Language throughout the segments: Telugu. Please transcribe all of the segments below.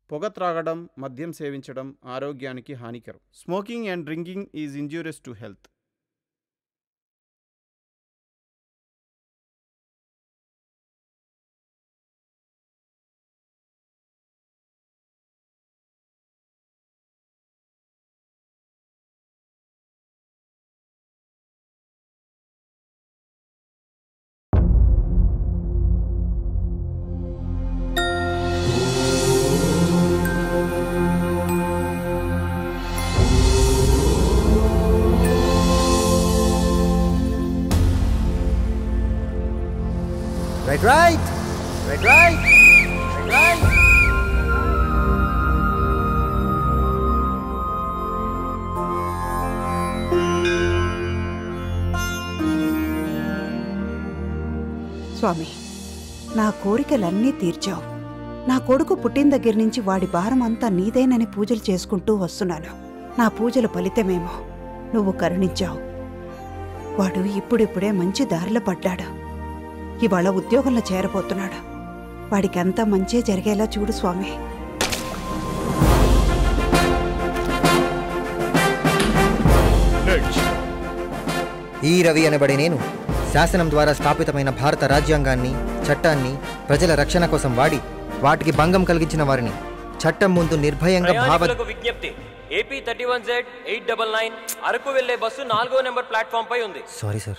పొగ త్రాగడం మద్యం సేవించడం ఆరోగ్యానికి హానికరం smoking and drinking is injurious to health right right right right right right స్వామి నా కోరికలన్నీ తీర్చావు నా కొడుకు పుట్టిన దగ్గర నుంచి వాడి భారం అంతా నీదేనని పూజలు చేసుకుంటూ వస్తున్నాను నా పూజల ఫలితమేమో నువ్వు కరుణించావు వాడు ఇప్పుడిప్పుడే మంచి దారిలో పడ్డాడు ఇవాళ ఉద్యోగంలో చేరబోతున్నాడు వాడికి అంతా మంచే జరిగేలా చూడు స్వామి ఈ రవి అనబడే నేను శాసనం ద్వారా స్థాపితమైన భారత రాజ్యాంగాన్ని చట్టాన్ని ప్రజల రక్షణ కోసం వాడి వాటికి భంగం కలిగించిన వారిని చట్టం ముందు నిర్భయంగా భావ ప్రయాణికులకు విజ్ఞప్తి AP thirty one Z eight double nine Araku వెళ్లే బస్సు నాలుగో నెంబర్ ప్లాట్ఫామ్ పై ఉంది సారీ సార్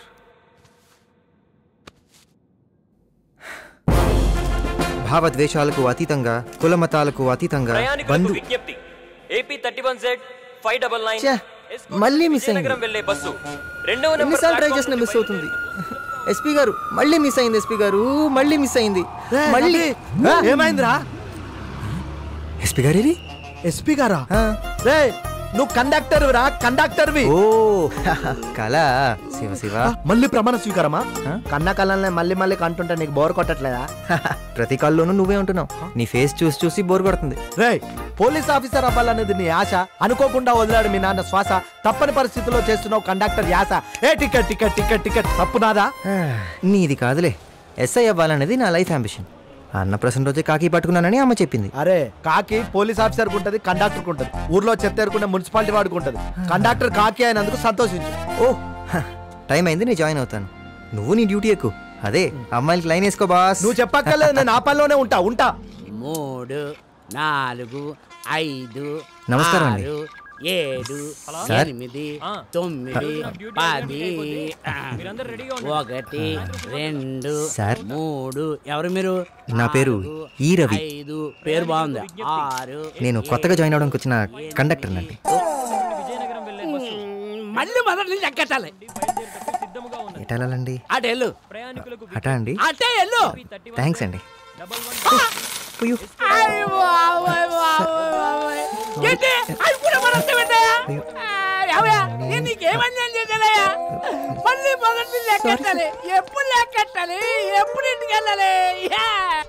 భావద్వేషాలకు అతీతంగా కులమతాలకు అతీతంగా ప్రయాణికులకు బంధు విజ్ఞప్తి AP thirty one Z five double nine ఛే, మళ్ళీ మిస్ అయింది. విజయనగరం వెళ్లే బస్సు రెండవ నెంబర్ ఎన్నిసార్లు ట్రై ప్లాట్ఫామ్ చేసినా నుండి మిస్ అవుతుంది బయలుదేరుతుంది. ఎస్పీ గారు మళ్ళీ మిస్ అయింది ఎస్పీ గారు మళ్ళీ మిస్ అయింది మళ్ళీ ఏమైందిరా ఎస్పీ గారు ఇది ఎస్పీ గారా రే నువ్వు కండక్టర్ రా కండక్టర్వి ఓ కళ శివ శివ మళ్ళీ ప్రమాణ స్వీకారమా ఆ? కన్న కళ్ళనే మళ్ళీ మళ్ళీ కంటుంటే నీకు బోర్ కొట్టట్లేదా ప్రతి కాల్లోనూ నువ్వే ఉంటున్నావు నీ ఫేస్ చూసి చూసి బోర్ కొడుతుంది రే పోలీస్ ఆఫీసర్ అవ్వాలనేది నీ ఆశ అనుకోకుండా వదిలాడు మీ నాన్న శ్వాస తప్పని పరిస్థితుల్లో చేస్తున్నావు కండక్టర్ యాస ఏ టికెట్ టికెట్ టికెట్ టికెట్ తప్పు నాదా ఆ, నీది కాదులే ఎస్ఐ అవ్వాలనేది నా లైఫ్ అంబిషన్ అన్నప్రసన్న రోజే కాకి పట్టుకున్నానని అమ్మ చెప్పింది అరే కాకి పోలీస్ ఆఫీసర్ ఉంటది కండక్టర్ ఉంటది ఊర్లో చెత్త ఎరుకుంటే మున్సిపాలిటీ వాడికి ఉంటది కండక్టర్ కాకి అయినందుకు సంతోషించు ఓ హ, టైం అయింది నేను జాయిన్ అవుతాను నువ్వు నీ డ్యూటీ ఎక్కువ అదే అమ్మాయిలకి లైన్ వేసుకో బాస్ నువ్వు చెప్పక్కర్లేదు నేను ఆ పనిలోనే ఉంటా ఉంటా మూడు నాలుగు ఐదు నమస్కారం అండి. ఆరు, ఏడు సార్? ఎనిమిది ఆ. తొమ్మిది డ్యూటీ పది అయిపోయింది. ఆ, మీరందరూ రెడీగా ఉండండి. ఒకటి రెండు సార్? మూడు ఎవరు మీరు నా పేరు నాలుగు, ఈ రవి. ఐదు పేరు బాగుంది ఆరు నేను కొత్తగా జాయిన్ అవడానికి వచ్చిన కండక్టర్ అండి విజయనగరం వెళ్లే బస్సు మ్, మళ్ళీ మొదటి నుంచి ఎక్కటాలి బయలుదేరుటకు సిద్ధముగా ఉన్నది ఎటు వెళ్ళాలండి అటు వెళ్ళు ప్రయాణికులకు అటా అండి అటే వెళ్ళు థ్యాంక్స్ అండి డబల్ వన్ అయ్యో, అయ్ బాబోయ్, బాబోయ్, బాబోయ్. ఏంటి? అయ్ కూడా మనస్సు పెట్టాయా? ఆ, ఏమయ్యా? నేను నీకేమని నేను చేశానయ్యా? మళ్ళీ మొదటి నుంచి లెక్కెట్టాలి ఎప్పుడు లెక్కెట్టాలి ఎప్పుడు ఇంటికి వెళ్ళాలి యా.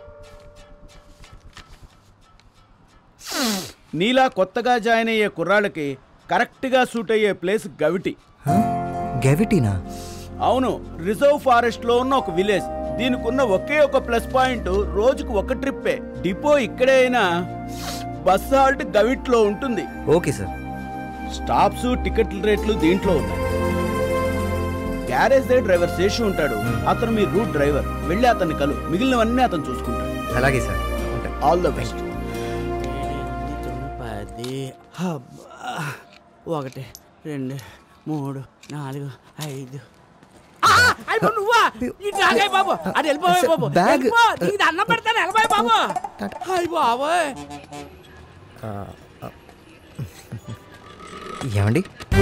నీలా కొత్తగా జాయిన్ అయ్యే కుర్రాళ్ళకి కరెక్ట్గా సూట్ అయ్యే ప్లేస్ గవిటి హ? గెవిటీనా అవును రిజర్వ్ ఫారెస్ట్ లో ఉన్న ఒక విలేజ్ దీనికి ఉన్న ఒకే ఒక ప్లస్ పాయింట్ రోజుకు ఒక ట్రిప్పే డిపో ఇక్కడే అయినా బస్ హాల్ట్ గవిట్లో ఉంటుంది ఓకే సార్ స్టాప్స్ టికెట్ల రేట్లు దీంట్లో ఉన్నాయి గ్యారేజ్ దే డ్రైవర్ శేషు ఉంటాడు అతను మీ రూట్ డ్రైవర్ వెళ్ళి అతన్ని కలు మిగిలినవన్నీ అతను చూసుకుంటాడు అలాగే సార్ ఉంటా. ఆల్ ద బెస్ట్ పది అబ్బా. ఒకటి రెండు మూడు నాలుగు ఐదు ఆ, అయిపో నువ్వా ఇటు రాగాయి బాబు అది వెళ్ళిపోయి సార్, బాబు బ్యాగ్. వెళ్ళిపో. నీకు అన్నం పెడతాను వెళ్ళిపోయి బాబు అయ్యి బాబోయ్ ఏమండి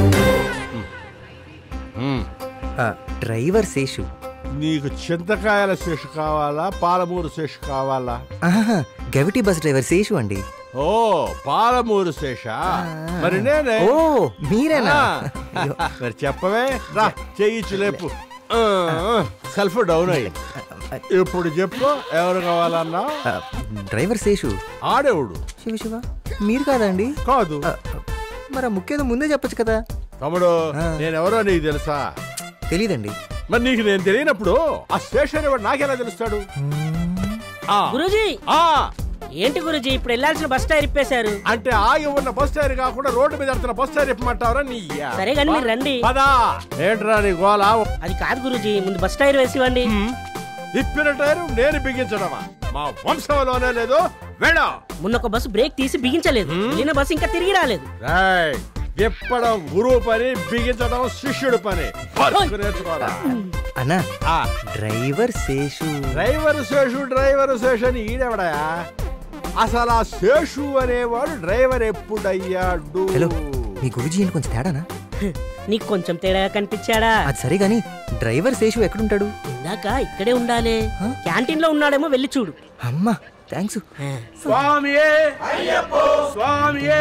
ఆ, డ్రైవర్ శేషు నీకు చింతకాయల శేషు కావాలా పాలమూరు శేషు కావాలా ఆహా, గవిటీ బస్ డ్రైవర్ శేషు అండి ఓ పాలమూరు శేష మరి నేనే ఓ మీరేనా ఆ. అయ్యో, మరి చెప్పవే రా చెయ్యి లేపు ఆ, సెల్ఫ్ డౌన్ అయ్యి ఇప్పుడు చెప్పు ఎవరు కావాలన్నా ఆ, డ్రైవర్ శేషు ఆడేవుడు శివ శివ మీరు కాదండి కాదు ఆ, మరి ఆ ముఖ్యేదో ముందే చెప్పొచ్చు కదా తమ్ముడు ఆ. నేనెవరో నీకు తెలుసా తెలీదండి మరి నీకు నేను తెలియనప్పుడు ఆ స్టేషన్ ఎవరు నాకెలా తెలుస్తాడు ఆ, గురూజీ ఆ, ఏంటి గురుజీ ఇప్పుడు వెళ్ళాల్సిన బస్ టైర్ ఇప్పేశారు అంటే ఆగి ఉన్న బస్ టైర్ కాకుండా రోడ్డు మీద వెళ్తున్న బస్ టైర్ ఇప్పమంటావరా నీ సరే కానీ మీరు రండి పదా ఏంట్రా నీ గోలా అది కాదు గురుజీ ముందు బస్ టైర్ వేసి ఇవ్వండి ఇప్పిన టైర్ నేను బిగించడమా మా వంశంలోనే లేదు వెళ్ళ మొన్న ఒక బస్సు బ్రేక్ తీసి బిగించలేదు వెళ్ళిన బస్సు ఇంకా తిరిగి రాలేదు రాయ్ విప్పడం గురువు పని బిగించడం శిష్యుడి పని వర్క్ నేర్చుకోవాలా అన్నా ఆ, driver Seshu driver Seshu driver Seshu అని ఈడెవడయా అసలు ఆ శేషు అనేవాడు డ్రైవర్ ఎప్పుడయ్యాడు హలో మీ గురుజీ ఏంటి కొంచెం తేడానా నీకు కొంచెం తేడా కనిపించాడా అది సరే గాని డ్రైవర్ శేషు ఎక్కడుంటాడు ఇందాక ఇక్కడే ఉండాలే క్యాంటీన్ లో ఉన్నాడేమో వెళ్ళి చూడు అమ్మా థ్యాంక్స్ స్వామియే స్వామియే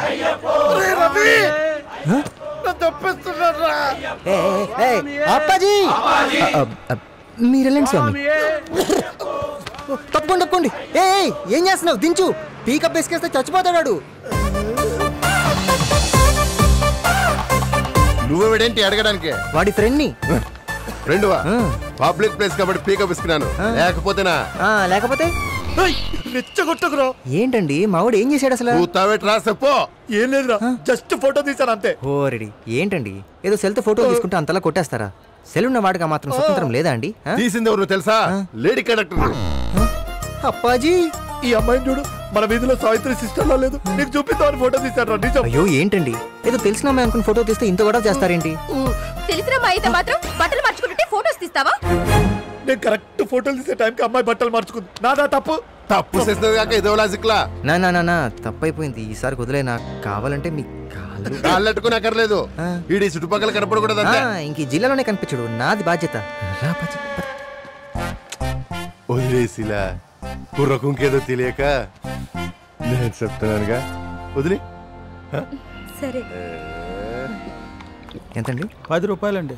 అప్పాజీ మీరు వెళ్ళండి స్వామి తప్పకుండా తప్పకోండి ఏ ఏ, ఏం చేస్తున్నావు దించు పీకప్ వేసుకేస్తే చచ్చిపోతాడు నువ్వేడేంటి అడగడానికి వాడి ఫ్రెండ్ ని రెండువా పబ్లిక్ ప్లేస్ కాబట్టి పీకప్ ఇస్తున్నాను లేకపోతేనా ఆ, లేకపోతే రెచ్చగొట్టుకురా ఏంటండి మావాడు ఏం చేశాడు అసలు నువ్వు తావేట్రా చెప్పు ఏం లేదురా జస్ట్ ఫోటో తీసాను అంతే ఓరెడి ఏంటండి ఏదో సెల్తో ఫోటో తీసుకుంటే అంతలా కొట్టేస్తారా సెల్ ఉన్న వాడికి ఆ మాత్రం స్వతంత్రం లేదా అండి ఆ? తీసింది ఎవరు తెలుసా లేడీ కండక్టర్ అప్పాజీ ఈ అమ్మాయిని చూడు మన వీధిలో సావిత్రి సిస్టర్ లో లేదు నీకు చూపిద్దామని ఫోటో తీసాడు నిజం అయ్యో ఏంటండి ఏదో తెలిసిన అమ్మాయి అనుకుని ఫోటో తీస్తే ఇంత కూడా చేస్తారేంటి తెలిసిన మా అయితే మాత్రం బట్టలు మార్చుకుంటుంటే ఫోటోస్ తీస్తావా నేను కరెక్ట్ ఫోటోలు తీసే టైంకి అమ్మాయి బట్టలు మార్చుకుంది నాదా తప్పు తప్పు చేసినది కాక ఇదో లాజిక్లా నా నా నా నా తప్పైపోయింది ఈసారి వదిలే నాకు కావాలంటే మీ కాళ్ళు కాళ్ళట్టుకుని అక్కర్లేదు ఆ. ఈడి చుట్టుపక్కల కనపడకూడదు ఆ, అంతే ఇంక ఈ జిల్లాలోనే కనిపించడు నాది బాధ్యత రా బాధ్యత. వదిలేసిలా కుర్రకుంకేదో తెలియక నేను చెప్తున్నానుగా వదిలే సరే ఎంతండి పది రూపాయలండి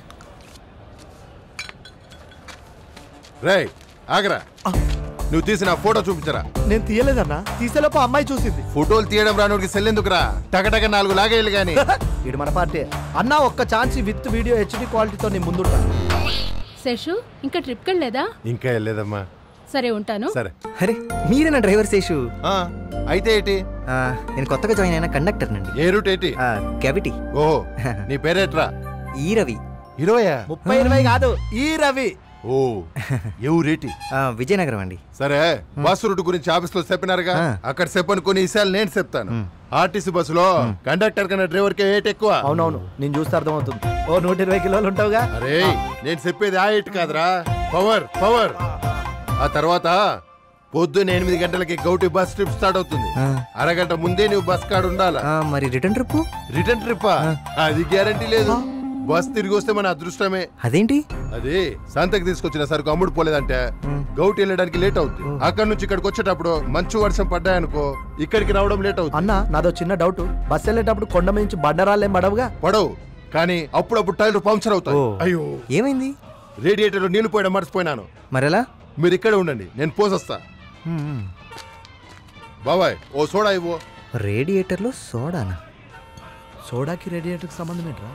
రేయ్ ఆగరా నువ్వు తీసిన ఆ ఫోటో చూపించరా నేను తీయలేదన్నా తీసేలోపు అమ్మాయి చూసింది ఫోటోలు తీయడం రానుడికి సెల్లెందుకురా టకటక నాలుగు లాగేయాలి గాని వీడు మన పార్టీ అన్న ఒక్క ఛాన్స్ విత్ వీడియో హెచ్డి క్వాలిటీతో నేను ముందుంటా శశు ఇంకా ట్రిప్ కెళ్ళలేదా ఇంకా వెళ్ళలేదమ్మా సరే ఉంటాను సరే అరే మీరేనా డ్రైవర్ శేషు ఆ, అయితే ఏంటి ఆ, నేను కొత్తగా జాయిన్ అయిన కండక్టర్ నండి ఏ రూట్ ఏంటి క్యావిటీ ఓహో నీ పేరేట్రా ఈ రవి ఇరవయా ముప్పై ఇరవై కాదు ఈ రవి ఓ ఎవరేటి ఆ, విజయనగరం అండి సరే బస్సు రూట్ గురించి ఆఫీస్ లో చెప్పినారుగా ఆ. అక్కడ చెప్పని కొన్ని విషయాలు నేను చెప్తాను ఆర్టీసీ బస్సులో కండక్టర్ కన్నా డ్రైవర్ కి ఏట్ ఎక్కువ అవునవును నేను చూస్తే అర్థమవుతుంది ఓ నూట ఇరవై కిలోలు ఉంటావుగా అరే నేను చెప్పేది ఆ ఏట్ కాదురా పవర్ పవర్ ఆ తర్వాత పొద్దున్న ఎనిమిది గంటలకి గౌటి బస్ ట్రిప్ స్టార్ట్ అవుతుంది ఆ. అరగంట ముందే నువ్వు బస్ కాడ ఉండాలా ఆ, మరి రిటర్న్ ట్రిప్ రిటర్న్ ట్రిప్ అది గ్యారంటీ లేదు బస్ తిరిగి వస్తే మన అదృష్టమే అదేంటి అదే సంతకి తీసుకొచ్చిన సరుకు అమ్ముడు పోలేదంటే గౌటి వెళ్ళడానికి లేట్ అవుతుంది అక్కడ నుంచి ఇక్కడికి వచ్చేటప్పుడు మంచు వర్షం పడ్డాయనుకో ఇక్కడికి రావడం లేట్ అవుతుంది అన్న నాదో చిన్న డౌట్ బస్ వెళ్ళేటప్పుడు కొండ మీద నుంచి బండరాళ్ళేం పడవుగా పడవు కానీ అప్పుడప్పుడు టైర్లు పంక్చర్ అవుతాయి ఓ. అయ్యో ఏమైంది రేడియేటర్ నీళ్లు పోయడం మర్చిపోయినాను మరెలా మీరు ఇక్కడే ఉండండి నేను పోసొస్తా బాబాయ్ ఓ సోడా ఇవ్వు రేడియేటర్లో సోడానా సోడాకి రేడియేటర్కి సంబంధం ఏంట్రా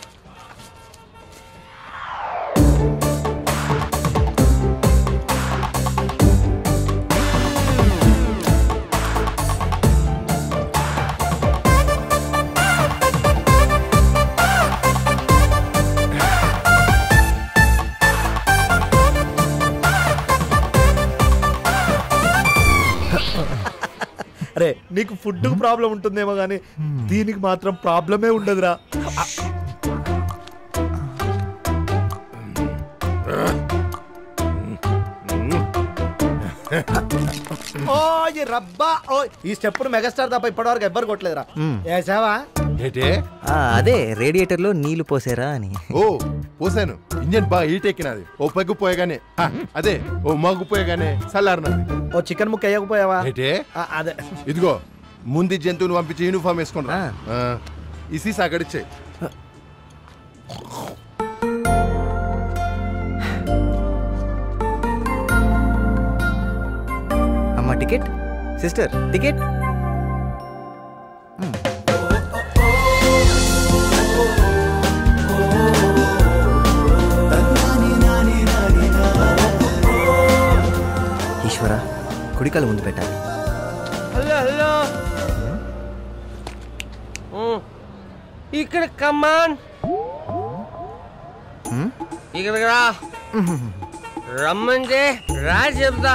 అరే నీకు ఫుడ్ ప్రాబ్లం ఉంటుందేమో కానీ దీనికి మాత్రం ప్రాబ్లమే ఉండదురా ఓ ఈ రబ్బా ఓ ఈ స్టెప్ మెగాస్టార్ తప్ప ఇప్పటివరకు ఎవ్వరు కొట్టలేదురా ఏసావా ఏంటే ఆ, అదే రేడియేటర్లో నీళ్లు పోసారా అని ఓ పోసాను ఇంజన్ బాగా హీట్ ఎక్కినది ఓ పెగ్గు పోయగానే ఆ, అదే ఓ మగ్గు పోయగానే చల్లారినది ఓ చికెన్ ముక్క వేయకపోయావా ఏంటే ఆ, అదే ఇదిగో ముందు జంతువుని పంపించి యూనిఫామ్ వేసుకున్నా ఆ. ఈ సీసా అక్కడిచ్చే అమ్మ టికెట్ సిస్టర్ టికెట్ ఈశ్వర కుడికాలు ముందు పెట్టాలి ఇక్కడ కమాన్ ఇక్కడికి రా రమ్మంటే రా చెప్తా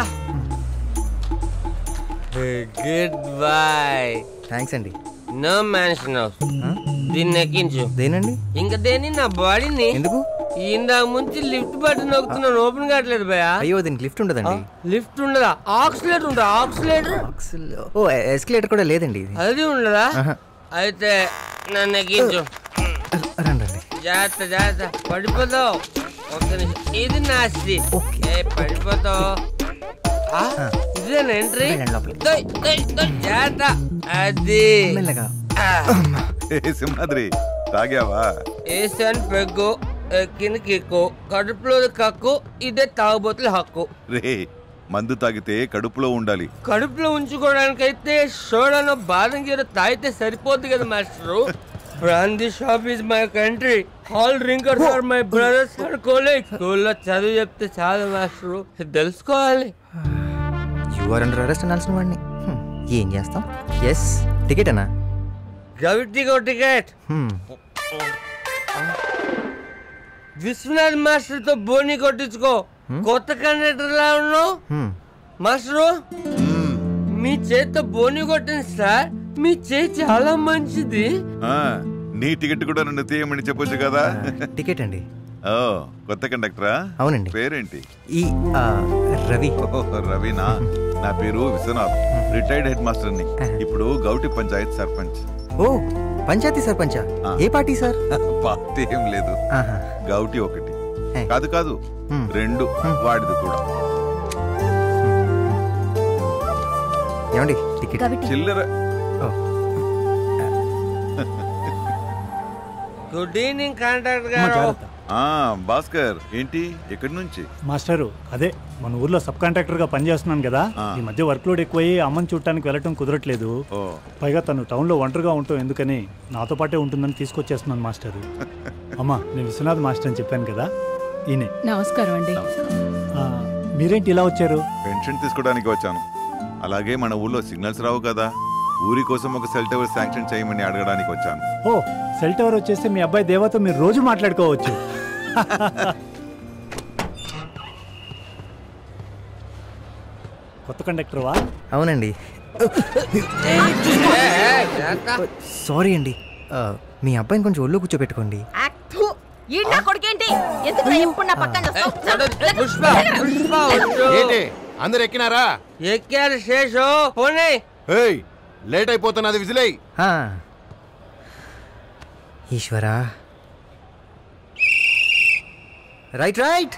గుడ్ బాయ్ థ్యాంక్స్ అండి నో మ్యాన్షన్ హౌస్ దీన్ని ఎక్కించు దేనండి ఇంకా దేని నా బాడీని ఎందుకు ఇందాక ముంచి లిఫ్ట్ బటన్ నొక్కుతున్నాను ఓపెన్ కావట్లేదు భయా అయ్యో దీనికి లిఫ్ట్ ఉండదండి లిఫ్ట్ ఉండదా ఆక్సిలేటర్ ఉండదా ఆక్సిలేటర్ ఓ ఎస్కలేటర్ కూడా లేదండి ఇది అది ఉండదా ఆహా. అయితే నన్ను ఎక్కించు రండి జాగ్రత్త జాగ్రత్త పడిపోతావు ఒక్క నిమిషం ఇది నాస్తి ఏ పడిపోతావు ఆ, ఇదేనా ఎంట్రీ దొయ్, దొయ్, దొయ్, జాగ్రత్త అది ఆ, ఏ సింహాద్రి తాగావా వేసాను పెగ్గు ఎక్కిన కిక్కు కడుపులో కక్కు ఇదే తాగుబోతుల హక్కు రే మందు తాగితే కడుపులో ఉండాలి కడుపులో ఉంచుకోవడానికైతే సోడాను బాదం గీర తాగితే సరిపోద్ది కదా master brandy shop is my country all drinkers are my brothers and colleagues స్కూల్లో చదువు చెప్తే చాలు మాస్టరు తెలుసుకోవాలి యు ఆర్ అండర్ అరెస్ట్ అనాల్సిన వాడిని హ్మ్. ఏం చేస్తాం ఎస్ టికెట్ అన్నా గవిటిగో టికెట్ హ్మ్. విశ్వనాథ్ మాస్టర్ తో బోని కొట్టించుకో కొత్త కండక్టర్ లా ఉన్నావు హ్మ్. మాస్టరు మీ చేతితో బోని కొట్టింది సార్ మీ చేయి చాలా మంచిది ఆ, నీ టికెట్ కూడా నన్ను తీయమని చెప్పొచ్చు కదా టికెట్ అండి ఓ కొత్త కండక్టరా అవునండి. పేరేంటి ఈ ఆ, రవి ఓ, రవినా నా పేరు విశ్వనాథ్ రిటైర్డ్ హెడ్ మాస్టర్ ని ఇప్పుడు గౌటి పంచాయత్ సర్పంచ్ ఓ పంచాయతీ సర్పంచా ఏ పార్టీ సార్ పార్టీ ఏం లేదు ఆహా. గౌటి ఒకటి కాదు కాదు రెండు వాడిది కూడా ఏమండి టికెట్ చిల్లర గుడ్ ఈవినింగ్ కాంట్రాక్టర్ గారు ఆ భాస్కర్ ఏంటి ఎక్కడి నుంచి మాస్టరు అదే మన ఊర్లో సబ్ కాంట్రాక్టర్ గా పనిచేస్తున్నాను కదా ఈ మధ్య వర్క్ లోడ్ ఎక్కువయ్యి అమ్మని చూడటానికి వెళ్ళటం కుదరట్లేదు పైగా తను టౌన్ లో ఒంటరిగా ఉంటాం ఎందుకని నాతో పాటే ఉంటుందని తీసుకొచ్చేస్తున్నాను మాస్టరు అమ్మా నేను విశ్వనాథ్ మాస్టర్ అని చెప్పాను కదా ఈయనే నమస్కారం అండి ఆ, మీరేంటి ఇలా వచ్చారు పెన్షన్ తీసుకోవడానికి వచ్చాను అలాగే మన ఊళ్ళో సిగ్నల్స్ రావు కదా ఊరి కోసం ఒక సెల్ టవర్ శాంక్షన్ చేయమని అడగడానికి వచ్చాను ఓ సెల్ టవర్ వచ్చేస్తే మీ అబ్బాయి దేవాతో మీరు రోజు మాట్లాడుకోవచ్చు కొత్త కండక్టర్ వా అవునండి సారీ అండి ఆ, మీ అబ్బాయిని కొంచెం ఒళ్ళు కూర్చోబెట్టుకోండి ఈడు నా కొడుకేంటి ఎందుకు ఎప్పుడు నా పక్కన వస్తావు? పుష్ప పుష్ప వద్దు. ఏంటి అందరు ఎక్కినారా ఎక్కారు శేషు పోనీ ఏయ్ లేట్ అయిపోతున్నది విజిలై ఆ. ఈశ్వరా రైట్ రైట్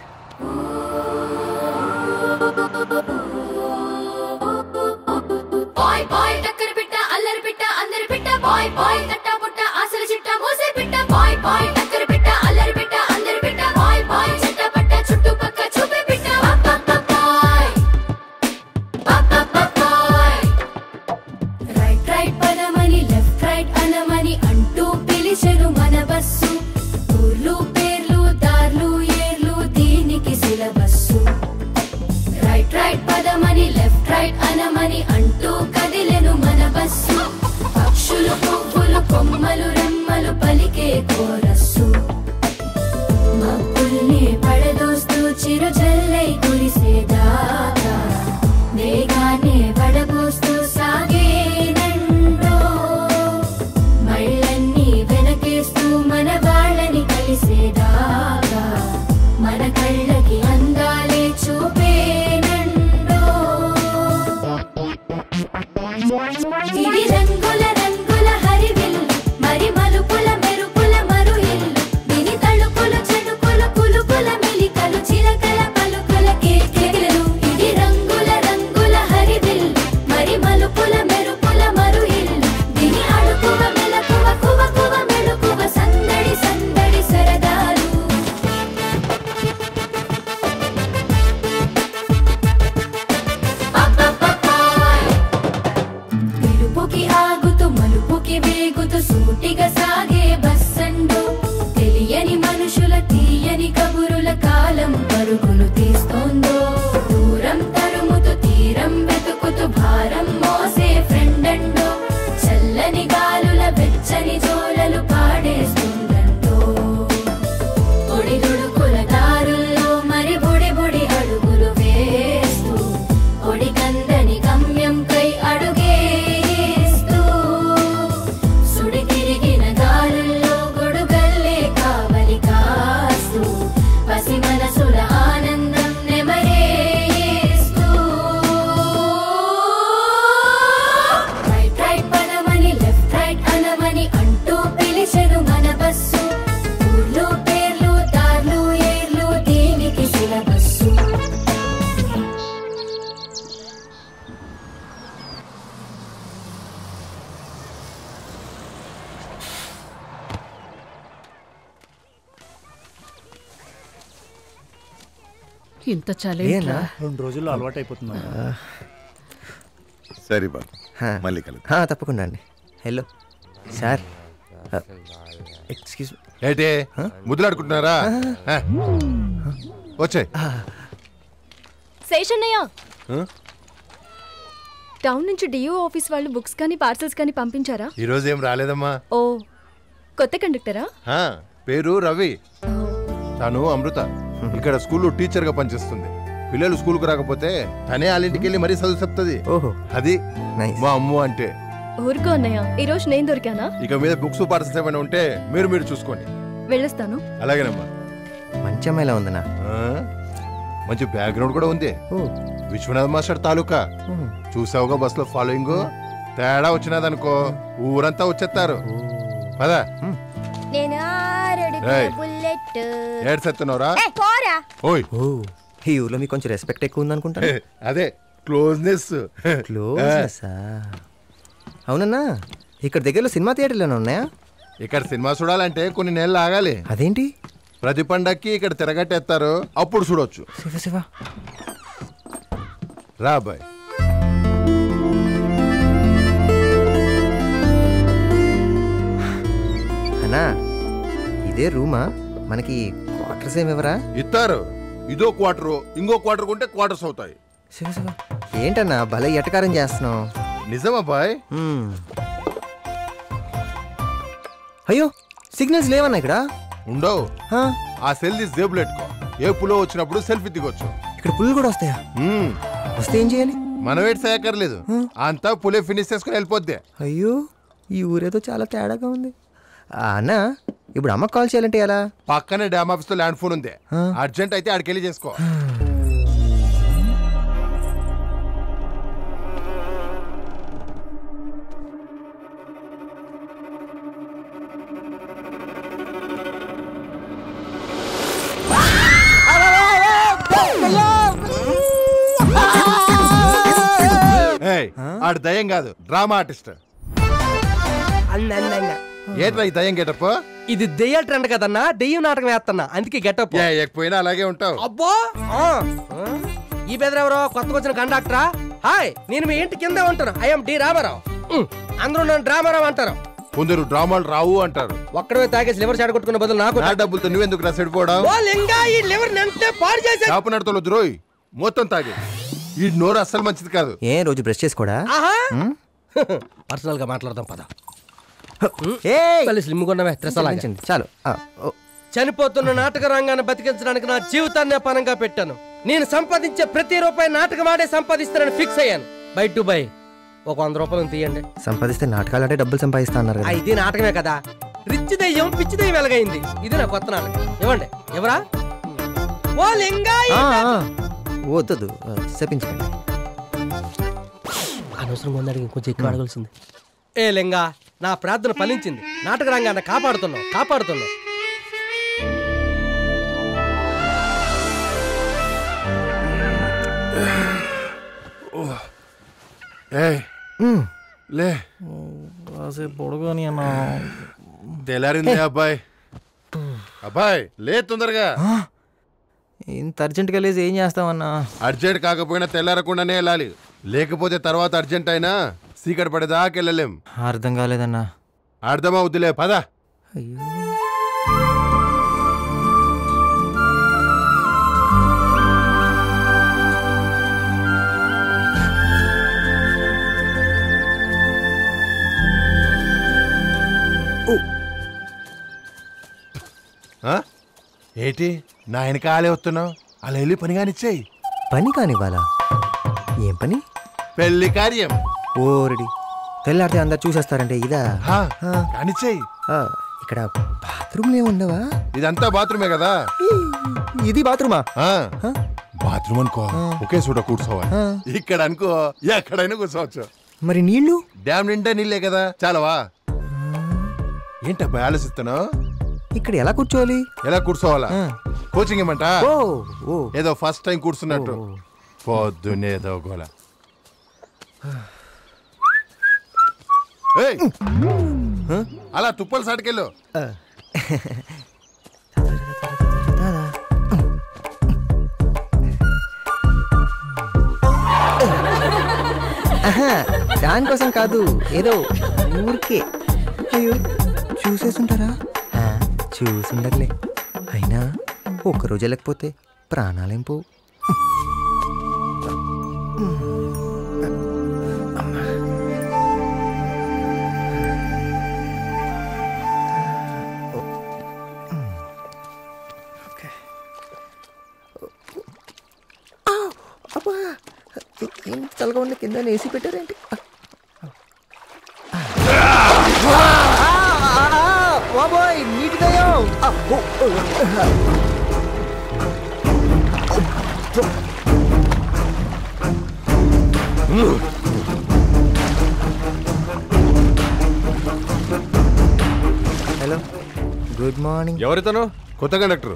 బాయ్ బాయ్ టక్కరి పిట్ట అల్లరి పిట్ట అందరి పిట్ట బాయ్ బాయ్ తట్టా పుట్ట ఆసల చిట్ట మోసే పిట్ట బాయ్ బాయ్ టక్కరి పిట్ట అల్లరి పిట్ట అందరి పిట్ట బాయ్ బాయ్ చిట్ట పట్ట చుట్టూ పక్క చూపే పిట్ట బాయ్ బాయ్ రైట్ రైట్ పదమని లెఫ్ట్ రైట్ అనమని అంటూ పిలిచెను మన బస్సు ఊర్లు పేర్లు దార్లు ఏర్లు దీనికి సిలబస్సు రైట్ రైట్ పదమని లెఫ్ట్ రైట్ అనమని అంటూ కదిలెను మన బస్సు పక్షులు పువ్వులు కొమ్మలు రెమ్మలు పలికే కోరస్సు మబ్బుల్ని పడదోస్తూ చిరు జల్లై కురిసేదాకా వేగానే వడబోస్తూ సాగేనండో మళ్ళన్నీ వెనకేస్తూ మన వాళ్ళని కలిసేదాకా మన కళ్ళకి అందాలే చూపేనండో ఇది రంగుల రంగుల హరివిల్లు మరి మలుపుల మెరుపుల మరు ఇల్లు దీని తలుపులు చెడుకులు కులుకుల మెలికలు చిలకల పలుకుల కేకెలు ఇది రంగుల రంగుల హరివిల్లు మరి మలుపుల మెరుపుల మరు ఇల్లు దీని అడుకువ మెలకువ కువ కువ మెలుకువ సందడి సందడి సరదాలు పిలుపుకి ఆగుతూ మలుపుకి వేగుతూ సూటిగా సాగే బస్సండు తెలియని మనుషుల తీయని కబురుల కాలం పరుగులు తీస్తోందో దూరం తరుముతూ తీరం వెతుకుతూ భారం మోసే ఫ్రెండ్ అండో చల్లని గాలుల వెచ్చని జోలలు పాడేస్తూ ఇంత చలేంట్రా రెండు రోజుల్లో అలవాటు అయిపోతున్నా సరే బాబు మళ్ళీ కలుద్దాం హా, తప్పకుండా అండి హలో సార్ ఎక్స్క్యూజ్ ఏంటి ముద్దులాడుకుంటున్నారా ఆ. వచ్చాయి శేషన్నయ్య టౌన్ నుంచి డిఓ ఆఫీస్ వాళ్ళు బుక్స్ కానీ పార్సల్స్ కానీ పంపించారా ఈ రోజు ఏం రాలేదమ్మా ఓ కొత్త కండక్టరా ఆ, పేరు రవి తను అమృత ఇక్కడ స్కూల్లో టీచర్ గా పనిచేస్తుంది పిల్లలు స్కూల్ కు రాకపోతే తనే వాళ్ళ ఇంటికి వెళ్ళి మరీ చదువు చెప్తుంది ఓహో అది మా అమ్ము అంటే ఊరుకో అన్నయ్య ఈ రోజు నేను దొరికానా ఇక మీద బుక్స్ పార్సల్స్ ఏమైనా ఉంటే మీరు మీరు చూసుకోండి వెళ్ళొస్తాను అలాగేనమ్మా మంచి అమ్మాయిలా ఉందనా ఆ, మంచి బ్యాక్గ్రౌండ్ కూడా ఉంది విశ్వనాథ్ మాస్టర్ తాలూకా చూసావుగా బస్ లో ఫాలోయింగ్ తేడా వచ్చినదనుకో ఊరంతా వచ్చేస్తారు పదా నేను ఏయ్. బుల్లెట్ ఏడు సెత్తున్నావురా పోరా ఓయ్ ఓ ఈ ఊర్లో మీకు కొంచెం రెస్పెక్ట్ ఎక్కువ ఉందనుకుంటా అదే క్లోజ్నెస్ క్లోజ్ అవునన్నా ఇక్కడ దగ్గరలో సినిమా థియేటర్లు ఏమైనా ఉన్నాయా ఇక్కడ సినిమా చూడాలంటే కొన్ని నెలలు ఆగాలి అదేంటి ప్రతి పండక్కి ఇక్కడ తిరగట్టేస్తారు అప్పుడు చూడొచ్చు శివ శివ రా అబ్బాయి అన్నా ఇదే రూమా మనకి క్వార్టర్స్ ఏమి ఇవ్వరా ఇస్తారు ఇదో క్వార్టర్ ఇంకో క్వార్టర్ కొంటే క్వార్టర్స్ అవుతాయి శివ శివ ఏంటన్నా భలే ఎటకారం చేస్తున్నావు నిజం అబ్బాయి అయ్యో సిగ్నల్స్ లేవన్నా ఇక్కడ ఉండవు ఆ సెల్ తీసి జేబులు పెట్టుకో ఏ పులో వచ్చినప్పుడు సెల్ఫీ దిగొచ్చు ఇక్కడ పుల్లు కూడా వస్తాయా వస్తే ఏం చేయాలి మనం ఏటి చేయక్కర్లేదు అంతా పులే ఫినిష్ చేసుకుని వెళ్ళిపోద్ది అయ్యో ఈ ఊరేదో చాలా తేడాగా ఉంది ఆ, అన్నా ఇప్పుడు అమ్మకి కాల్ చేయాలంటే ఎలా పక్కనే డ్యామ్ ఆఫీస్ లో ల్యాండ్ ఫోన్ ఉంది అర్జెంట్ అయితే ఆడికి వెళ్ళి చేసుకో ఏయ్, ఆడు దయ్యం కాదు డ్రామా ఆర్టిస్ట్ ఏంట్రా ఈ దయ్యం గెటప్ ఇది దెయ్యాల ట్రెండ్ కదన్నా దెయ్యం నాటకం వేస్తున్నా అందుకే గెటప్ ఎక్కిపోయినా అలాగే ఉంటావు అబ్బో ఆ, ఆ. ఈ బెదరెవరో కొత్తగా వచ్చిన కండక్టరా హాయ్ నేను మీ ఇంటి కింద ఉంటాను ఐఎమ్ డి రామారావు ఉమ్, అందరూ నన్ను డ్రామారావు అంటారు కొందరు డ్రామాలు రావు అంటారు ఒక్కడే తాగేసి లివర్ చెడగొట్టుకునే బదులు నాకు నా డబ్బులతో నువ్వెందుకు రా సెడిపోవడం ఓ లింగా ఈ లివర్ నెంటే పాడు చేసే చేప నడతలు ద్రోయ్ మొత్తం తాగి ఈ నోరు అస్సలు మంచిది కాదు ఏ రోజు బ్రష్ చేసుకోడా ఆహా ఉమ్? పర్సనల్ గా మాట్లాడదాం పద ఏయ్! తల్లి స్లిమ్ కొన్నవే త్రెసలాగా. క్షమించండి, చాలు ఆ, ఓ. చనిపోతున్న నాటక రంగాన్ని బతికించడానికి నా జీవితాన్ని పనంగా పెట్టాను నేను సంపాదించే ప్రతి రూపాయి నాటకం ఆడే సంపాదిస్తానని ఫిక్స్ అయ్యాను బై టు బై ఒక వంద రూపాయలు తీయండి సంపాదిస్తే నాటకాలు అంటే డబ్బులు సంపాదిస్తా అన్నారు ఆ, కదా ఇది నాటకమే కదా రిచ్ దయ్యం పిచ్చి దయ్యం వెలగైంది ఇది నా కొత్త నాటకం ఇవ్వండి ఎవరా ఓ లింగా ఈ ఆ, పెద్ద- ఆ. వద్దొద్దు ఆ, శపించకండి అనవసరం ఉందని ఇంకొంచెం ఎక్కువ అడగాల్సింది ఏ లింగా నా ప్రార్థన ఫలించింది నాటక రంగాన్ని కాపాడుతున్నావు కాపాడుతున్నావు ఏయ్ లే కాసేపు పొడుగుని అన్నా తెల్లారింది అబ్బాయి అబ్బాయి లే తొందరగా ఇంత అర్జెంట్గా లేసి ఏం చేస్తామన్నా అర్జెంట్ కాకపోయినా తెల్లారకుండానే వెళ్ళాలి లేకపోతే తర్వాత అర్జెంట్ అయినా సీకటి పడేదాకా వెళ్ళలేం అర్థం కాలేదన్నా అర్థమవుద్దిలే పద ఆ? ఏంటి నా వెనకాలే వస్తున్నావు అలా వెళ్ళి పని కానిచ్చేయి పని కానివ్వాలా ఏం పని పెళ్లి కార్యం ఓరడి తెల్లారితే అందరు చూసేస్తారంటే ఇదా హా, కానిచ్చేయి ఆ, ఇక్కడ బాత్రూమ్లు ఏమి ఉండవా ఇదంతా బాత్రూమే కదా ఇది బాత్రూమా ఆ, బాత్రూమ్ అనుకో ఒకే చోట కూర్చోవాలి ఆ. ఇక్కడ అనుకో ఎక్కడైనా కూర్చోవచ్చు మరి నీళ్లు డ్యామ్ నిండా నీళ్ళే కదా చాలవా ఏంటబ్బా ఆలోచిస్తున్నావు ఇక్కడ ఎలా కూర్చోవాలి ఎలా కూర్చోవాలా కోచింగ్ ఏమంటా ఓ ఓ ఏదో ఫస్ట్ టైం కూర్చున్నట్టు పొద్దున్నే ఏదో గోల ఏయ్! అలా తుప్పలు సాటుకెళ్ళు ఆహా, దానికోసం కాదు ఏదో ఊరికే అయ్యో చూసేసుంటారా ఆ, చూసుండర్లే అయినా ఒక్కరోజు వెళ్ళకపోతే ప్రాణాలేం పోవు అబ్బా ఏం చల్లగా ఉంది కింద ఏసీ పెట్టారేంటి బాబోయ్ నీటి దయ్యం హలో గుడ్ మార్నింగ్ ఎవరితను కొత్త కండక్టర్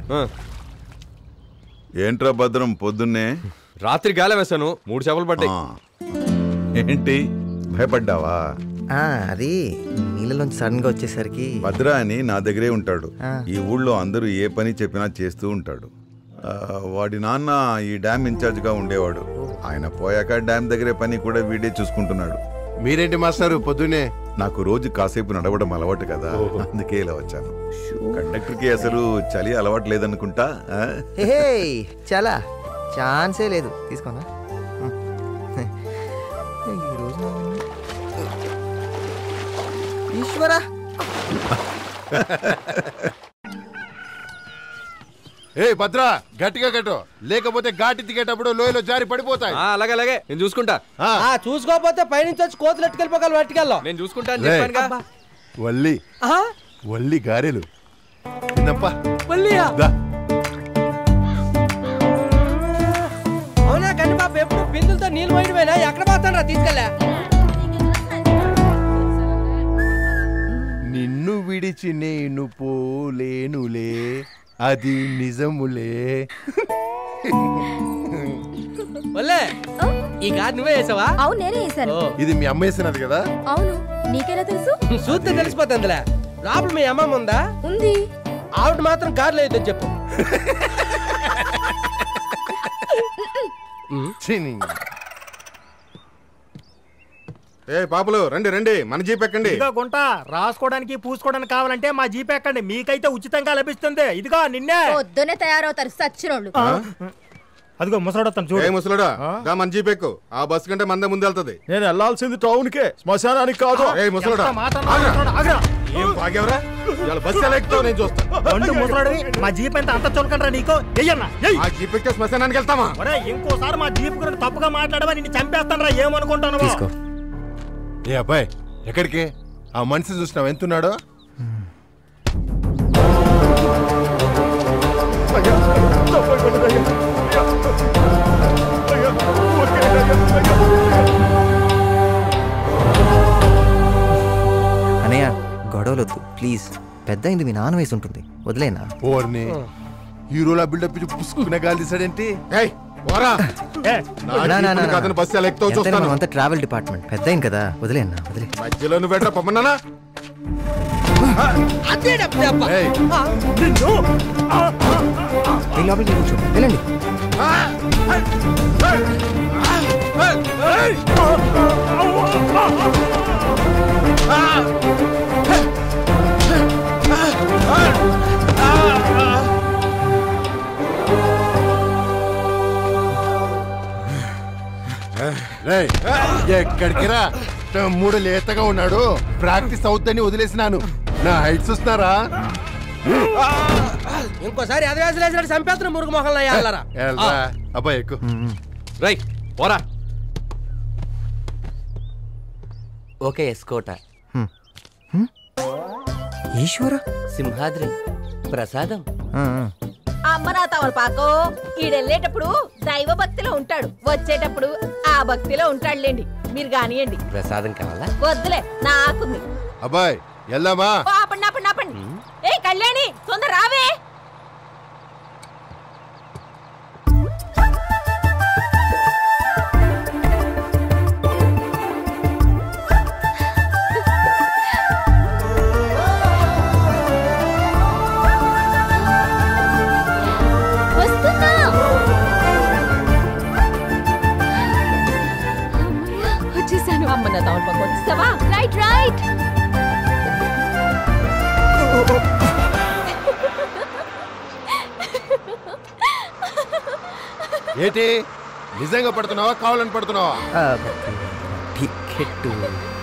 ఏంట్రా భద్రం పొద్దున్నే రాత్రి గాలి వేశాను మూడు చేపలు పడ్డాయి ఏంటి భయపడ్డావా ఆ, అది నీళ్ళలోంచి సడన్ గా వచ్చేసరికి భద్ర అని నా దగ్గరే ఉంటాడు ఆ. ఈ ఊళ్ళో అందరూ ఏ పని చెప్పినా చేస్తూ ఉంటాడు ఆ, వాడి నాన్న ఈ డ్యామ్ ఇన్ఛార్జ్ గా ఉండేవాడు ఆయన పోయాక డ్యామ్ దగ్గరే పని కూడా వీడే చూసుకుంటున్నాడు మీరేంటి మాస్టారు పొద్దున్నే నాకు రోజు కాసేపు నడవడం అలవాటు కదా అందుకే ఇలా వచ్చాను కండక్టర్ కి అసలు చలి అలవాటు లేదనుకుంటా ఆ? హే చాలా ఛాన్సే లేదు తీసుకోనా ఈరోజు ఈశ్వరా ఏ భద్ర గట్టిగా కట్టు లేకపోతే ఘాటి దిగేటప్పుడు లోయలో జారి పడిపోతాయి అలాగే అలాగే నేను చూసుకుంటా ఆ చూసుకోకపోతే పైనుంచి వచ్చి కోతులు ఎట్టుకెళ్ళిపోగలరు పట్టుకెళ్ళాం నేను చూసుకుంటా అని రేయ్. చెప్పానుగా వల్లి వల్లి గారెలు తిన్నప్పా మళ్ళీయా దా. అవునా కన్ను పాప ఎప్పుడు బిందులతో నీళ్ళు పోయినవేనా ఎక్కడ పోతాను రా తీసుకెళ్ళా నిన్ను విడిచి నేను పోలేనులే అది నిజములే వల్లే ఈ కార్ నువ్వే వేసావా అవును నేనే వేసాను ఇది మీ అమ్మ వేసినది కదా అవును నీకెలా తెలుసు చూస్తే తెలిసిపోతుందిలే లోపల మీ అమ్మమ్మ ఉందా ఉంది ఆవిడ మాత్రం కార్ లేదు చెప్పు ఏ పాపలు రండి రండి మన జీప్ ఎక్కండి ఇదిగో గుంట రాసుకోవడానికి పూసుకోవడానికి కావాలంటే మా జీప్ ఎక్కండి మీకైతే ఉచితంగా లభిస్తుంది ఇదిగో నిన్నే పొద్దునే తయారవుతారు సచ్చినోళ్ళు అదిగో ముసలాడతాను ఏ చూడు ముసలుడా దా మన జీప్ ఎక్కు ఆ బస్ కంటే మందే ముందు వెళ్తది నేను వెళ్ళాల్సింది టౌన్ కే శ్మశానానికి కాదు ఏ ముసలుడా ఎంత మాట అన్నాడు, ఆగ్రా. ఏం బాగేవరా ఇవాళ బస్ ఎలా ఎక్కుతావు నేను చూస్తా రెండు ముసలాడివి మా జీప్ ఎంత అంత చులకండ్రా నీకో ఎయ్యన్నా ఎయ్ ఆ జీప్ ఎక్కితే శ్మశానానికి వెళ్తామా ఒరే ఇంకోసారి మా జీప్ గురించి తప్పుగా మాట్లాడవా నిన్ను చంపేస్తానరా ఏమనుకుంటాను తీసుకో ఏ అబ్బాయి ఎక్కడికి ఆ మనిషి చూసినావు ఎంతున్నాడో అనయ్య గొడవలొద్దు ప్లీజ్ పెద్ద అయింది మీ నాన్న వయసు ఉంటుంది వదిలేనా ఓర్ని హీరోలా బిల్డప్ ఇచ్చి పుసుకునే గాలి తీసాడేంటి ఏయ్ పోరా నా, నా, నా, నా. అతను బస్సు ఎలా ఎక్కుతావు ఎంతైనా చూస్తాను మనం అంతా ట్రావెల్ డిపార్ట్మెంట్ పెద్ద అయింది కదా వదిలేనా వదిలే మధ్యలో నువ్వు పెట్టరా పమ్మన్నానా ఏయ్, మీ లోపలికి కూర్చో వెళ్ళండి రేయ్, ఎక్కడికి రా తమ్ముడు లేతగా ఉన్నాడు ప్రాక్టీస్ అవుద్దని వదిలేసినాను నా హైట్ చూస్తున్నారా ఇంకోసారి ఎదవేసి లేచినట్టు చంపేస్తున్న మురుగు మొహంలో వెళ్ళరా ఎల్రా. అబ్బాయి ఎక్కువ రై పోరా ఓకే ఎస్కోట ఈశ్వర సింహాద్రి ప్రసాదం అమ్మ నా తమలపాకు ఈడెళ్ళేటప్పుడు దైవ భక్తిలో ఉంటాడు వచ్చేటప్పుడు ఆ భక్తిలో ఉంటాడులేండి మీరు కానియండి ప్రసాదం కావాలా వద్దులే నాకుంది అబ్బాయి వెళ్దామా ఓ, ఆపండి ఆపండి ఆపండి ఏ కళ్యాణి తొందర రావే వస్తున్నా తమల పక్క వచ్చిస్తావా రైట్ రైట్ ఏంటి నిజంగా పడుతున్నావా కావాలని పడుతున్నావా టికెట్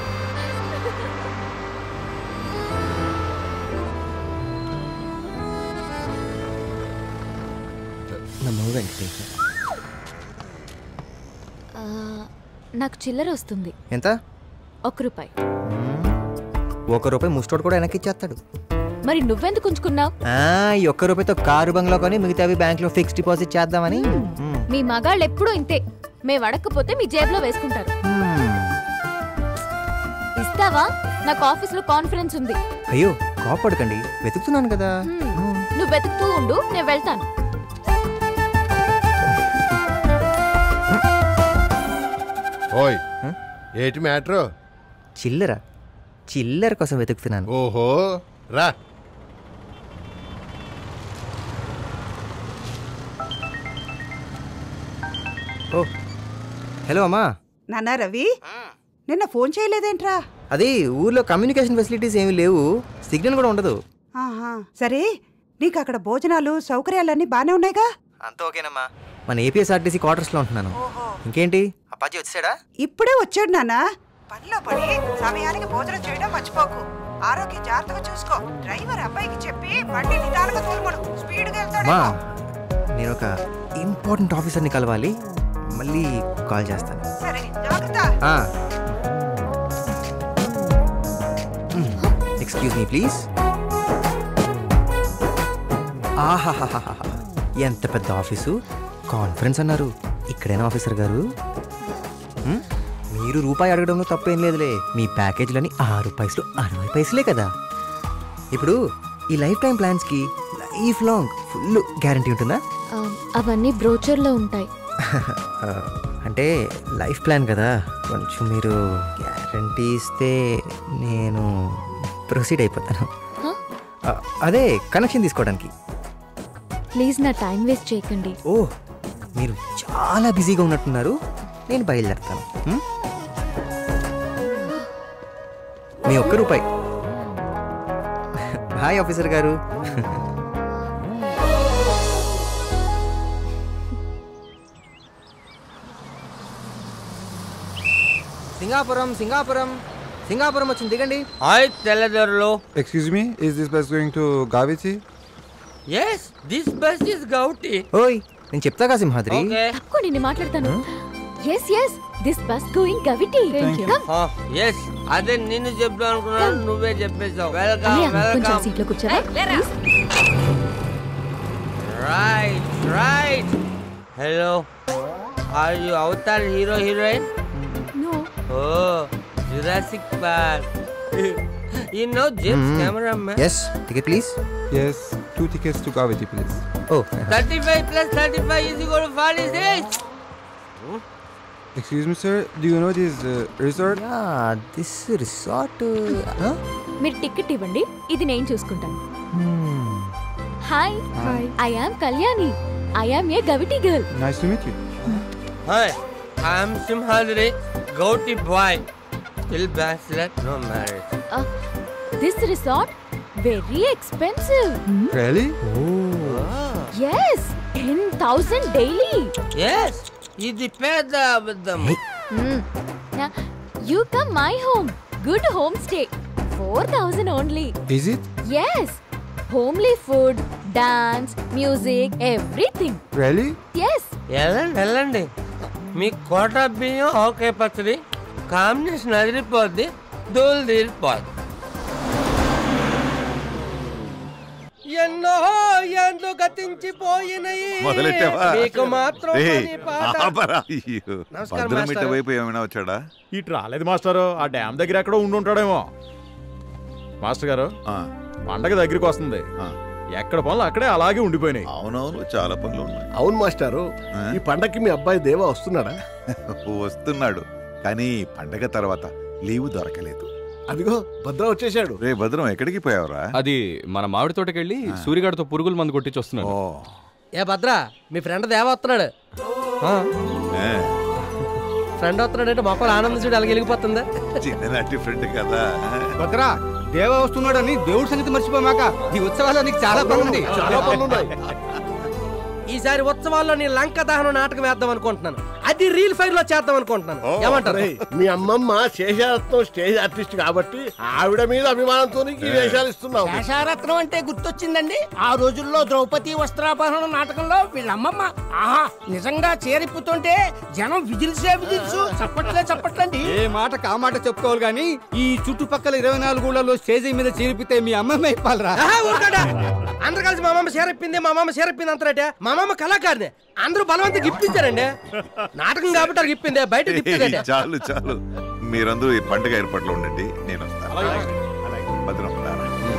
నమో వెంకటేశ ఆ, నాకు చిల్లర వస్తుంది ఎంత ఒక రూపాయి ఒక రూపాయి ముస్టోడు కూడా వెనక్కి ఇచ్చేస్తాడు మరి నువ్వెందుకు ఉంచుకున్నావు ఆ, ఈ ఒక్క రూపాయితో కారు బంగ్లా కొని మిగతావి బ్యాంక్ లో ఫిక్స్డ్ డిపాజిట్ చేద్దామని మ్మ్. మీ మగాళ్ళు ఎప్పుడూ ఇంతే మేము అడగకపోతే మీ జేబులో వేసుకుంటారు ఇస్తావా నాకు ఆఫీస్లో కాన్ఫరెన్స్ ఉంది అయ్యో కోపడకండి వెతుకుతున్నాను కదా హ్మ్. నువ్వు వెతుకుతూ ఉండు నేను వెళ్తాను ఓయ్ ఏటి మ్యాటర్ చిల్లర చిల్లర కోసం వెతుకుతున్నాను ఓహో రా ఓ హలో అమ్మా నాన్నా రవి నిన్న ఫోన్ చేయలేదేంట్రా అది ఊర్లో కమ్యూనికేషన్ ఫెసిలిటీస్ ఏమీ లేవు సిగ్నల్ కూడా ఉండదు ఆహా సరే నీకు అక్కడ భోజనాలు సౌకర్యాలన్నీ బానే ఉన్నాయిగా అంత ఓకేనమ్మా మన ఏపీఎస్ఆర్టీసీ క్వార్టర్స్ లో ఉంటున్నాను ఇంకేంటి అప్పాజీ వచ్చాడా ఇప్పుడే వచ్చాడు నాన్న పనిలో పడి సమయానికి భోజనం చేయడం మర్చిపోకు ఆరోగ్యం జాగ్రత్తగా చూసుకో డ్రైవర్ అబ్బాయికి చెప్పి బండి నిదానంగా తోలుమను స్పీడ్గా వెళ్తాడు మా నేను ఒక ఇంపార్టెంట్ ఆఫీసర్ని కలవాలి మళ్ళీ కాల్ చేస్తాను సరే జాగ్రత్త ఎక్స్క్యూజ్ మీ ప్లీజ్ ఆహాహాహాహా ఎంత పెద్ద ఆఫీసు కాన్ఫరెన్స్ అన్నారు ఇక్కడేనా ఆఫీసర్ గారు హ్మ్? మీరు రూపాయి అడగడంలో తప్పేం లేదులే మీ ప్యాకేజీలని ఆరు పైసలు అరవై పైసలే కదా ఇప్పుడు ఈ లైఫ్ టైం ప్లాన్స్కి లైఫ్ లాంగ్ ఫుల్ గ్యారంటీ ఉంటుందా ఆ, అవన్నీ బ్రోచర్లో ఉంటాయి ఆ, అంటే లైఫ్ ప్లాన్ కదా కొంచెం మీరు గ్యారంటీ ఇస్తే నేను ప్రొసీడ్ అయిపోతాను హ? ఆ, అదే కనెక్షన్ తీసుకోవడానికి ప్లీజ్ నా టైం వేస్ట్ చేయకండి ఓ మీరు చాలా బిజీగా ఉన్నట్టున్నారు నేను బయలుదేరుతాను హ్మ్? మీ ఒక్క రూపాయి హాయ్ ఆఫీసర్ గారు సింగాపురం సింగాపురం సింగాపురం వచ్చింది దిగండి హాయ్ తెల్లదొరలో Excuse me, is this bus going to Gaviti? Yes this bus is Gaviti ఓయ్ నేను చెప్తాగా సింహాద్రి ఓకే తక్కువ నిన్ను మాట్లాడతాను yes yes this bus going Gaviti come yes అదే నిన్ను చెప్దాం అనుకున్నాను నువ్వే చెప్పేశావు వెల్కమ్ అన్నయ్య, కొంచెం వెల్కమ్ సీట్లో కూర్చోవా please right right hello are you Avatar hero heroine no oh Jurassic Park you know James cameraman yes ticket please Yes, two tickets to Gaviti, please. Oh 35 plus 35 is equal to 46 Excuse me, sir. Do you know this uh, resort? Yeah, this resort. మీరు టికెట్ ఇవ్వండి ఇది నేను చూసుకుంటాను hi hi I am Kalyani I am a Gaviti girl Nice to meet you. Hi, I'm Simhadri, Gauti boy. Still bachelor, no marriage. This resort very expensive Really? Yes ten thousand daily Yes, ఇది పెద్ద అబద్ధం you come my home good home stay four thousand only Is it? Yes homely food dance music everything Really? Yes వెళ్ళండి వెళ్ళండి మీ కోట బియ్యం ఓకే పచ్చడి కాంబినేషన్ అదిరిపోద్ది దూలు తీరిపోద్ది ఎన్నో ఎందు గతించిపోయినయి మొదలెట్టావా మీకు మాత్రం ఏయ్, పని పాట. ఆపరా. అయ్యో. నమస్కారం, భద్రం ఇట్ట మాస్టారు. వైపు ఏమైనా వచ్చాడా ఇటు రాలేదు మాస్టారు ఆ డ్యామ్ దగ్గర ఎక్కడో ఉండి ఉంటాడేమో మాస్టర్ గారు పండగ దగ్గరికి వస్తుంది ఎక్కడ పనులు అక్కడే అలాగే ఉండిపోయినాయి అవునవును చాలా పనులు ఉన్నాయి అవును మాస్టారు ఈ పండగకి మీ అబ్బాయి దేవా వస్తున్నాడా వస్తున్నాడు కానీ పండగ తర్వాత లీవు దొరకలేదు అదిగో భద్ర వచ్చేసాడు రే భద్రం ఎక్కడికి పోయావురా అది మన మామిడి తోటకెళ్ళి సూర్యగాడితో పురుగుల మందు కొట్టించి వస్తున్నాడు ఏ భద్ర మీ ఫ్రెండ్ దేవ వస్తున్నాడు ఫ్రెండ్ వస్తున్నాడంటే మొక్కలు ఆనందించుడు అలాగే వెళ్ళిపోతుందా చిన్ననాటి ఫ్రెండ్ కదా భద్రా దేవ వస్తున్నాడని దేవుడి సంగతి మర్చిపోమాక ఈ ఉత్సవాల్లో నీకు చాలా పనుంది చాలా పనులున్నాయి. ఈసారి ఉత్సవాల్లో నేను లంక దహనం నాటకం వేద్దాం అనుకుంటున్నాను అది రీల్ ఫైర్ లో చేద్దాం అనుకుంటున్నాను ఏమంటారు రేయ్, మీ అమ్మమ్మ శేషారత్నం స్టేజ్ ఆర్టిస్ట్ కాబట్టి ఆవిడ మీద అభిమానంతో ఈ వేషాలు ఇస్తున్నావు శేషారత్నం అంటే గుర్తొచ్చిందండి ఆ రోజుల్లో ద్రౌపది వస్త్రాపహరణం నాటకంలో వీళ్ళమ్మమ్మ ఆహా నిజంగా చేరిప్పుతుంటే జనం విజిల్సే విజిల్స్ చప్పట్లే చప్పట్లండి ఏ మాట కా మాట చెప్పుకోవాలి గాని ఈ చుట్టుపక్కల ఇరవై నాలుగు ఊళ్ళలో స్టేజ్ మీద చేరిపితే మీ అమ్మమ్మ అయిపోవాలరా ఆహా, ఊరుకోడా. అందరు కలిసి మా అమ్మమ్మ చేరప్పింది మా అమ్మమ్మ చేరప్పింది అంటారటే మా అమ్మమ్మ కళాకారిని అందరూ బలవంతం గిప్పించారండి నాటకం కాబట్టి వాళ్ళకి ఇప్పింది బయట గిప్పిందండి చాలు చాలు మీరందరూ ఈ పండుగ ఏర్పాట్లో ఉండండి నేను వస్తాను భద్రం రారా.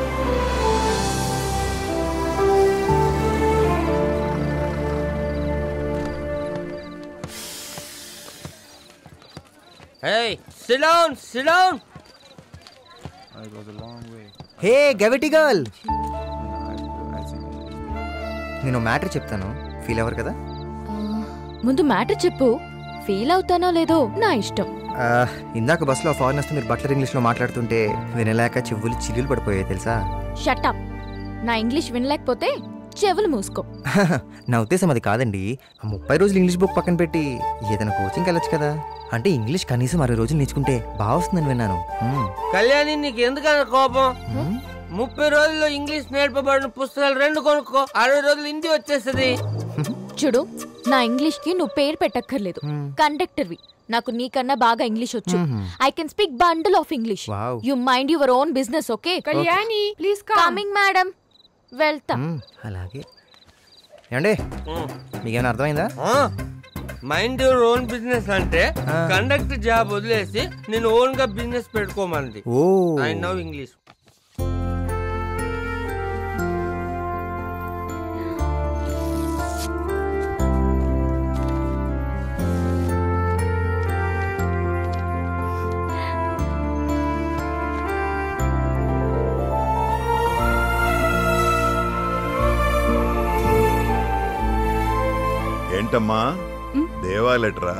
Hey, sit down, sit down. Hey Gaviti girl నేను మ్యాటర్ చెప్తాను ఫీల్ అవ్వరు కదా ముందు మ్యాటర్ చెప్పు ఫీల్ అవుతానో లేదో నా ఇష్టం ఆ, ఇందాక బస్సులో ఫారినర్స్ మీరు బట్లర్ ఇంగ్లీష్లో మాట్లాడుతుంటే వినలేక చెవులు చిల్లులు పడిపోయాయి తెలుసా షటప్ నా ఇంగ్లీష్ వినలేకపోతే చెవులు మూసుకో నా ఉద్దేశం అది కాదండి ఆ ముప్పై రోజులు ఇంగ్లీష్ బుక్ పక్కన పెట్టి ఏదైనా కోచింగ్ వెళ్ళొచ్చు కదా అంటే ఇంగ్లీష్ కనీసం అరవై రోజులు నేర్చుకుంటే బాగా వస్తుందని విన్నాను హ్మ్. కళ్యాణి నీకు ఎందుకన్నా కోపం ముప్పై రోజుల్లో ఇంగ్లీష్ నేర్పబడిన పుస్తకాలు రెండు కొనుక్కో అరవై రోజులు హిందీ వచ్చేస్తుంది చూడు నా ఇంగ్లీష్ కి నువ్వు పేరు పెట్టక్కర్లేదు కండక్టర్వి నాకు నీకన్నా బాగా ఇంగ్లీష్ వచ్చు మ్మ్. I can speak bundle of English Wow. You mind your own business okay Kalyani please coming madam వెళ్తా మ్మ్, అలాగే ఏమండి మీకేమైనా అర్థమైందా మైండ్ యువర్ ఓన్ బిజినెస్ అంటే కండక్టర్ జాబ్ వదిలేసి నేను ఓన్ గా బిజినెస్ పెట్టుకోమంది ఓ. ఐ నో ఇంగ్లీష్ ఏంటమ్మా దేవా లెటరా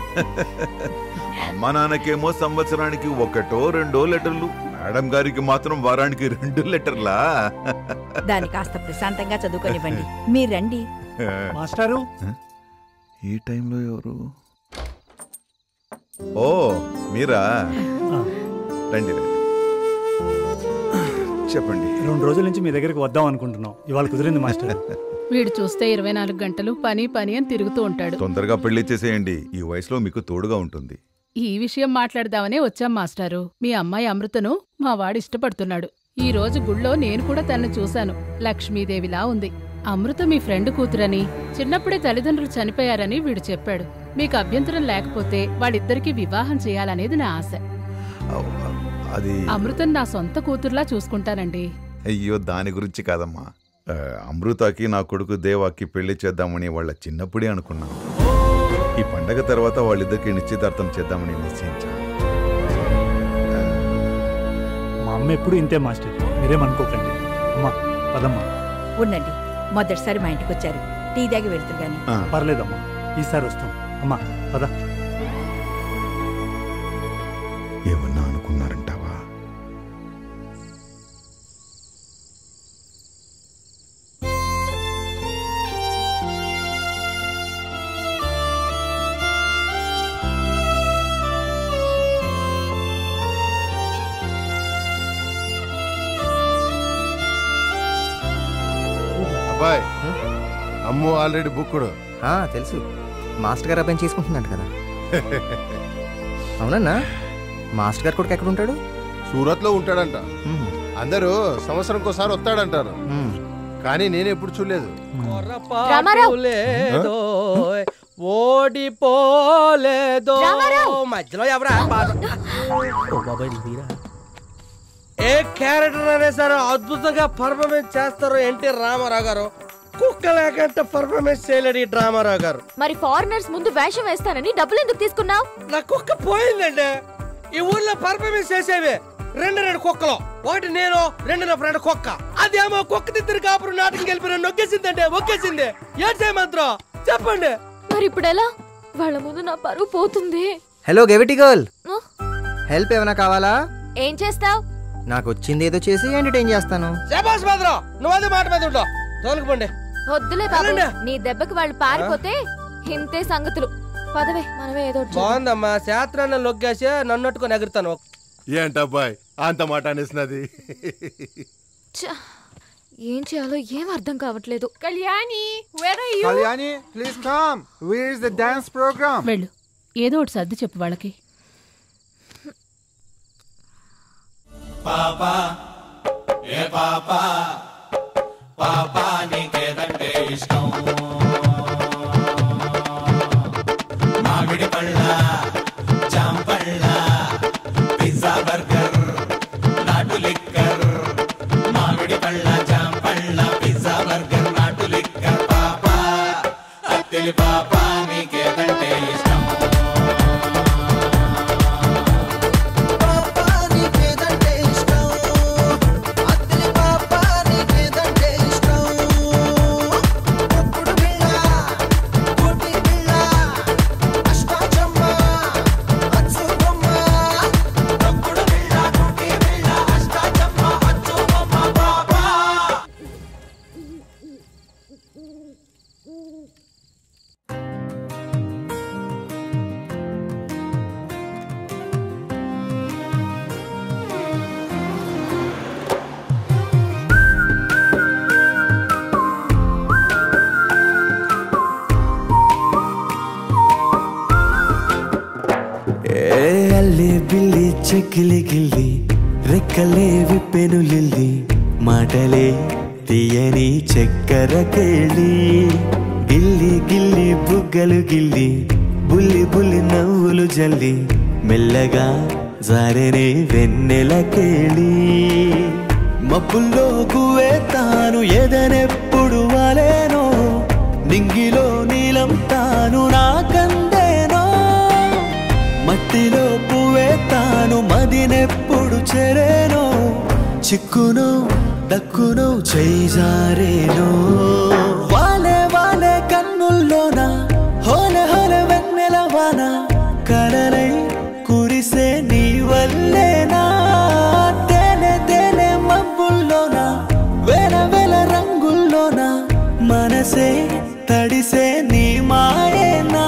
అమ్మా నాన్నకేమో సంవత్సరానికి ఒకటో రెండో లెటర్లు మేడం గారికి మాత్రం వారానికి రెండు లెటర్లా దాన్ని కాస్త ప్రశాంతంగా చదువుకొనివ్వండి మీరు రండి మాస్టారు ఈ టైంలో ఎవరు ఓ మీరా రండి రండి చెప్పండి రెండు రోజుల నుంచి మీ దగ్గరికి వద్దాం అనుకుంటున్నాం ఇవాళ కుదిరింది మాస్టర్ వీడు చూస్తే ఇరవై నాలుగు గంటలు పని పని అని తిరుగుతూ ఉంటాడు తొందరగా పెళ్లి చేసేయండి ఈ వయసులో మీకు తోడుగా ఉంటుంది ఈ విషయం మాట్లాడదామనే వచ్చాం మాస్టారు మీ అమ్మాయి అమృతను మా వాడు ఇష్టపడుతున్నాడు ఈ రోజు గుళ్ళో నేను కూడా తనను చూశాను లక్ష్మీదేవిలా ఉంది అమృత మీ ఫ్రెండ్ కూతురని చిన్నప్పుడే తల్లిదండ్రులు చనిపోయారని వీడు చెప్పాడు మీకు అభ్యంతరం లేకపోతే వాళ్ళిద్దరికీ వివాహం చేయాలనేది నా ఆశ అది అమృతం నా సొంత కూతుర్లా చూసుకుంటానండి అయ్యో దాని గురించి కాదమ్మా ఆ, అమృతకి నా కొడుకు దేవాకి పెళ్లి చేద్దామని వాళ్ళ చిన్నప్పుడే అనుకున్నాను ఈ పండగ తర్వాత వాళ్ళిద్దరికి నిశ్చితార్థం చేద్దామని నిశ్చయించాను మా అమ్మ ఎప్పుడు ఇంతే మాస్టర్ మీరేమనుకోకండి అమ్మా పదమ్మా ఉండండి మొదటిసారి మా ఇంటికి వచ్చారు టీ దాగి వెళ్తారు గాని పర్లేదమ్మా ఈసారి వస్తాం అమ్మా పద ఏమన్నా అనుకున్నారంటావా అబ్బాయి అమ్ము ఆల్రెడీ బుక్కుడు ఆ, తెలుసు మాస్టర్ గారు అబ్బాయిని చేసుకుంటున్నాడు కదా అవునన్నా మాస్టర్ గారు కొడుకు ఎక్కడ ఉంటాడు సూరత్ లో ఉంటాడంట అందరూ సంవత్సరంకోసారి వస్తాడంటారు కానీ నేను ఎప్పుడు చూడలేదు రామారావు. లేదో ఓడిపోలేదో రామారావు. మధ్యలో ఎవరా బాధ- ఓ బాబాయ్ ఇది మీరా? ఏ క్యారెక్టర్ అనే సరే అద్భుతంగా పర్ఫార్మెన్స్ చేస్తారు ఎన్టీ రామారావు గారు కుక్క లేకంటే పర్ఫార్మెన్స్ చేయలేడు ఈ రామారావు గారు మరి ఫారినర్స్ ముందు వేషం వేస్తానని డబ్బులు ఎందుకు తీసుకున్నావు నా కుక్క పోయిందండి ఈ ఊర్లో పర్ఫార్మెన్స్ చేసేవి రెండు రెండు కుక్కలు ఒకటి నేను రెండు నా ఫ్రెండ్ కుక్క అదేమో కుక్క తిద్దరు కాపురం నాటకం గెలిపి నన్ను నొక్కేసిందంటే ఒక్కేసింది ఏం చేయమంత్రం చెప్పండి మరి ఇప్పుడు ఎలా వాళ్ళ ముందు నా పరువు పోతుంది హలో గెవిటి గర్ల్ హెల్ప్ ఏమైనా కావాలా ఏం చేస్తావ్ నాకు వచ్చింది ఏదో చేసి ఎంటర్టైన్ చేస్తాను శబాష్ భద్రం నువ్వు అదే మాట మీద ఉంటావు తోలుకుపోండి వద్దులే బాబు వెళ్ళండి. నీ దెబ్బకి వాళ్ళు పారిపోతే ఇంతే సంగతులు పదవే మనమే ఏదో ఒకటి చేద్దాం. బాగుందమ్మా శాస్త్రాన్ని లొగ్గేసి నన్ను అట్టుకొని ఎగురుతాను ఏంటబ్బాయ్ అంత మాట అనేసినది ఛ, ఏం చేయాలో ఏం అర్థం కావట్లేదు Kalyani where are you Kalyani, please come. Where is the dance program? వెళ్ళు ఏదో ఒకటి సర్ది చెప్పు వాళ్ళకి పాపా ఏ పాపా పాపా నీకేదంటే ఇష్టం మామిడి పళ్ళ జామ పళ్ళ పిజ్జా బర్గర్ నాటు లిక్కర్ మామిడి పళ్ళ జామ పళ్ళ పిజ్జా బర్గర్ నాటు లిక్కర్ పాపా అత్తెలి పాపా నీకేదంటే ఇష్టం ఏ అల్లి బిల్లి చెక్కిలి గిల్లి రెక్కలే విప్పెను లిల్లి మాటలే తీయని చక్కెర కేళి గిల్లి గిల్లి బుగ్గలు గిల్లి బుల్లి బుల్లి నవ్వులు జల్లి మెల్లగా జారెనే వెన్నెల కేళి మబ్బుల్లో గువే తాను ఎదనెప్పుడు వాలేనో నింగిలో నీలం తాను నాకందేనో మట్టిలో పువ్వే తాను మదినెప్పుడు చెరేనో చిక్కును దక్కును చేజారేనో వాలే వాలే కన్నుల్లోన హోలే హోలే వెన్నెల వాన కలలై కురిసే నీ వల్లేనా తేనె తేనె మబ్బుల్లోన వేల వేల రంగుల్లోన మనసే తడిసే నీ మాయేనా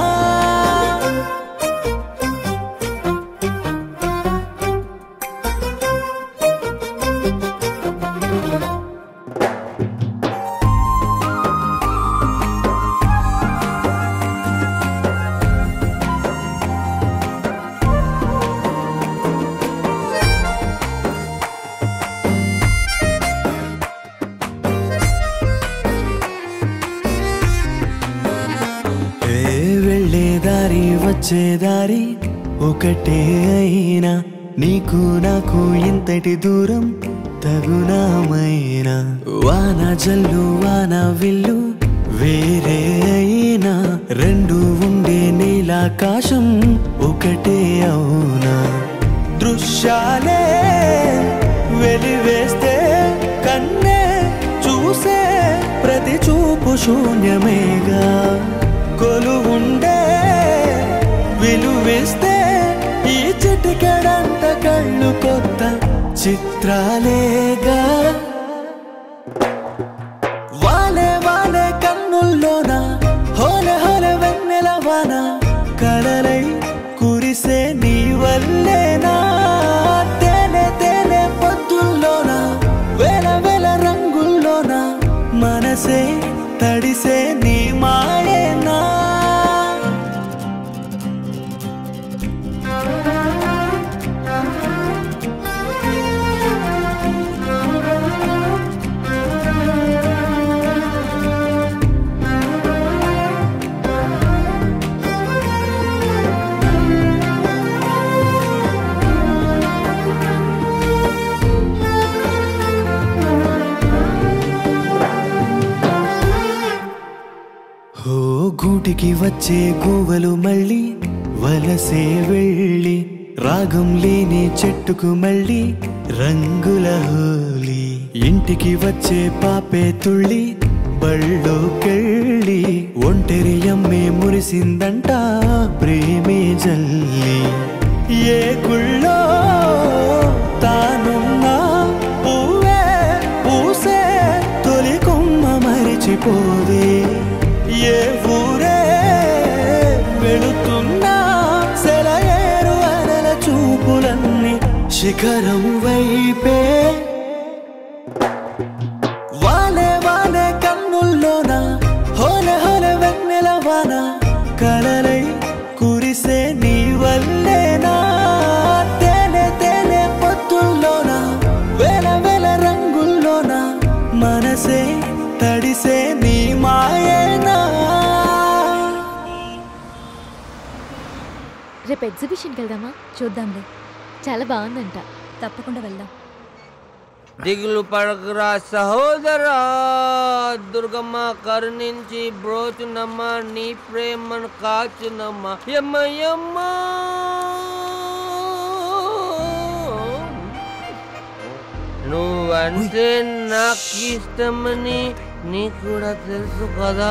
ఏ వెళ్ళే దారి వచ్చే దారి ఒకటే అయినా నీకు నాకు ఇంతటి దూరం తగునామైనా వాన జల్లు వాన విల్లు వేరే అయినా రెండు ఉండే నీలాకాశం ఒకటే అవునా దృశ్యాలే వెలివేస్తే కన్నే చూసే ప్రతి చూపు శూన్యమేగా కొలువుండే విలువిస్తే ఈ చిటికెడంత కళ్ళు కొత్త చిత్రాలేగా వాలే వాలే కన్నుల్లోన హోలే హోలే వెన్నెల వాన కలలై కురిసే నీ వల్లేనా తేనె తేనె పొద్దుల్లోన వేల వేల రంగుల్లోన మనసే తడిసే నీ మాయేనా ఓ గూటికి వచ్చే గూవలు మళ్ళీ వలసే వెళ్ళి రాగం లేని చెట్టుకు మళ్ళీ రంగుల హోలీ ఇంటికి వచ్చే పాపే తుళ్ళి బళ్ళోకెళ్ళి ఒంటరి అమ్మే మురిసిందంట ప్రేమే జల్లి ఏ గుళ్ళో తానున్నా పువ్వే పూసే తొలి కొమ్మ మరిచిపోదే ఏ ఊరే వెళుతున్నా సెలయేరు అనల చూపులన్నీ శిఖరం వైపే వాలే వాలే కన్నుల్లోన హోలే హోలే వెన్నెల వాన కలలై కురిసే నీ వల్లేనా తేనె తేనె పొత్తుల్లోన వేల వేల రంగుల్లోన మనసే తడిసే నీ మాయేనా రేపు ఎగ్జిబిషన్కి వెళ్దామా చూద్దాంలే చాలా బాగుందంట తప్పకుండా వెళ్దాం దిగులు పడకురా సహోదరా దుర్గమ్మ కరుణించి బ్రోచునమ్మ నీ ప్రేమను కాచునమ్మ యమ్మ యమ్మ నువ్వంటే నాకు ఇష్టమని నీకు కూడా తెలుసు కదా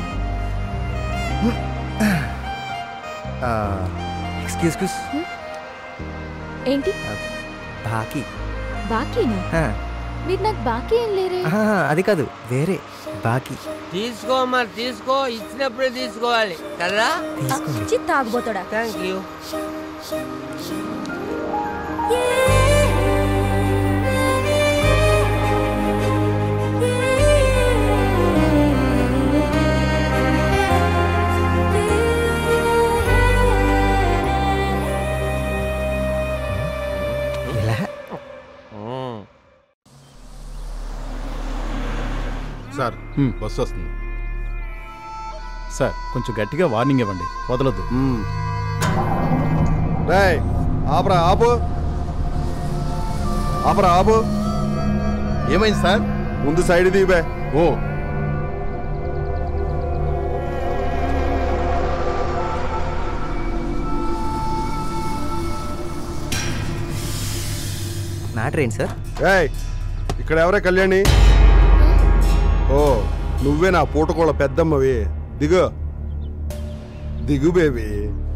ఎక్స్క్యూజ్ క్యూస్ ఏంటి బాకీ బాకీనా హా. మీరు నాకు బాకీ ఏం లేరే ఆహా, అది కాదు వేరే బాకీ తీసుకో మరి తీసుకో ఇచ్చినప్పుడే తీసుకోవాలి కదా చి తాగుబోతాడా థ్యాంక్ యూ ఇలా సార్ బస్సు వస్తుంది సార్ కొంచెం గట్టిగా వార్నింగ్ ఇవ్వండి వదలొద్దు రేయ్ ఆపరా ఆపు ఆపరా ఆపు ఏమైంది సార్ ముందు సైడ్ దిగిబే ఓ మ్యాటర్ ఏంటి సార్ ఏయ్ ఇక్కడ ఎవరే కళ్యాణి ఓ నువ్వే నా పూటకోళ్ళ పెద్దమ్మవి దిగు దిగు బేబీ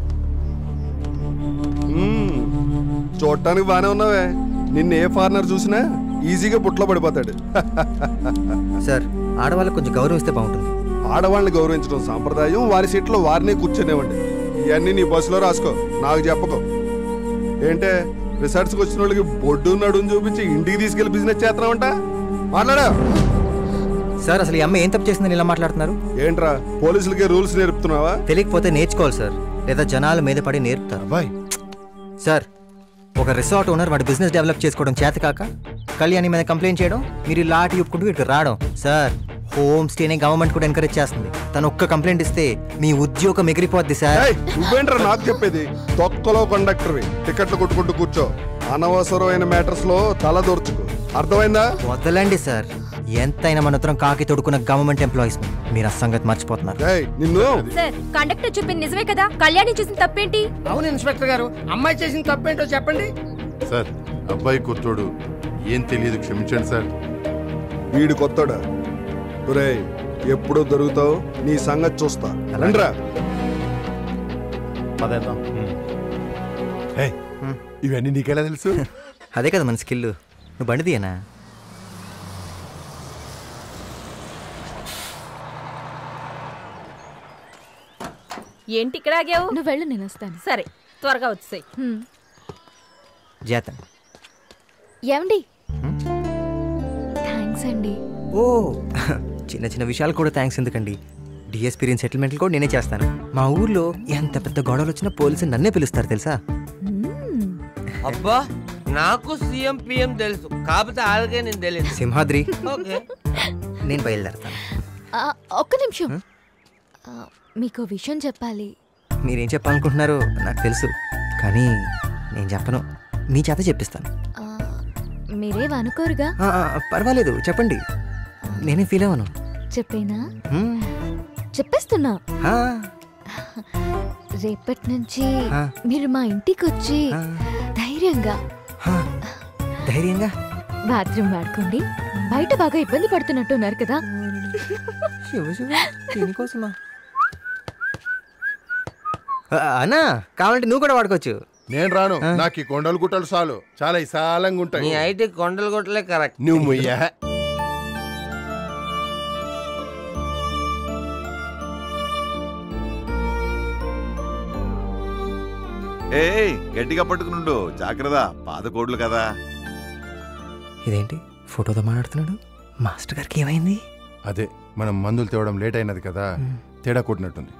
మ్మ్. చూడటానికి బానే ఉన్నావే నిన్న ఏ ఫారినర్ చూసినా ఈజీగా బుట్లో పడిపోతాడు సార్ ఆడవాళ్ళకి కొంచెం గౌరవిస్తే బాగుంటుంది ఆడవాళ్ళని గౌరవించడం సాంప్రదాయం వారి సీట్లో వారినే కూర్చొనేవ్వండి ఇవన్నీ నీ బస్సులో రాసుకో నాకు చెప్పకు ఏంటే రిసార్ట్స్కి వచ్చిన వాళ్ళకి బొడ్డు నడుని చూపించి ఇంటికి తీసుకెళ్లి బిజినెస్ చేస్తున్నావంట మాట్లాడా సార్ అసలు ఈ అమ్మ ఏం తప్పు చేసిందని ఇలా మాట్లాడుతున్నారు ఏంట్రా పోలీసులకి రూల్స్ నేర్పుతున్నావా తెలియకపోతే నేర్చుకోవాలి సార్ లేదా జనాల మీద పడి నేర్పుతారు బాయ్ సార్ ఒక రిసార్ట్ ఓనర్ వాడి బిజినెస్ డెవలప్ చేసుకోవడం చేత కాక కళ్యాణి మీద కంప్లైంట్ చేయడం మీరు ఇలా ఆటి ఒప్పుకుంటూ ఇక్కడ రావడం సార్ హోమ్ స్టేనే గవర్నమెంట్ కూడా ఎంకరేజ్ చేస్తుంది తను ఒక్క కంప్లైంట్ ఇస్తే మీ ఉద్యోగం ఎగిరిపోద్ది సార్ ఏయ్, నువ్వేంట్రా నాకు చెప్పేది తొక్కలో కండక్టర్వి టికెట్లు కొట్టుకుంటూ కూర్చో అనవసరమైన మ్యాటర్స్ లో తల దూర్చుకు అర్థమైందా వదలండి సార్ ఎంతైనా మన ఉత్తరం కాకి తొడుకున్న గవర్నమెంట్ ఎంప్లాయీస్ మీరు ఆ సంగతి మర్చిపోతున్నారు నిన్ను సార్ కండక్టర్ చెప్పింది నిజమే కదా కళ్యాణి చూసిన తప్పేంటి అవును ఇన్స్పెక్టర్ గారు అమ్మాయి చేసిన తప్పేంటో చెప్పండి సార్ అబ్బాయి కొత్తోడు ఏం తెలియదు క్షమించండి సార్ వీడు కొత్తడా ఒరేయ్ ఎప్పుడు దొరుకుతావు నీ సంగతి చూస్తా రండ్రా పదేద్దాం హే, ఇవన్నీ నీకెలా తెలుసు అదే కదా మన స్కిల్ నువ్వు బండి తీయనా ఏంటి ఇక్కడ ఆగావు నువ్వు వెళ్ళు నేను వస్తాను సరే త్వరగా వచ్చేసాయి చేతన్ ఏమండి థ్యాంక్స్ అండి ఓ చిన్న చిన్న విషయాలు కూడా థ్యాంక్స్ ఎందుకండి డిఎస్పీ సెటిల్మెంట్లు కూడా నేనే చేస్తాను మా ఊర్లో ఎంత పెద్ద గొడవలు వచ్చినా పోలీసులు నన్నే పిలుస్తారు తెలుసా అబ్బా నాకు సీఎం పిఎం తెలుసు కాకపోతే వాళ్ళకే నేను తెలియదు సింహాద్రి ఓకే నేను బయలుదేరతాను ఆ, ఒక్క నిమిషం ఆ, మీకు విషయం చెప్పాలి మీరేం చెప్పాలనుకుంటున్నారో నాకు తెలుసు కానీ నేను చెప్పను మీ చేత చెప్పిస్తాను ఆ, మీరేం అనుకోరుగా ఆ, ఆ, పర్వాలేదు చెప్పండి నేనే ఫీల్ అవ్వను చెప్పేనా హ్మ్. చెప్పేస్తున్నా ఆ, రేపటి నుంచి ఆ. మీరు మా ఇంటికి వచ్చి ధైర్యంగా ధైర్యంగా బాత్రూమ్ వాడుకోండి బయట బాగా ఇబ్బంది పడుతున్నట్టున్నారు కదా శివ శివ దీనికోసమా అన్నా కావాలంటే నువ్వు కూడా వాడుకోవచ్చు నేను రాను నాకు ఈ కొండలు గుట్టలు చాలు చాలా విశాలంగా నీ ఉంటాయి అయితే కొండలు కొట్టలే కరెక్ట్ నువ్వు ముయ్యా ఏ గట్టిగా పట్టుకునుండు జాగ్రత్త పాత కోడ్లు కదా ఇదేంటి ఫోటోతో మాట్లాడుతున్నాడు మాస్టర్ గారికి ఏమైంది అదే మనం మందులు తేవడం లేట్ అయినది కదా తేడా కొట్టినట్టుంది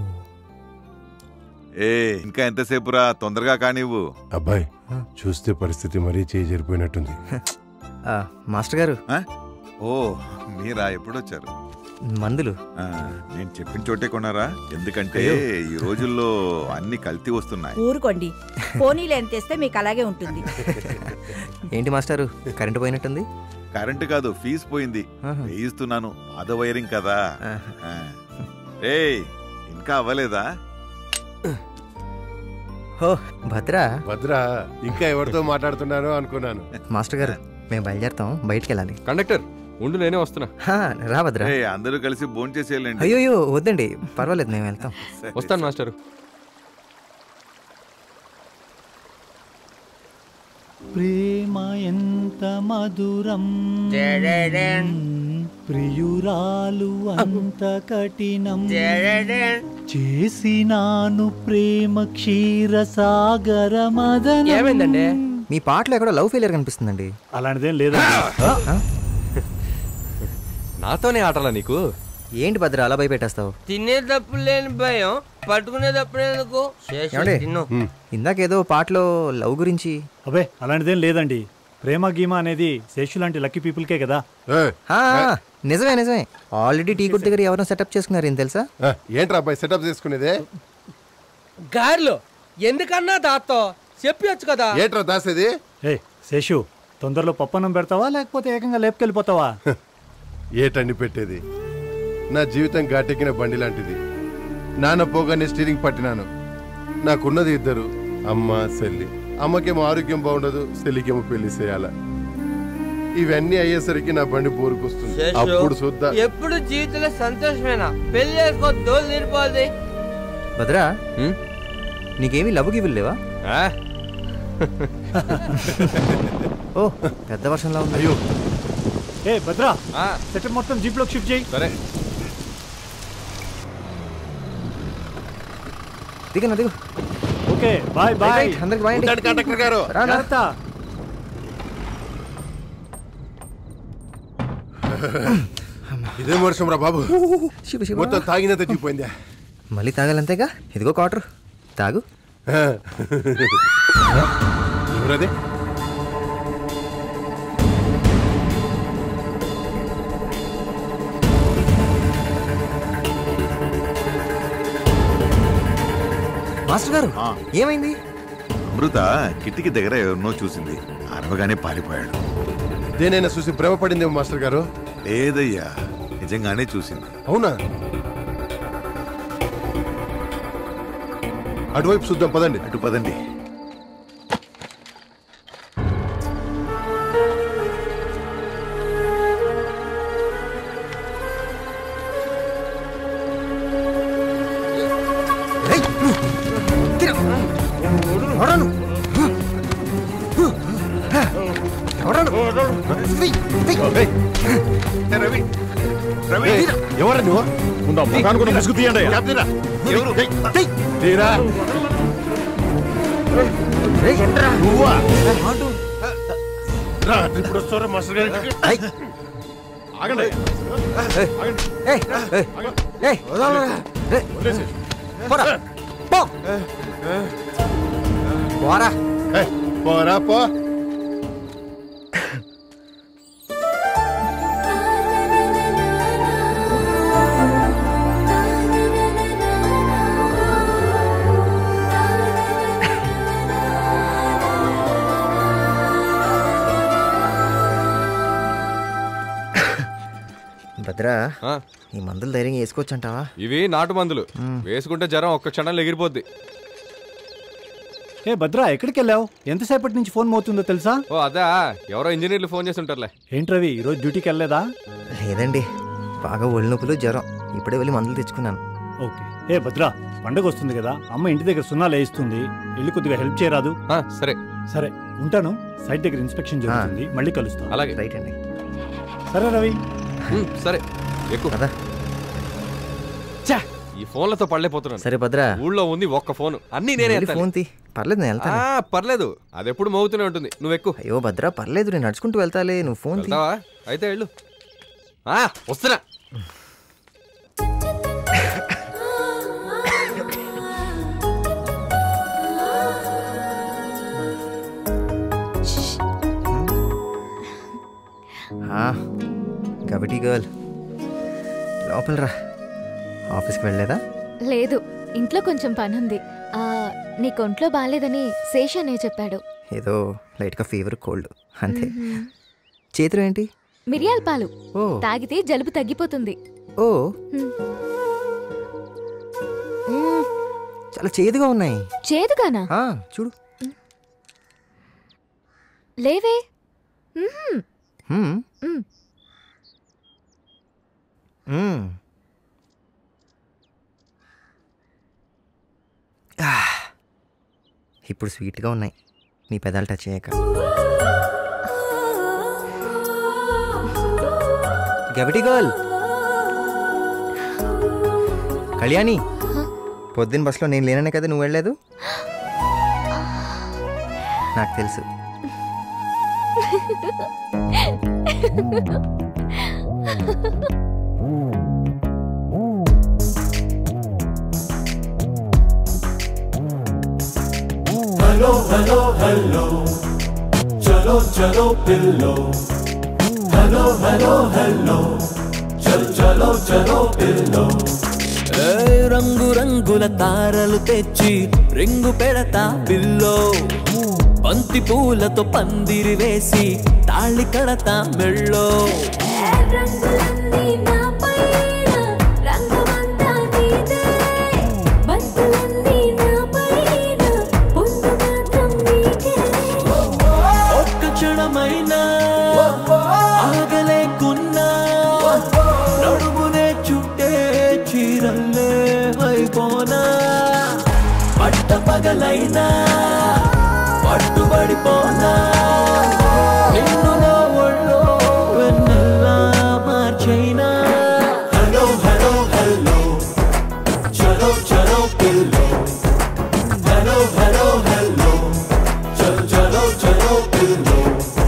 ఏ ఇంకా ఎంతసేపురా తొందరగా కానివ్వు అబ్బాయి చూస్తే పరిస్థితి మరీ చేయి జరిపోయినట్టుంది ఆ, మాస్టర్ గారు ఓ మీరా ఎప్పుడొచ్చారు మందులు ఆ, నేను చెప్పిన చోటే కొన్నారా ఎందుకంటే అయ్యో. ఈ రోజుల్లో అన్ని కల్తీ వస్తున్నాయి ఊరుకోండి పోనీలు ఎంత తెస్తే మీకు అలాగే ఉంటుంది ఏంటి మాస్టారు కరెంటు పోయినట్టుంది కరెంటు కాదు ఫీజు పోయింది వేయిస్తున్నాను పాద వైరింగ్ కదా ఆ. ఏయ్ ఇంకా అవ్వలేదా హో భద్రా భద్రా ఇంకా ఎవరితో మాట్లాడుతున్నానో అనుకున్నాను మాస్టర్ గారు మేము బయలుదేరుతాం బయటికి వెళ్ళాలి కండక్టర్ ఉండు నేనే వస్తున్నా హా, రా భద్రా ఏయ్, అందరూ కలిసి భోంచేసేయాలండి అయ్యో వద్దండి పర్వాలేదు మేము వెళ్తాం వస్తాను మాస్టర్ ప్రేమ ఎంత మధురం ప్రియురాలు అంత కఠినం చేసినాను ప్రేమ క్షీర సాగర మదన ఏమైందండి మీ పాటలో ఎక్కడో లవ్ ఫెయిలియర్ కనిపిస్తుందండి అలాంటిదేం లేదండి నాతోనే ఆటలా నీకు ఏంటి భద్ర అలా భయపెట్టేస్తావు తినేటప్పుడు లేని భయం పట్టుకునేటప్పుడు ఎందుకు శేషు, ఏమండి తిను ఇందాకేదో పాటలో లవ్ గురించి అబే అలాంటిదేం లేదండి ప్రేమ గీమ అనేది శేషు లాంటి లక్కీ పీపుల్కే కదా ఆ, నిజమే నిజమే ఆల్రెడీ టీ కొట్టు దగ్గర ఎవరైనా సెటప్ చేసుకున్నారు ఏం తెలుసా ఏంట్రా అబ్బాయి సెటప్ చేసుకునేదే గారెలు ఎందుకన్నా దాతో చెప్పొచ్చు కదా ఏంట్రా దాసేది ఏ శేషు తొందరలో పప్పన్నం పెడతావా లేకపోతే ఏకంగా లేపుకెళ్ళిపోతావా ఏటండి పెట్టేది నా జీవితం ఘాటెక్కిన బండి లాంటిది నాన్న పోగానే స్టీరింగ్ పట్టినాను నాకున్నది ఇద్దరు అమ్మ చెల్లి అమ్మకేమో ఆరోగ్యం బాగుండదు చెల్లికేమో పెళ్లి చేయాల ఇవన్నీ అయ్యేసరికి నా బండి బోరుకొస్తుంది శేషు, అప్పుడు చూద్దా ఎప్పుడు జీవితంలో సంతోషమేనా పెళ్లి చేసుకో దోలు తీరిపోద్ది భద్రా నీకేమీ లవ్ గివ్వులు లేవా ఓ పెద్ద వర్షంలా ఉంది అయ్యో ఏ భద్రా సెటప్ మొత్తం జీప్ లోకి షిఫ్ట్ చేయి సరే దిగను దిగు ఓకే బాయ్ బాయ్ రైట్, అందరికి బాయ్ అండి. ఉంటాడు కండక్టర్ గారు. రా, రా. జాగ్రత్త. ఇదేం వర్షం రా బాబు శివ శివ. మొత్తం తాగినంత చూపోయిందా మళ్ళీ తాగాలంతేగా ఇదిగో క్వార్టర్ తాగు ఎవరది మాస్టర్ గారు ఏమైంది అమృత కిటికీ దగ్గర ఎవరినో చూసింది అరవగానే పారిపోయాడు దేనైనా చూసి భ్రమపడిందేమో మాస్టర్ గారు లేదయ్యా నిజంగానే చూసింది అవునా అటువైపు చూద్దాం పదండి అటు పదండి ఎవరను ఎవరను రవి రవి ఏయ్, ఎవరా నువ్వు ముందు ఆ ముఖానికి ఉన్న ముసుగు తీయండి అయ్యా. తీరా. ఎవరు తీరా నువ్వా రా ఇప్పుడు వస్తారా మాస్టర్ గారికి ఆగండి ఏయ్, ఏయ్, ఏయ్, ఏయ్, పోరా, పో. పోరా ఏయ్, పోరా పో భద్రా ఈ మందులు ధైర్యంగా వేసుకోవచ్చు అంటావా ఇవి నాటు మందులు వేసుకుంటే జ్వరం ఒక్క క్షణంలో ఎగిరిపోద్ది ఏ భద్రా ఎక్కడికి వెళ్ళావు ఎంతసేపటి నుంచి ఫోన్ మోతుందో తెలుసా ఓ అదా ఎవరో ఇంజనీర్లు ఫోన్ చేసి ఉంటారులే ఏంట్రవి ఈరోజు డ్యూటీకి వెళ్ళలేదా లేదండి బాగా ఒళ్ళు నొప్పులు జ్వరం ఇప్పుడే వెళ్ళి మందులు తెచ్చుకున్నాను ఓకే ఏ భద్ర పండగ వస్తుంది కదా అమ్మ ఇంటి దగ్గర సున్నాలు వేయిస్తుంది వెళ్ళి కొద్దిగా హెల్ప్ చేయరాదు సరే సరే ఉంటాను సైట్ దగ్గర ఇన్స్పెక్షన్ జరుగుతుంది మళ్ళీ కలుస్తాను అలాగే రైట్ అండి సరే రవి సరే ఎక్కువ ఛా, ఈ ఫోన్లతో పడలేకపోతున్నాను సరే భద్రా ఊళ్ళో ఉంది ఒక్క ఫోన్ అన్ని నేనే వెళ్ళి ఎత్తాలి. ఫోన్ తీ పర్లేదు నేను వెళ్తాను ఆ, పర్లేదు అది ఎప్పుడు మోగుతూనే ఉంటుంది నువ్వు ఎక్కువ అయ్యో భద్రా పర్లేదు నేను నడుచుకుంటూ వెళ్తాలే నువ్వు ఫోన్ తీ వెళ్తావా అయితే వెళ్ళు ఆ, వస్తున్నా ఆ, కబడ్డీ గర్ల్ లోపల రా ఆఫీస్కి వెళ్ళలేదా లేదు ఇంట్లో కొంచెం పనుంది ఆ, నీకు ఒంట్లో బాగాలేదని శేష్ అనే చెప్పాడు ఏదో లైట్గా ఫీవర్ కోల్డ్ అంతే మ్మ్. చేతిలో ఏంటి మిరియాల పాలు ఓ. తాగితే జలుబు తగ్గిపోతుంది ఓ మ్మ్. చాలా చేదుగా ఉన్నాయి చేదుగానా ఆ, చూడు లేవే మ్మ్. హ్మ్. మ్మ్. మ్మ్. ఆ, ఇప్పుడు స్వీట్గా ఉన్నాయి నీ పెదాలు టచ్ చేయక గవిటి గర్ల్ కళ్యాణి పొద్దున్న బస్సులో నేను లేననే కదా నువ్వు వెళ్ళలేదు నాకు తెలుసు हेलो हेलो हेलो चलो चलो पिल्लो हेलो हेलो हेलो चल चलो चलो पिल्लो ఏ రంగు రంగుల తారలు తెచ్చి రింగు పెడతా పిల్లో బంతి పూలతో పందిరి వేసి తాళి కడతా మెళ్ళో ఒక్క క్షణమైనా ఆగలేకున్నా నడుమునే చుట్టే చీరల్లే అయిపోనా పట్ట పగలైనా పట్టుబడిపోనా నిన్ను నా ఒళ్ళో వెన్నెల్లా మార్చైనా हेलो हेलो हेलो चलो चलो पिल्लो हेलो हेलो हेलो चल चलो चलो पिल्लो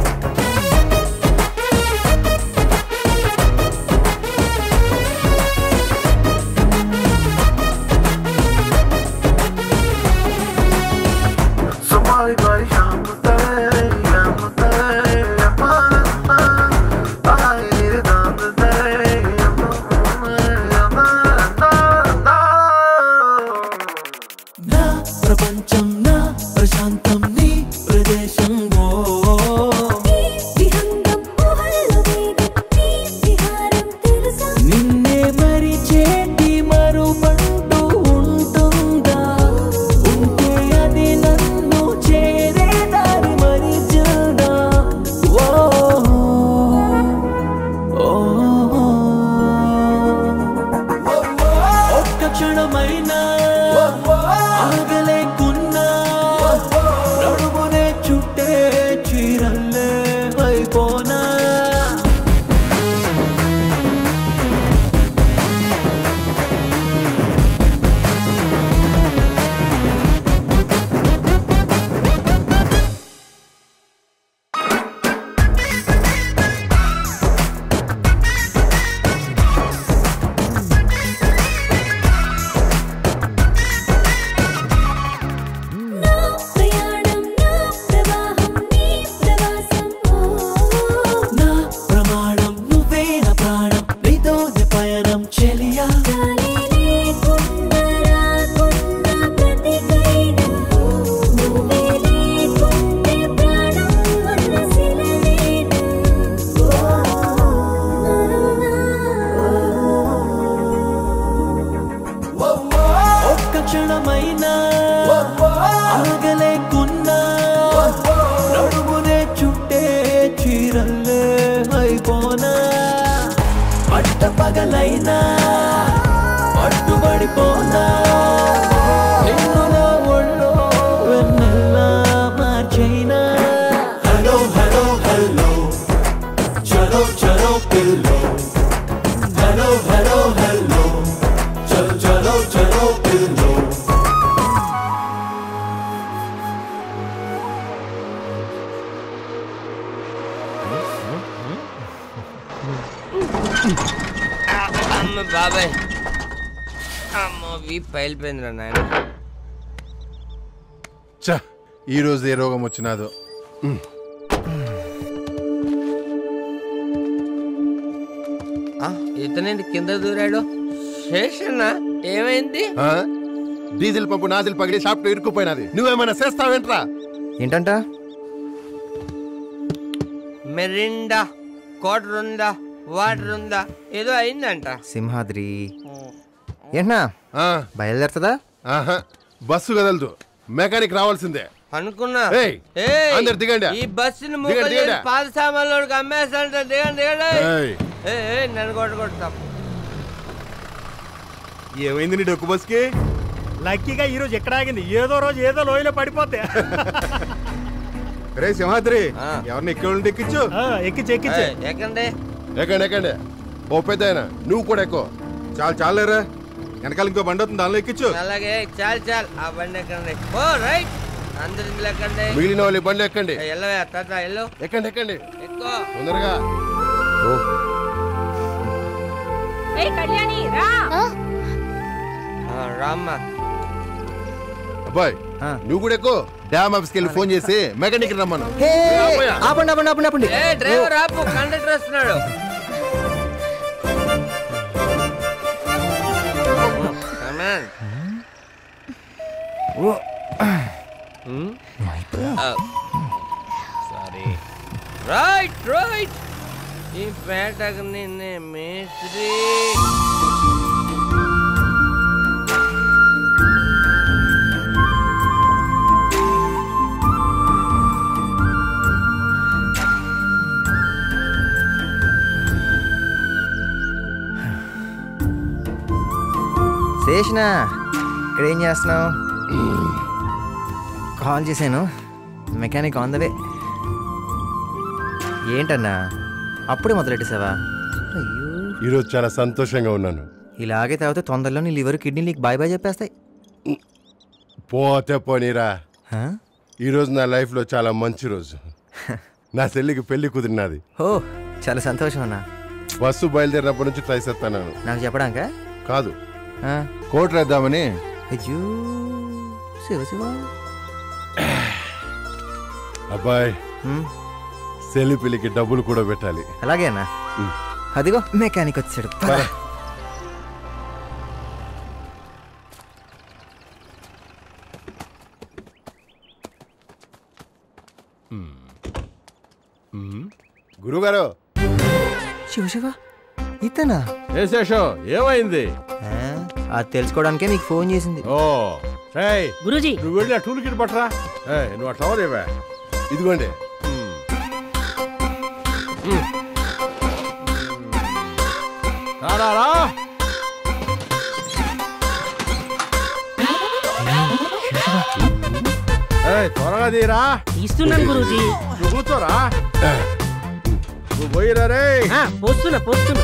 Somebody, buddy, I'm the day, I'm the day, I'm the day, I need it on the day, I'm నా ప్రపంచం నా ప్రశాంతం నీ ప్రదేశం ఓ నిన్నే మరి చేతి మరుపంటూ ఉంటుందా ఉంటే అది నన్ను చేరే దారి మరి చూడా ఓ ఓ ఒక్క క్షణమైనా ఆగలేకున్నా నడుమునే చుట్టే చీరల్లే అయిపోనా నా ప్రమాణం నువ్వే నా ప్రాణం నీతోనే పయనం చెలియా ఒక్క క్షణమైనా ఆగలేకున్నా నడుమునే చుట్టే చీరల్లే అయిపోనా పట్ట పగలైనా అమ్మో వీప్ పైలిపోయిందిరా నాయన చ ఈ రోజు ఏ రోగం వచ్చినాదో ఉమ్. ఇతనేంటి కింద దూరాడు శేషన్న ఏమైంది ఆ? డీజిల్ పంపు నాజిల్ పగిలి షాప్ లో ఇరుక్కుపోయినది నువ్వేమైనా చేస్తావేంట్రా ఏంటంట మెరిండా కోటర్ ఉందా వాటర్ ఉందా ఏదో అయిందంట సింహాద్రి ఏంటన్నా బయలుదేరుతుందా ఆహా బస్సు కదలదు మెకానిక్ రావాల్సిందే అనుకున్నా ఏయ్, ఏయ్, అందరు దిగండి. ఈ బస్సుని దిగండి, మూగ దిగండి. పాత సామాన్లోకి అమ్మేస్తాంట దిగండి దిగండి ఏయ్. ఏయ్, ఏయ్, నన్ను కొట్టకొడతాం ఏమైంది నీ డొక్కు బస్కి లక్కీగా ఈ రోజు ఎక్కడ ఆగింది ఏదో రోజు ఏదో లోయలో పడిపోతే రే సింహాద్రి ఎవరిని ఎక్కి ఎక్కించు ఎక్కించి ఎక్కించి ఏయ్, ఎక్కండి ఎక్కండి ఎక్కండి ఓ పెద్ద నువ్వు కూడా ఎక్కువ చాలు చాలేరా వెనకాల ఇంకో బండి వస్తుంది దానిలో ఎక్కించు అలాగే చాలు చాలు ఆ బండి ఎక్కండి ఓ రైట్ అందరు ఇందులో ఎక్కండి మిగిలిన వాళ్ళు ఈ బండ్లు ఎక్కండి ఏయ్, ఎల్లవే తాత ఎల్లు ఎక్కండి ఎక్కండి ఎక్కువ తొందరగా ఏయ్ కళ్యాణి రా రామ్మా అబ్బాయి నువ్వు కూడా ఎక్కువ డ్యామ్ ఆఫీస్కి వెళ్ళి ఫోన్ చేసి మెకానిక్ రమ్మను హే, ఆపోయా. ఆపండి ఆపండి ఆపండి ఆపండి ఏ డ్రైవర్ ఆపు కండక్టర్ వస్తున్నాడు Come on. Hmm? Oh. Sorry. Right, right. ఈ పేటకు నిన్నే మేస్త్రి శేషనా ఇక్కడ ఏం చేస్తున్నావు కాల్ చేశాను మెకానిక్ ఆన్ ద వే ఏంటన్నా అప్పుడే మొదలెట్టేసావా ఈరోజు చాలా సంతోషంగా ఉన్నాను ఇలాగే తాగితే తొందరలో నీ లివర్ కిడ్నీ నీకు బాయ్ బాయ్ చెప్పేస్తాయి పోతే పోనీరా హా? ఈరోజు నా లైఫ్లో చాలా మంచి రోజు నా చెల్లికి పెళ్లి కుదిరినది ఓ చాలా సంతోషం అన్నా బస్సు బయలుదేరినప్పటి నుంచి ట్రై చేస్తాను నాకు చెప్పడానికా కాదు ఆ. కోట్ వేద్దామని అయ్యో శివ శివ అబ్బాయి హ్మ్. చెల్లి పెళ్లికి డబ్బులు కూడా పెట్టాలి అలాగే అన్నా అదిగో మెకానిక్ వచ్చాడు పద. గురుగారు శివ శివ ఇతనా ఏ శేషం ఏమైంది ఆ, అది తెలుసుకోవడానికే మీకు ఫోన్ చేసింది ఓ రేయ్ గురూజీ నువ్వు వెళ్ళి ఆ టూల్ కిట్ పట్టరా ఏయ్, నువ్వు అట్లా అవదేవా ఇదిగోండి రా రా ఏయ్, త్వరగా తీరా తీస్తున్నాను గురూజీ నువ్వు కూర్చోరా నువ్వు పోయిరా రే ఆ, పోస్తున్నా పోస్తున్నా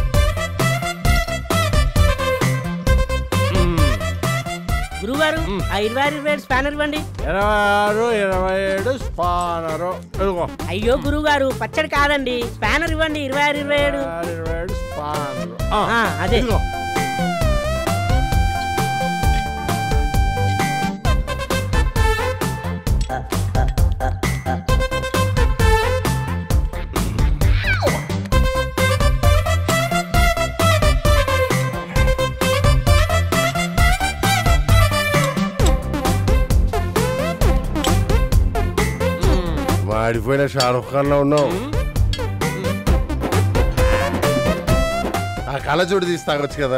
గురుగారు ఆ ఇరవై ఆరు ఇరవై ఏడు స్పానర్ ఇవ్వండి ఇరవై ఆరు ఇరవై ఏడు స్పానరు ఎదుగో అయ్యో గురుగారు పచ్చడి కాదండి స్పానర్ ఇవ్వండి ఇరవై ఆరు ఇరవై ఏడు ఇరవై ఏడు స్పానరు ఆ, అదే ఇదిగో మాడిపోయిన షారుఖ్ ఖాన్ లో ఉన్నావు ఆ కళ్ళజోడు తీసి తాగొచ్చు కదా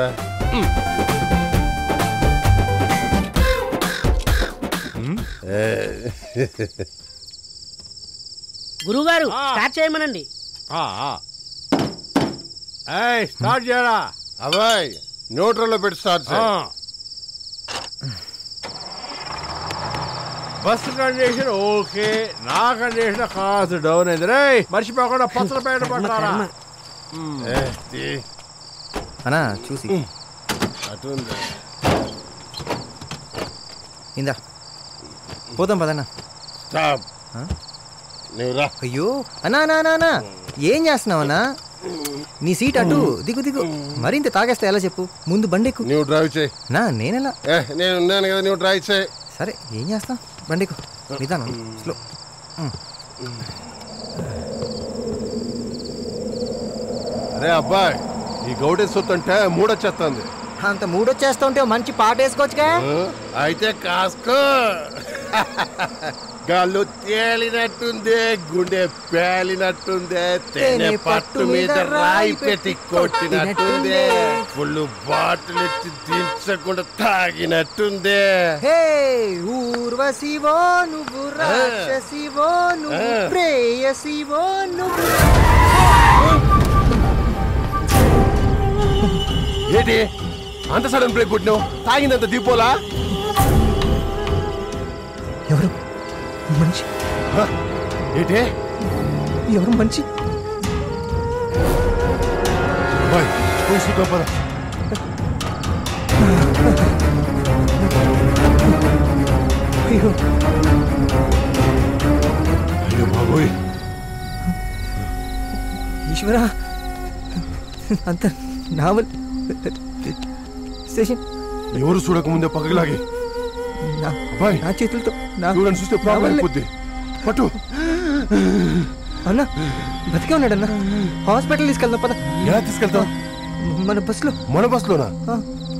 ఏ. గురుగారు స్టార్ట్ చేయమనండి ఆ, ఆ. ఏయ్ స్టార్ట్ చేయరా అబ్బాయి న్యూట్రల్ పెట్టి స్టార్ట్ చేయి. బస్ కండిషన్ ఓకే నా కండిషన్ కాస్త డౌన్ అయింది రే మర్చిపోకుండా పత్ర పేట పట్టారా ఏ, తీ. అన్నా చూసి అటు ఉంది. ఇందా పోదాం పదన్నా స్టాప్ ఆ? నువ్వు రా అయ్యో అన్నా అన్నా అన్నా అన్నా ఏం చేస్తున్నావు అన్నా నీ సీట్ అటు దిగు దిగు మరింత తాగేస్తే ఎలా చెప్పు ముందు బండికు నువ్వు డ్రైవ్ చేయి నా నేనెలా ఏ నేను ఉన్నాను కదా నువ్వు డ్రైవ్ చేయి సరే ఏం చేస్తాం బండికు నిదానం స్లో అరే అబ్బాయి ఈ గౌడే సొత్తు అంటే మూడొచ్చేస్తుంది అంత మూడొచ్చేస్తా ఉంటే మంచి పాట వేసుకోవచ్చుగా అయితే కాసుకో గాల్లో తేలినట్టుందే గుండె పేలినట్టుందే తేనె పట్టు మీద రాయి పెట్టి కొట్టినట్టుందే ఫుల్ బాటిల్ ఎత్తి దించకుండా తాగినట్టుందే హే ఊర్వశివో నువ్వు రాక్షసివో నువ్వు ఆ. ప్రేయసివో నువ్వు ఏంటి అంత సడన్ బ్రేక్ కొట్టినావు తాగిందంత దీపోలా ఎవరు మనిషి ఏంటి ఎవరు మనిషి బాయ్ పోయి చూద్దాం పద అయ్యో అయ్యో బాబోయ్ ఈశ్వరా అంత నావల్ స్టేషన్ ఎవరు చూడకముందే పక్కకి లాగి నా అబ్బాయి నా చేతులతో నా ఎవరైనా చూస్తే ప్రాబ్లం నా వల్లే. అయిపోద్ది పట్టు అన్న బతికే ఉన్నాడన్న హాస్పిటల్ తీసుకెళ్దాం పద ఎలా తీసుకెళ్తాం మన బస్సులో మన బస్సులోనా ఆ.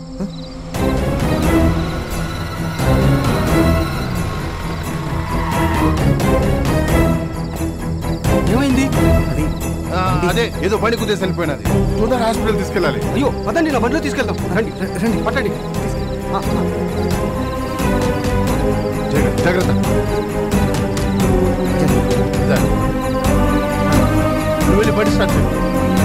ఏమైంది అది ఆ, అదే ఏదో బండి కుదేసి వెళ్ళిపోయినది తొందర హాస్పిటల్ తీసుకెళ్ళాలి అయ్యో పదండి నా బండిలో తీసుకెళ్దాం రండి రండి పట్టండి ఆ, ఆ. జాగ్రత్త జాగ్రత్త దా. నువ్వు వెళ్ళి బండి స్టార్ట్ చేయి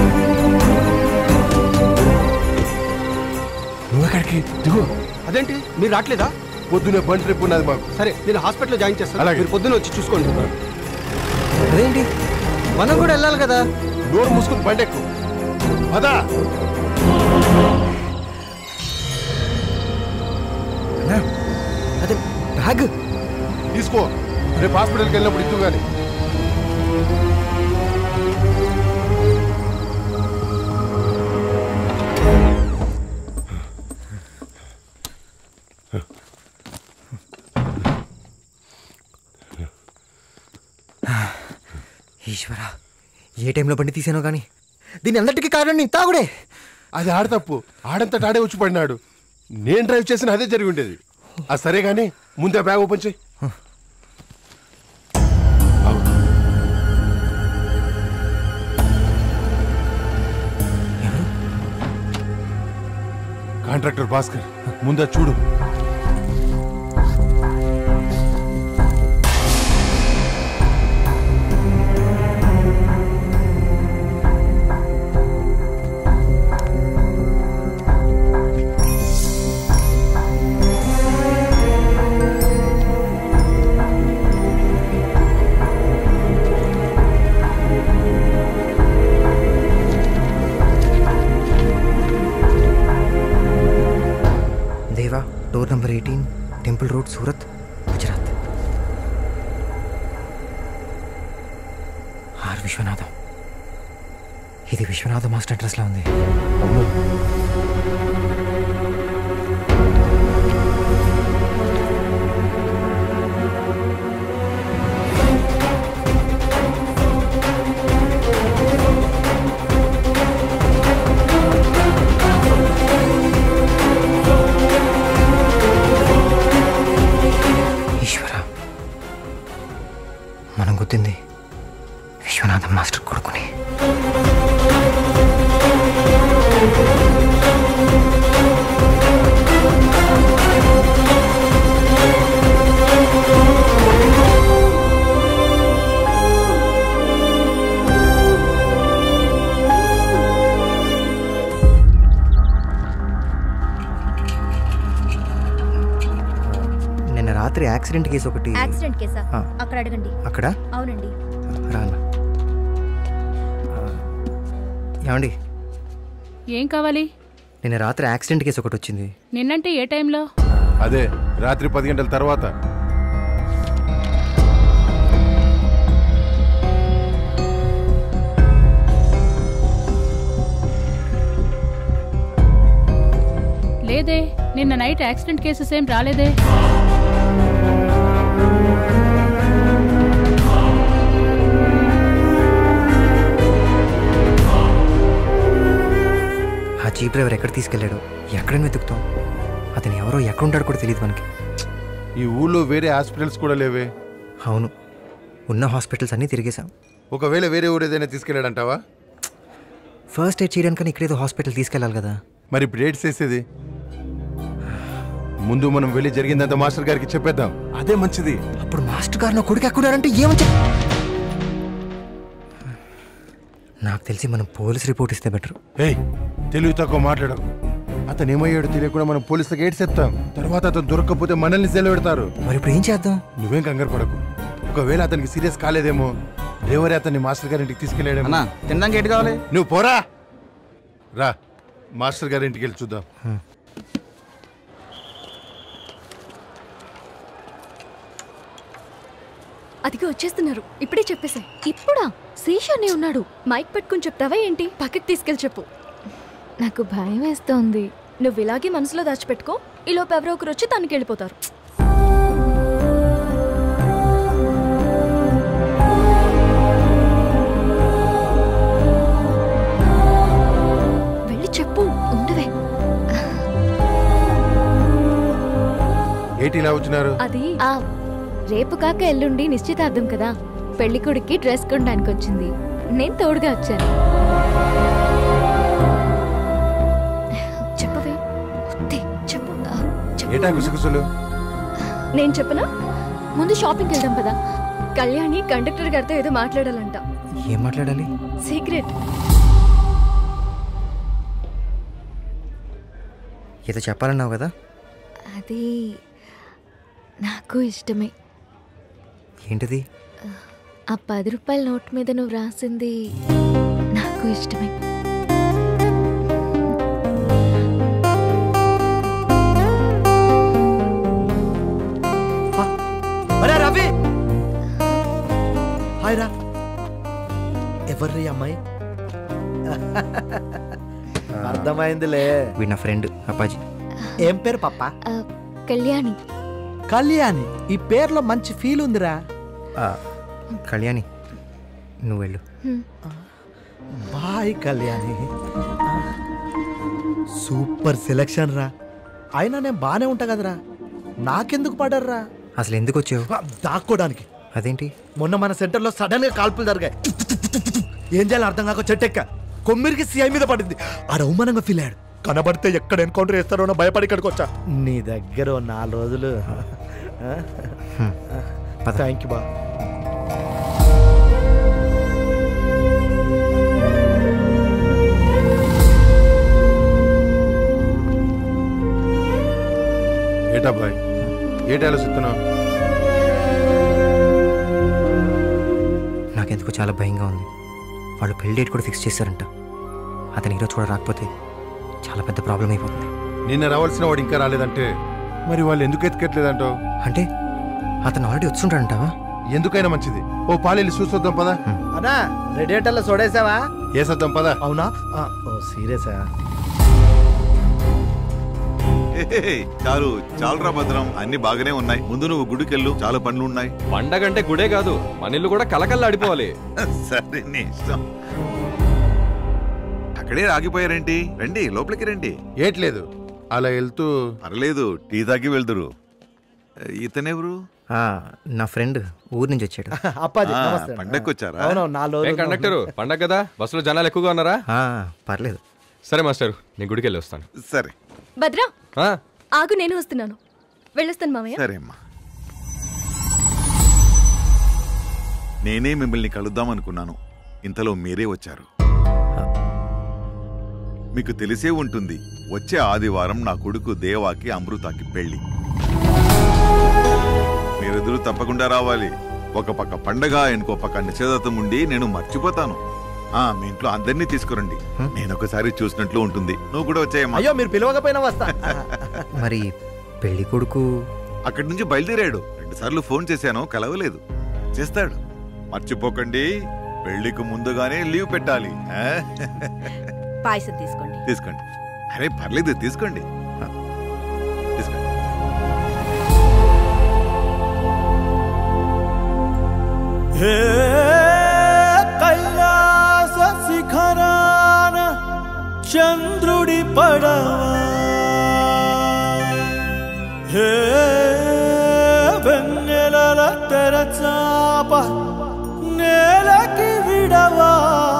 నువ్వు ఎక్కడికి దిగు అదేంటి మీరు రావట్లేదా పొద్దునే బండి ట్రిప్ ఉన్నది మాకు సరే నేను హాస్పిటల్లో జాయిన్ చేస్తాను అలాగే. మీరు పొద్దున్న వచ్చి చూసుకోండి అదేంటి మనం కూడా వెళ్ళాలి కదా నోరు మూసుకుని బండి ఎక్కు పదా అన్నా, అదే బ్యాగ్ తీసుకో రేపు హాస్పిటల్కి వెళ్ళినప్పుడు ఇద్దు కానీ ఈశ్వరా ఏ టైంలో బండి తీసానో కానీ దీని అందరికీ కారణం నీ తాగుడే అది ఆడ తప్పు ఆడంతట ఆడే వచ్చి పడినాడు నేను డ్రైవ్ చేసిన అదే జరిగి ఉండేది ఆ సరే కానీ ముందే బ్యాగ్ ఓపెన్ చేయి కాంట్రాక్టర్ భాస్కర్ ముందే చూడు దేవా door number eighteen temple road Surat Gujarat R Viswanatham ఇది విశ్వనాథ మాస్టర్ అడ్రస్లో ఉంది అమ్మో. ఈశ్వర మనం గుర్తింది విశ్వనాథం మాస్టర్ కొడుకుని నిన్న రాత్రి యాక్సిడెంట్ కేసు ఒకటి యాక్సిడెంట్ కేసా ఆ. అక్కడ అడగండి అక్కడ అవునండి రానా ఏమండి ఏం కావాలి నిన్న రాత్రి యాక్సిడెంట్ కేసు ఒకటి వచ్చింది నిన్నంటే ఏ టైంలో అదే రాత్రి పది గంటల తర్వాత లేదే నిన్న నైట్ యాక్సిడెంట్ కేసెస్ ఏం రాలేదే ఆ జీప్ డ్రైవర్ ఎక్కడ తీసుకెళ్ళాడు ఎక్కడని వెతుకుతాం అతను ఎవరో ఎక్కడుంటాడు కూడా తెలియదు మనకి ఈ ఊళ్ళో వేరే హాస్పిటల్స్ కూడా లేవే అవును ఉన్న హాస్పిటల్స్ అన్నీ తిరిగేశాం ఒకవేళ వేరే ఊరు ఏదైనా తీసుకెళ్ళాడంటావా ఫస్ట్ ఎయిడ్ చేయడానికని ఇక్కడేదో హాస్పిటల్ తీసుకెళ్ళాలి కదా మరి ఇప్పుడు ఏడ్స్ చేసేది ముందు మనం వెళ్ళి జరిగిందంత మాస్టర్ గారికి చెప్పేద్దాం అదే మంచిది అప్పుడు మాస్టర్ గారు నా కొడుకు ఎక్కడున్నారంటే ఏమని చెప్ నాకు తెలిసి మనం పోలీస్ రిపోర్ట్ ఇస్తే బెటర్ ఏయ్ తెలివి తక్కువ మాట్లాడకు అతను ఏమయ్యాడో తెలియకుండా మనం పోలీసులకు ఏడ్స్ చెప్తాం తర్వాత అతను దొరకకపోతే మనల్ని సెలవు పెడతారు మరి ఇప్పుడు ఏం చేద్దాం నువ్వేం కంగారు పడకు ఒకవేళ అతనికి సీరియస్ కాలేదేమో డ్రైవరే అతన్ని మాస్టర్ గారింటికి తీసుకెళ్ళాడేమో అన్నా, తినడానికి ఏంటి కావాలి? నువ్వు పోరా రా మాస్టర్ గారింటికి వెళ్ళి చూద్దాం అదిగో వచ్చేస్తున్నారు ఇప్పుడే చెప్పేసా ఇప్పుడా శేషాన్ని ఉన్నాడు మైక్ పెట్టుకుని చెప్తావా ఏంటి పక్కకి తీసుకెళ్ళి చెప్పు నాకు భయం వేస్తోంది నువ్వు ఇలాగే మనసులో దాచిపెట్టుకో ఈలోపు ఎవరో ఒకరు వచ్చి తనకి వెళ్ళిపోతారు వెళ్ళి చెప్పు ఉండవే ఏంటి ఇలా వచ్చినారు అది ఆ రేపు కాక ఎల్లుండి నిశ్చితార్థం కదా పెళ్లి కొడుక్కి డ్రెస్ కొనడానికి వచ్చింది నేను తోడుగా వచ్చాను చెప్పవే వద్దే, చెప్పు ఆ, చెప్పు. ఏటా గుసగుసలు నేను చెప్పనా ముందు షాపింగ్కి వెళ్దాం పదా కళ్యాణి కండక్టర్ గారితో ఏదో మాట్లాడాలంట ఏం మాట్లాడాలి సీక్రెట్ ఏదో చెప్పాలన్నావు కదా అది నాకు ఇష్టమే ఏంటిది ఆ పది రూపాయల నోట్ మీద నువ్వు రాసింది నాకు ఇష్టమే అరే రవి హాయ్ రా ఎవర్రీ అమ్మాయి అర్థమైందిలే వీడు నా ఫ్రెండ్ అప్పాజీ ఏం పేరు పప్ప ఆ, కళ్యాణి కళ్యాణి ఈ పేర్లో మంచి ఫీల్ ఉందిరా ఆ, కళ్యాణి నువ్వు వెళ్ళు హ్మ్. బాయ్ కళ్యాణి సూపర్ సెలక్షన్ రా అయినా నేను బానే ఉంటా కదరా నాకెందుకు పడర్రా అసలు ఎందుకు వచ్చావు దాక్కోడానికి అదేంటి మొన్న మన సెంటర్లో సడన్ గా కాల్పులు జరిగాయి ఏం చేయాలో అర్థం కాక చెట్టెక్క కొమ్మిరికి సిఐ మీద పడింది ఆడ అవమానంగా ఫీల్ అయ్యాడు కనబడితే ఎక్కడ ఎన్కౌంటర్ చేస్తారో అని భయపడి ఇక్కడికి వచ్చా నీ దగ్గర ఓ నాలుగు రోజులు థ్యాంక్ యూ బా ఏటా బాయ్ ఏటి ఆలోచిస్తున్నావు నాకెందుకు చాలా భయంగా ఉంది వాళ్ళు పెళ్లి డేట్ కూడా ఫిక్స్ చేశారంట అతను ఈరోజు కూడా రాకపోతే చాలా పెద్ద ప్రాబ్లం అయిపోతుంది నిన్న రావాల్సిన వాడు ఇంకా రాలేదంటే మరి వాళ్ళు ఎందుకు ఎత్తుకెట్లేదంటావు అంటే అతను ఆల్రెడీ వచ్చుంటాడంటావా ఎందుకైనా మంచిది ఓ పాలెళ్ళి చూసొద్దాం పదా అన్నా రేడియేటర్లో చూడేసావా వేసొద్దాం పదా అవునా ఆ, ఓ సీరియసా ఏయ్, చాలు చాలురా భద్రం అన్ని బాగానే ఉన్నాయి ముందు నువ్వు గుడికెళ్ళు చాలా పనులు ఉన్నాయి పండగంటే గుడే కాదు మన ఇల్లు కూడా కలకల్లాడిపోవాలి సరే నీ ఇష్టం అక్కడే ఆగిపోయారేంటి రండి లోపలికి రండి ఏట్లేదు అలా వెళ్తూ పర్లేదు టీ తాగి వెళ్దురు ఇతనెవరు ఆ, నా ఫ్రెండ్ ఊరు నుంచి వచ్చాడు అప్పాజీ ఆ, నమస్తే పండక్కి వచ్చారా? అవునవును నాలుగు ఏం రోజులు కండక్టరు పండగ కదా బస్సులో జనాలు ఎక్కువగా ఉన్నారా పర్లేదు సరే మాస్టర్ నేను గుడికి వెళ్ళి వస్తాను సరే భద్రా ఆ, ఆగు నేను వస్తున్నాను వెళ్ళొస్తాను మామయ్య సరే అమ్మా నేనే మిమ్మల్ని కలుద్దాం అనుకున్నాను ఇంతలో మీరే వచ్చారు మీకు తెలిసే ఉంటుంది వచ్చే ఆదివారం నా కొడుకు దేవాకి అమృతాకి పెళ్లి మీరిద్దరూ తప్పకుండా రావాలి ఒక పక్క పండగ ఇంకో పక్క నిశ్చితార్థం ఉండి నేను మర్చిపోతాను ఆ మీ ఇంట్లో అందరినీ తీసుకురండి నేను ఒకసారి చూసినట్లు ఉంటుంది నువ్వు కూడా వచ్చాయమ్మా అయ్యో మీరు పిలవకపోయినా వస్తా మరి పెళ్లి కొడుకు అక్కడి నుంచి బయలుదేరాడు రెండు సార్లు ఫోన్ చేశాను కలవలేదు చేస్తాడు మర్చిపోకండి పెళ్లికి ముందుగానే లీవ్ పెట్టాలి ఆ? పాయసం తీసుకోండి తీసుకోండి అరే పర్లేదు తీసుకోండి చాప నేలకి విడవా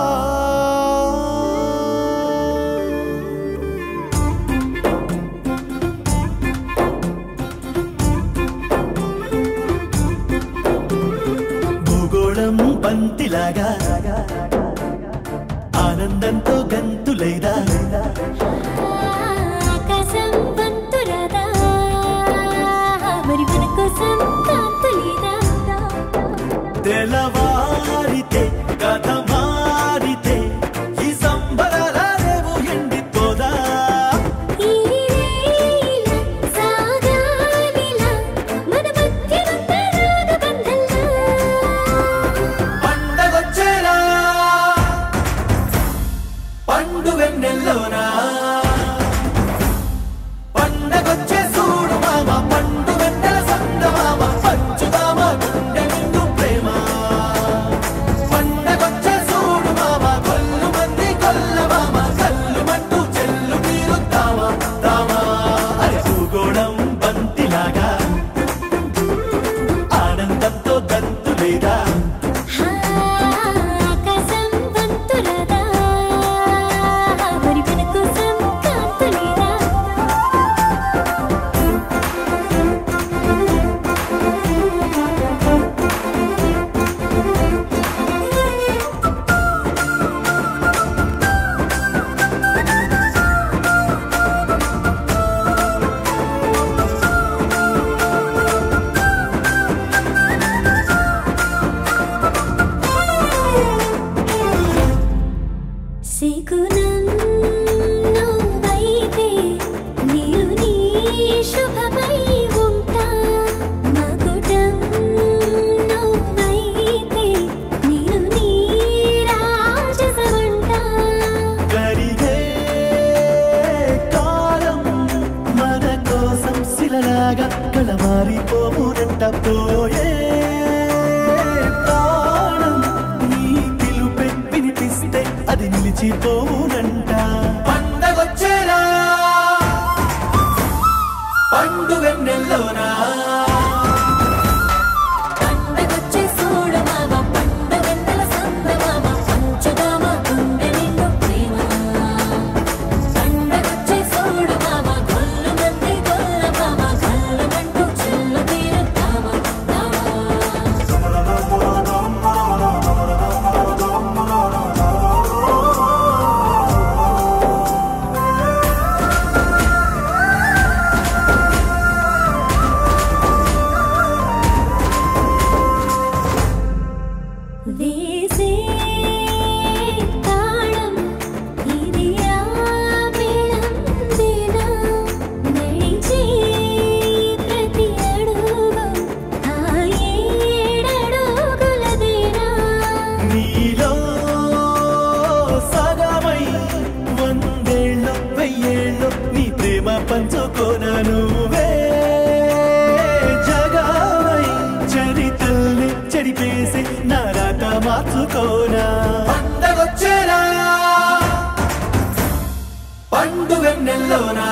భూగోళం బంతిలాగా ఆనందంతో గంతులేదా ఆకాశం వంతురాదా మరి మన కోసం కాంతులేదా తెల్లవారితే కథ మారితే ఈ సంబరాల రేవు ఎండిపోదా ఈ రేయిలా సాగాలిలా మన మధ్యనున్న రాగబంధంలా పండగొచ్చేరా పండు వెన్నెల్లోనా పండగొచ్చే చూడు మామ పండు వెన్నెల సంద మామ పంచుదామ గుండె నిండు ప్రేమ పండగొచ్చే చూడు మామ కొల్లు మంది కొల్ల మామ కల్లు మంటూ చెల్లు తీరుద్దామా దామా అరే భూగోళం బంతిలాగా ఆనందంతో గంతు లేదా ఆకాశం వంతురాదా మరి మన కోసం కాంతులేదా శకునం నువ్వైతే నీరు నీ శుభమై ఉంటా మకుటం నువ్వైతే నీరు నీ రాజసమంటా కరిగే కాలం మన కోసం శిలలాగా కలమారిపోవునంట పోయే ప్రాణం నీ పిలుపే వినిపిస్తే అది నిలిచిపోవునంట పండగొచ్చేరా పండు వెన్నెల్లోనా పండగొచ్చే చూడు మామ పండు వెన్నెల సంద మామ పంచుదామ గుండె నిండు ప్రేమ పండగొచ్చే చూడు మామ గొల్లు మంది గొల్ల మామ కళ్ళు మంటూ చెల్లు తీరుద్దామా వేసే తాళం ఇది ఆపేళం దేనా నడిచే ప్రతి అడుగు ఆ ఏడడుగులదేనా నీలో సగమై వందేళ్ళు వెయ్యేళ్ళు నీ ప్రేమ పంచుకోనా నువ్వే జగమై చరితల్ని చెడిపేసి నా రాత మార్చుకోనా పండగొచ్చేరా పండు వెన్నెల్లోనా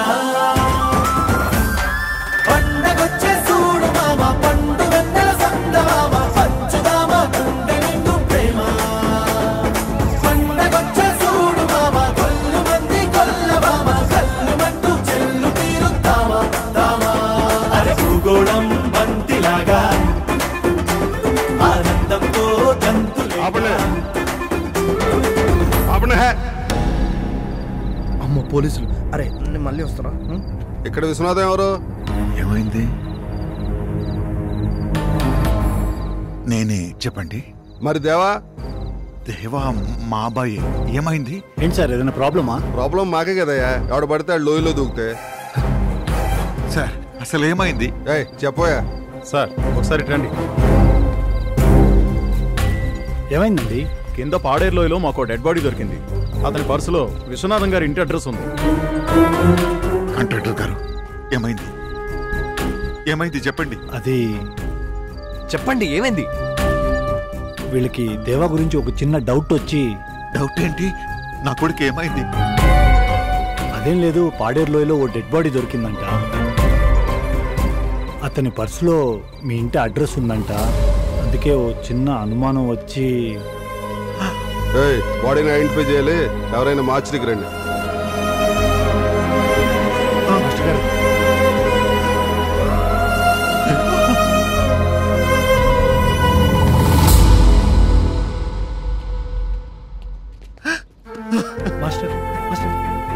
పండగొచ్చే చూడు మామ పండు వెన్నెల సంద మామ పంచుదామ గుండె నిండు ప్రేమ పండగొచ్చే చూడు మామ కొల్లు మంది కొల్ల మామ కల్లు మంటూ చెల్లు తీరుద్దామా దామా అరే భూగోళం బంతిలాగా ఆనందంతో గంతులే అమ్మ పోలీసులు అరే నేను మళ్ళీ వస్తారా ఇక్కడ విశ్వనాథం ఎవరు ఏమైంది నేనే చెప్పండి మరి దేవా దేవా మా అబ్బాయి ఏమైంది ఏంటి సార్ ఏదైనా ప్రాబ్లమా ప్రాబ్లం మాకే కదయ్యా ఎవడ పడితే ఆ లోయలో దూకితే సార్ అసలు ఏమైంది ఏయ్ చెప్పోయా సార్ ఒకసారి రండి ఏమైందండి కింద పాడేరులోయలో మాకు డెడ్ బాడీ దొరికింది అతని పర్సులో విశ్వనాథం గారి ఇంటి అడ్రస్ ఉంది కాంట్రాక్టర్ గారు ఏమైంది ఏమైంది చెప్పండి అది చెప్పండి ఏమైంది వీళ్ళకి దేవా గురించి ఒక చిన్న డౌట్ వచ్చి డౌట్ ఏంటి నా కొడుకు ఏమైంది అదేం లేదు పాడేరు లోయలో ఓ డెడ్ బాడీ దొరికిందంట అతని పర్సులో మీ ఇంటి అడ్రస్ ఉందంట అందుకే ఓ చిన్న అనుమానం వచ్చి ఏయ్ బాడీని ఐడెంటిఫై చేయాలి ఎవరైనా మార్చికి రండి మాస్టర్ మాస్టర్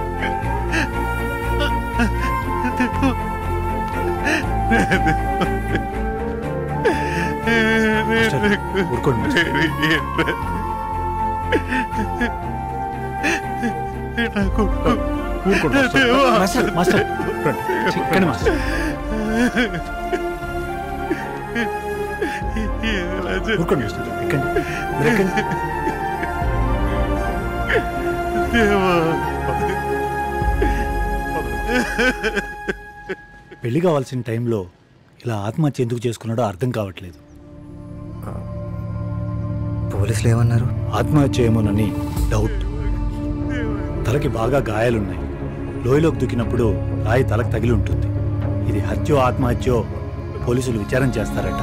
మాస్టర్, ఊరుకోండి మాస్టర్. ఊరుకోండి మాస్టర్. మాస్టర్, మాస్టర్, రండి. ఎక్కండి మాస్టర్. ఊరుకోండి మాస్టర్. ఎక్కండి. మీరు ఎక్కండి. పెళ్లి కావాల్సిన టైంలో ఇలా ఆత్మహత్య ఎందుకు చేసుకున్నాడో అర్థం కావట్లేదు పోలీసులు ఏమన్నారు ఆత్మహత్య ఏమోనని డౌట్ తలకి బాగా గాయాలున్నాయి లోయలోకి దూకినప్పుడు రాయి తలకు తగిలి ఉంటుంది ఇది హత్యో ఆత్మహత్యో పోలీసులు విచారణ చేస్తారట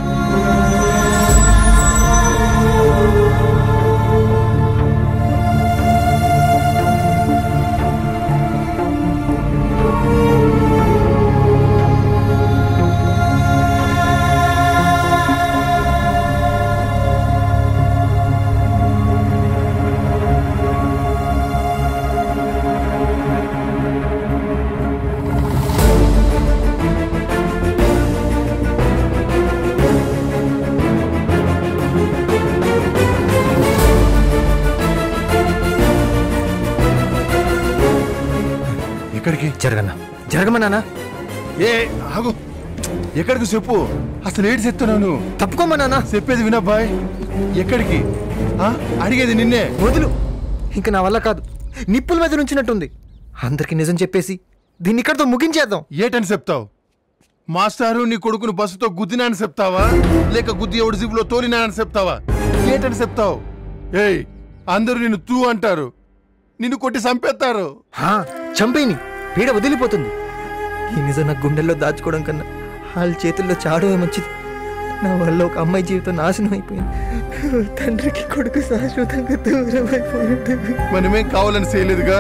ఎక్కడికి జరగన్నా జరగమన్నానా ఏ ఆగు ఎక్కడికి చెప్పు అసలు ఏడు చెప్తున్నాను తప్పుకోమన్నానా చెప్పేది వినబ్బాయ్ ఎక్కడికి ఆ? అడిగేది నిన్నే వదులు ఇంకా నా వల్ల కాదు నిప్పుల మీద నుంచినట్టుంది అందరికి నిజం చెప్పేసి దీన్ని ఇక్కడితో ముగించేద్దాం ఏటని చెప్తావు మాస్టారు నీ కొడుకును బస్సుతో గుద్దినా అని చెప్తావా లేక గుద్ది ఎవడు జీబులో తోలినా అని చెప్తావా ఏటని చెప్తావు ఏయ్ అందరూ నిన్ను తూ అంటారు నిన్ను కొట్టి చంపేస్తారు హా, చంపేని పీడ వదిలిపోతుంది ఈ నిజం నా గుండెల్లో దాచుకోవడం కన్నా వాళ్ళ చేతుల్లో చాడమే మంచిది నా వల్ల ఒక అమ్మాయి జీవితం నాశనం అయిపోయింది తండ్రికి కొడుకు శాశ్వతంగా దూరం అయిపోయింది మనమేం కావాలని చేయలేదుగా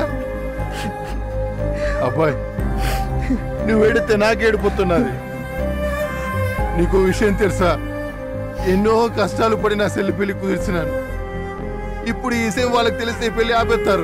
అబ్బాయి నువ్వు ఏడితే నాకేడిపోతున్నది నీకు విషయం తెలుసా ఎన్నో కష్టాలు పడి నా సెల్లి పెళ్లి కుదిర్చినాను ఇప్పుడు ఈ విషయం వాళ్ళకి తెలిస్తే ఈ పెళ్లి ఆపేస్తారు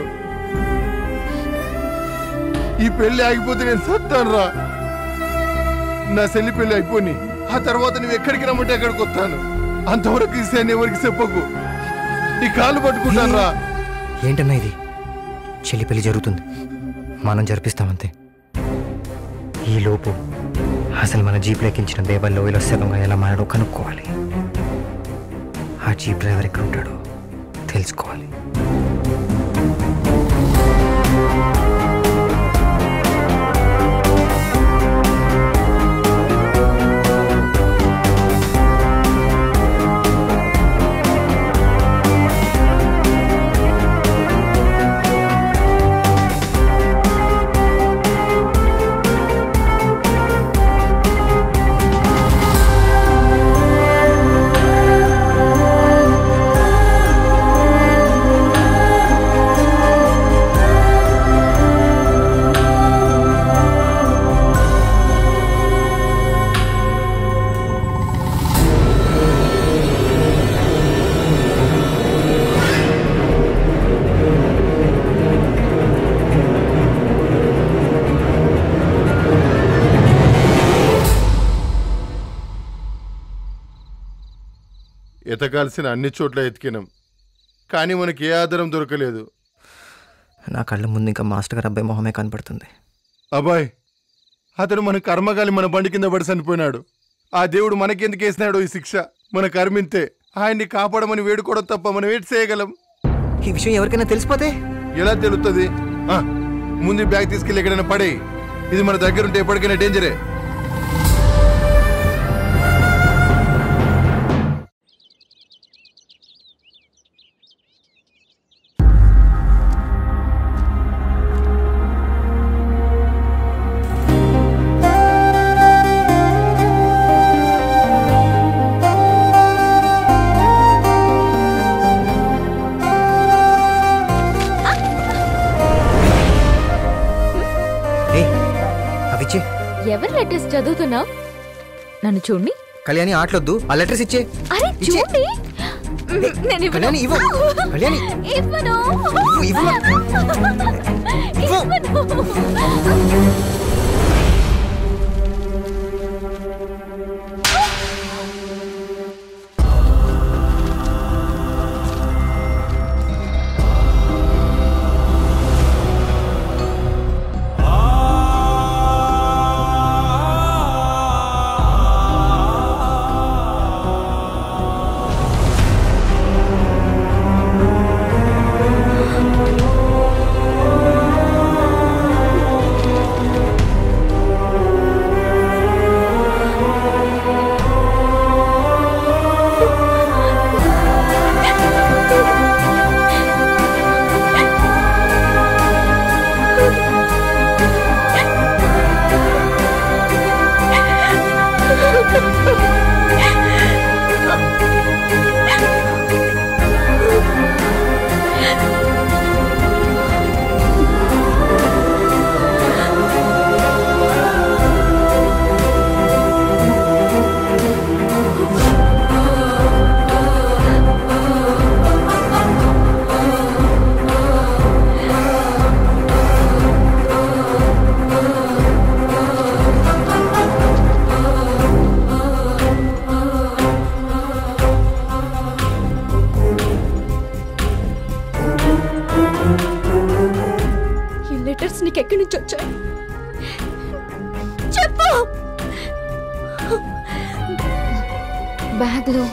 ఈ పెళ్లి ఆగిపోతే నేను సత్తాను రా నా సెల్లి పెళ్లి అయిపోని ఆ తర్వాత నువ్వు ఎక్కడికి రమ్మంటే ఎక్కడికి వస్తాను అంతవరకు ఈ విషయాన్ని ఎవరికి చెప్పకు నీ కాళ్ళు పట్టుకుంటాను రా ఏంటన్నా ఇది చెల్లి పెళ్లి జరుగుతుంది మనం జరిపిస్తామంతే ఈ లోపు అసలు మన జీప్ ఎక్కించిన బేబల్ లోయలో సగంగా ఎలా మారాడో కనుక్కోవాలి ఆ జీప్ డ్రైవర్ ఎక్కడ ఉంటాడో తెలుసుకోవాలి ఎతకాల్సిన అన్ని చోట్ల ఎతికినాం కానీ మనకి ఏ ఆధారం దొరకలేదు నా కళ్ళ ముందు ఇంకా మాస్టర్ గారు అబ్బాయి మొహమే కనపడుతుంది అబ్బాయ్ అతను మన కర్మగాలి మన బండి కింద పడి చనిపోయినాడు ఆ దేవుడు మనకెందుకు వేసినాడు ఈ శిక్ష మన కర్మింతే ఆయన్ని కాపాడమని వేడుకోవడం తప్ప మనం ఏంటి చేయగలం ఈ విషయం ఎవరికైనా తెలిసిపోతే ఎలా తెలుస్తుంది ఆ, ముందు ఈ బ్యాగ్ తీసుకెళ్ళి ఎక్కడైనా పడే ఇది మన దగ్గర ఉంటే ఎప్పటికైనా డేంజరే ఆ చదువుతున్నావు నన్ను చూడండి కళ్యాణి ఆటలొద్దు ఆ లెటర్స్ ఇచ్చే అరే చూడండి నేను ఇవ్వను. కళ్యాణి, ఇవ్వు. కళ్యాణి. ఇవ్వను. ఇవ్వు, ఇవ్వను. ఈ లెటర్స్ నీకు ఎక్కడి నుంచి వచ్చాయి చెప్పు బ్యాగ్లో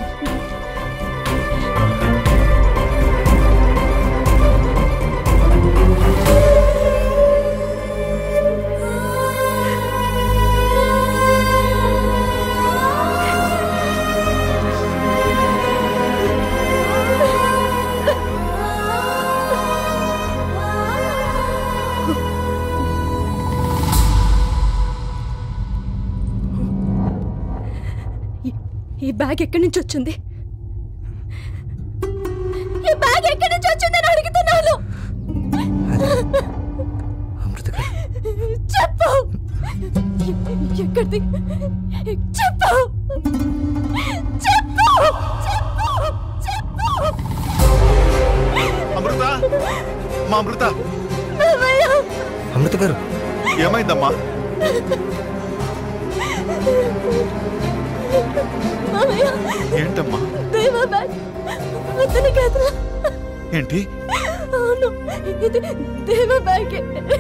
ఈ- ఈ బ్యాగ్ ఎక్కడి నుంచి వచ్చింది ఈ బ్యాగ్ ఎక్కడి నుంచి వచ్చిందని అడుగుతున్నాను చెప్పు ఎక్కడిది చెప్పు చెప్పు చెప్పు అమృత మా అమృత అమృత గారు ఏమైందమ్మా మామయ్య ఏంటమ్మా దేవ బ్యాగ్ అతని కదా ఏంటి అవును ఇది దేవ బ్యాగ్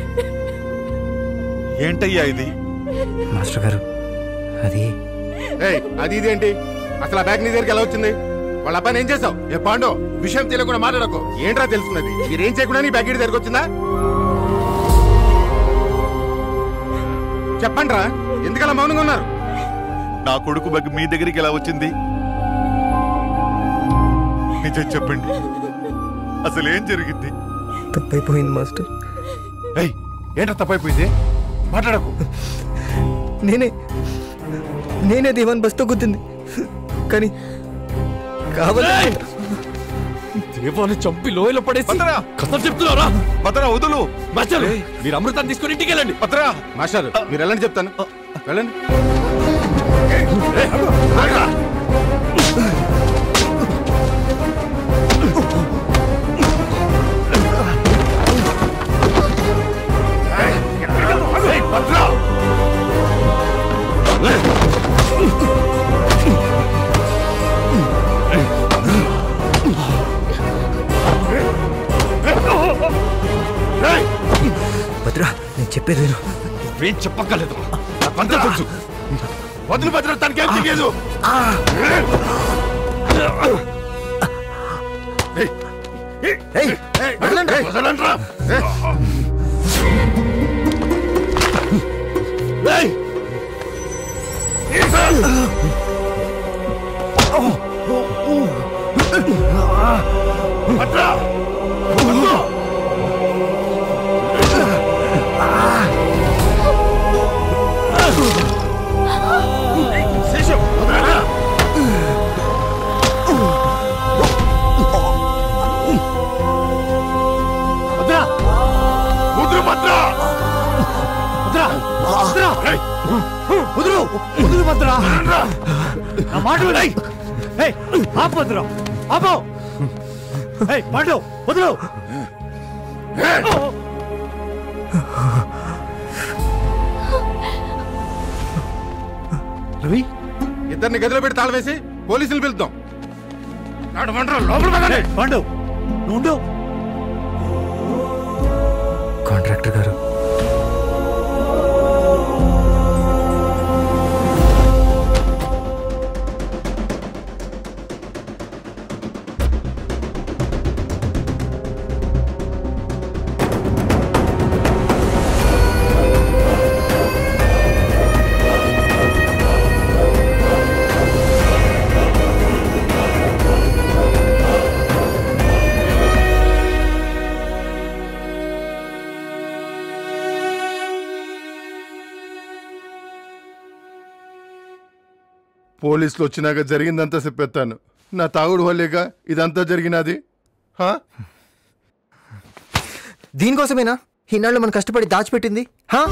ఏంటయ్యా ఇది మాస్టర్ గారు అది ఏయ్ అది ఇది ఏంటి అసలు ఆ బ్యాగ్ నీ దగ్గరికి ఎలా వచ్చింది వాళ్ళ అబ్బాయిని ఏం చేసావు ఏ పాండో విషయం తెలియకుండా మాట్లాడకు ఏంట్రా తెలుసుకున్నది మీరేం చేయకుండా నీ బ్యాగ్ ఇటు దగ్గరికి వచ్చిందా చెప్పండి రా ఎందుకలా మౌనంగా ఉన్నారు నా కొడుకు బగ్ మీ దగ్గరికి ఎలా వచ్చింది నిజం చెప్పండి అసలు ఏం జరిగింది తప్పైపోయింది మాస్టర్ ఏయ్ ఏంట్రా తప్పైపోయింది మాట్లాడకు నేనే నేనే దేవాన్ బస్తో గుద్దింది కానీ కావాలి దేవాన్ని చంపి లోయలో పడేసి కథ చెప్తున్నారా భద్రా వదులు మాస్టర్ మీరు అమృతాన్ని తీసుకుని ఇంటికి వెళ్ళండి భద్రా మాస్టర్ మీరు వెళ్ళండి చెప్తాను వెళ్ళండి భద్రా నేను చెప్పేది విను ఏం చెప్పక్కర్లేదు నాకంతా తెలుసు వదులు భద్ర తనకేం తెలియదు వదలండ్రా భద్ర శేషం వదలరా భద్ర ముద్రు భద్ర భద్ర భద్ర ముద్రు వదులు భద్ర నా మాట వినయ్ ఏయ్ ఆపు భద్ర ఆపు ఏయ్ పాండు వదులు రవి ఇద్దరిని గదిలో పెట్టి తాళం వేసి పోలీసులు పిలుద్దాం లోపల పదండి. పాండు నుండు కాంట్రాక్టర్ గారు పోలీసులు వచ్చినాక జరిగిందంతా చెప్పేస్తాను నా తాగుడు వల్లేగా ఇదంతా జరిగినది హా? దీనికోసమేనా ఇన్నాళ్ళు మనం కష్టపడి దాచిపెట్టింది హా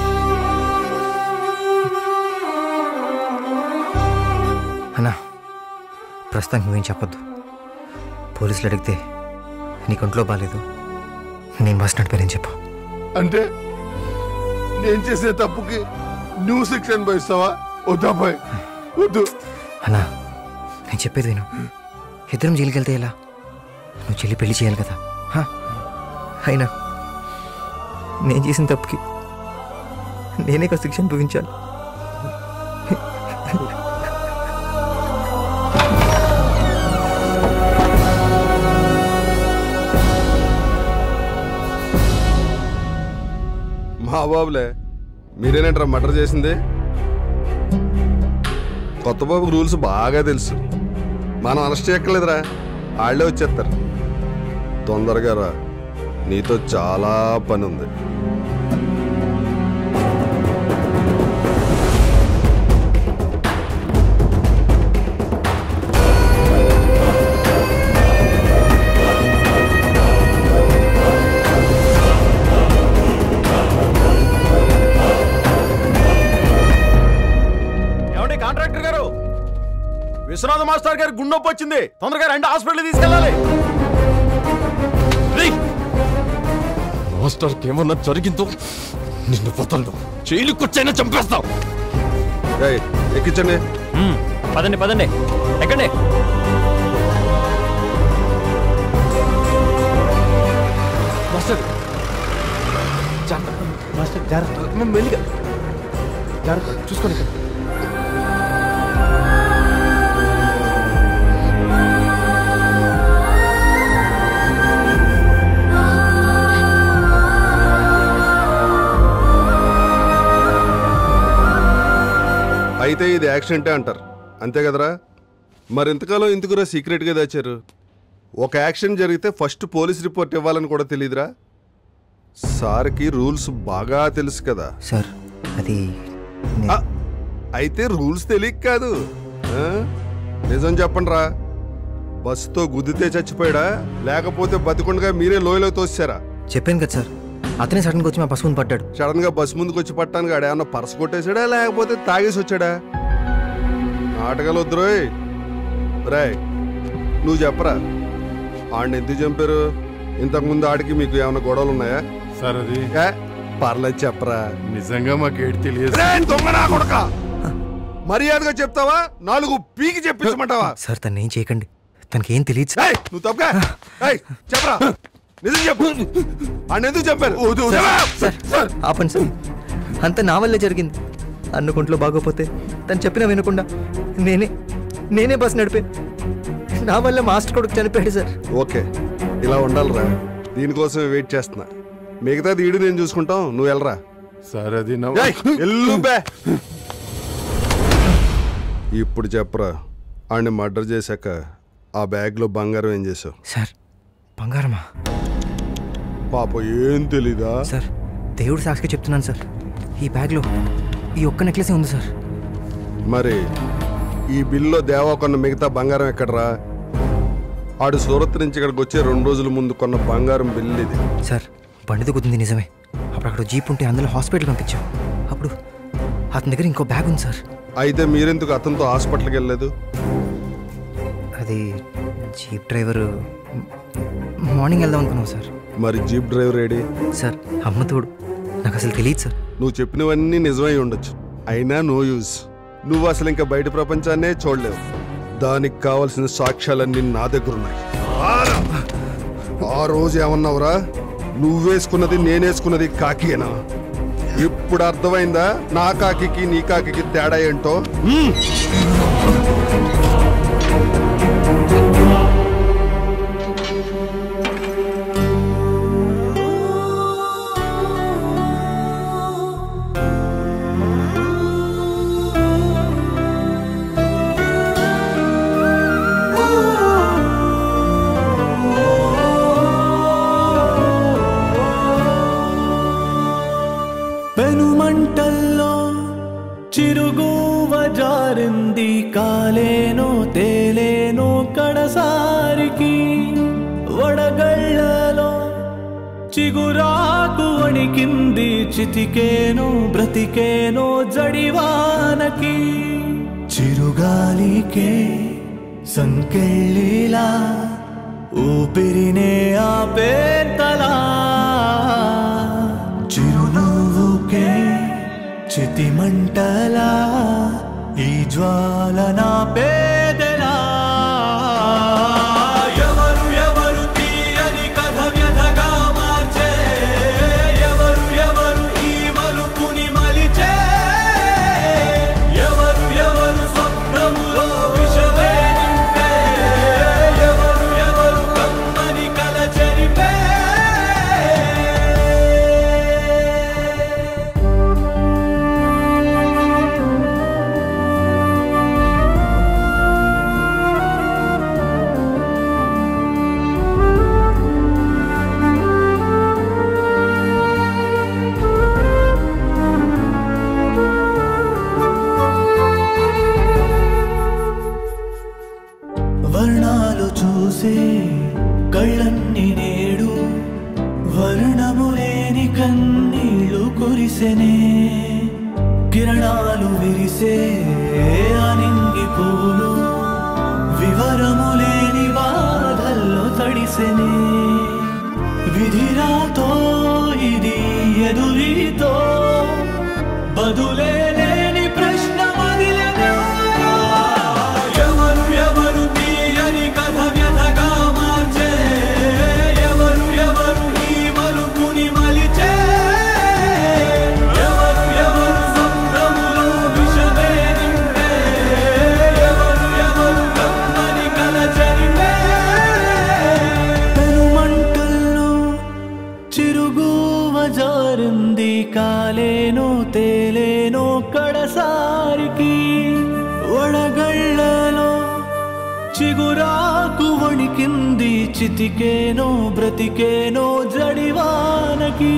అన్నా ప్రస్తుతానికి నువ్వేం చెప్పొద్దు పోలీసులు అడిగితే నీకు ఒంట్లో బాగాలేదు నేను బస్ నడిపానని చెప్పు అంటే నేను చేసే తప్పుకి నువ్వు శిక్ష అనుభవిస్తావా వద్దా బాయ్ వద్దు అన్నా నేను చెప్పేది విను ఇద్దరం జైలుకి వెళ్తే ఎలా నువ్వు చెల్లి పెళ్లి చేయాలి కదా హా? అయినా నేను చేసిన తప్పుకి నేనే ఒక శిక్ష అనుభవించాలి మా బాబులే మీరేనంటారా మర్డర్ చేసింది కొత్త బాబుకి రూల్స్ బాగా తెలుసు మనం అరెస్ట్ చేయక్కర్లేదురా వాళ్ళే వచ్చేస్తారు తొందరగా రా నీతో చాలా పని ఉంది ఏమండి కాంట్రాక్టర్ గారు విశ్వనాథ మాస్టర్ గారి గుండొప్పి వచ్చింది తొందరగా రెండు హాస్పిటల్ తీసుకెళ్ళాలి మాస్టర్కి ఏమన్నా జరిగిందో నిన్ను వదలను జైలుకొచ్చైనా చంపేస్తావు ఎక్కించండి పదండి పదండి ఎక్కండి మాస్టర్ మాస్టర్ జాగ్రత్త మెల్లిగా జాగ్రత్త చూసుకోండి ఇక్కడ అయితే ఇది యాక్సిడెంటే అంటారు అంతే కదరా మరి ఇంతకాలం ఎందుకురా సీక్రెట్గా దాచారు ఒక యాక్సిడెంట్ జరిగితే ఫస్ట్ పోలీస్ రిపోర్ట్ ఇవ్వాలని కూడా తెలియదురా సార్కి రూల్స్ బాగా తెలుసు కదా సార్ అది ఆ, అయితే రూల్స్ తెలియక కాదు ఆ? నిజం చెప్పండి రా బస్సుతో గుద్దితే చచ్చిపోయాడా లేకపోతే బతికుండగా మీరే లోయలో తోసారా చెప్పాను కదా సార్ అతనే సడన్గా వచ్చి మా పశువుని పడ్డాడు సడన్ గా బస్సు ముందుకు వచ్చి పట్టానికి ఆడ ఏమన్నా పర్స్ కొట్టేశాడా లేకపోతే తాగేసి వచ్చాడా నాటకాలు వద్దురోయ్ రాయ్ నువ్వు చెప్పరా ఆడిని ఎందుకు చంపారు ఇంతకుముందు ఆడికి మీకు ఏమైనా గొడవలు ఉన్నాయా సార్ అది ఏ, పర్లేదు చెప్పరా నిజంగా మాకు ఏడు తెలియదు రేయ్, దొంగ నా కొడక మర్యాదగా చెప్తావా నాలుగు పీకి చెప్పించమంటావా సార్ తను ఏం చేయకండి తనకి ఏం తెలియదు ఏయ్, నువ్వు తప్పగా ఏయ్, చెప్పరా నిజం చెప్పు ఆయన ఎందుకు చెప్పారు సార్ సార్ ఆపండి సార్ అంత నా వల్లే జరిగింది అన్నుకుంట్లో బాగోపోతే తను చెప్పినా వినకుండా నేనే నేనే బస్ నడిపే నా వల్ల మాస్టర్ కొడుకు చనిపోయాడు సార్ ఓకే ఇలా ఉండాలిరా దీనికోసం వెయిట్ చేస్తున్నా మిగతాది ఈడు నేను చూసుకుంటాం నువ్వు వెళ్ళరా సార్ అది ఏయ్, ఎల్లు బే ఇప్పుడు చెప్పరా ఆడిని మర్డర్ చేశాక ఆ బ్యాగ్లో బంగారం ఏం చేసావు సార్ బంగారమా పాప ఏం తెలీదా సార్ దేవుడు సాక్షిగా చెప్తున్నాను సార్ ఈ బ్యాగ్లో ఈ ఒక్క నెక్లెసే ఉంది సార్ మరి ఈ బిల్లో దేవా కొన్న మిగతా బంగారం ఎక్కడరా ఆడు సూరత్ నుంచి ఇక్కడికి వచ్చే రెండు రోజుల ముందు కొన్న బంగారం బిల్లు ఇది సార్ బండితో కుదింది నిజమే అప్పుడు అక్కడ జీప్ ఉంటే అందులో హాస్పిటల్ పంపించాం అప్పుడు అతని దగ్గర ఇంకో బ్యాగ్ ఉంది సార్ అయితే మీరెందుకు అతనితో హాస్పిటల్కి వెళ్ళలేదు అది జీప్ డ్రైవరు మార్నింగ్ వెళ్దాం అనుకున్నాం సార్ మరి జీప్ డ్రైవర్ ఏడి సార్ అమ్మ తోడు నాకు అసలు తెలియదు సార్ నువ్వు చెప్పినవన్నీ నిజమై ఉండొచ్చు అయినా నో యూజ్ నువ్వు అసలు ఇంకా బయట ప్రపంచాన్నే చూడలేవు దానికి కావలసిన సాక్ష్యాలన్నీ నా దగ్గర ఉన్నాయి ఆ రోజు ఏమన్నావురా నువ్వేసుకున్నది నేనేసుకున్నది కాకియేనా ఇప్పుడు అర్థమైందా నా కాకికి నీ కాకికి తేడా ఏంటో హ్మ్. పెనుమంటల్లో చిరుగువ జారింది కాలేనో తేలేనో కడసారికి వడగళ్ళలో చిగురాకు వణికింది చితికేనో బ్రతికేనో జడివానకి చిరుగాలికే సంకెళ్ళిలా ఊపిరినే ఆపేతలా చిరునవ్వుకే చితిమంటలా ఈ జ్వాల నా పేదలా ఎవరు ఎవరు తీయని కథ వ్యధగా మార్చే ఎవరు ఎవరు ఈ మలుపుని మలిచే ఎవరు ఎవరు స్వప్నములో విషమే నింపే ఎవరు ఎవరు కమ్మని కల చెరిపే వర్ణాలు చూసే కళ్ళన్ని నేడు వర్ణము లేని కన్నీళ్లు కురిసెనే కిరణాలు విరిసే అనింగి పూలు వివరము లేని బాధల్లో తడిసెనే విధిరాతో ఇది ఎదురీతో బదులే లేని ప్రశ్న మదిలెనా ఎవరు ఎవరు తీయని కథ వ్యధగా మార్చే ఎవరు ఎవరు ఈ మలుపుని మలిచే ఎవరు ఎవరు స్వప్నములో విషమే నింపే ఎవరు ఎవరు కమ్మని కల చెరిపే పెనుమంటల్లో చిరుగువ జారింది కాలేనో తేలేనో కడసారికి వడగళ్ళలో చిగురాకు వణికింది చితికేనో బ్రతికేనో జడివానకి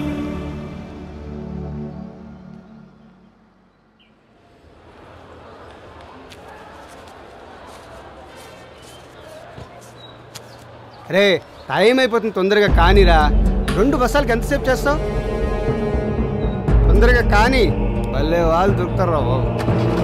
రే టైం అయిపోతుంది తొందరగా కానీరా రెండు బస్సాలకి ఎంతసేపు చేస్తావు తొందరగా కానీ భలే వాళ్ళు దొరుకుతారు రా బాబు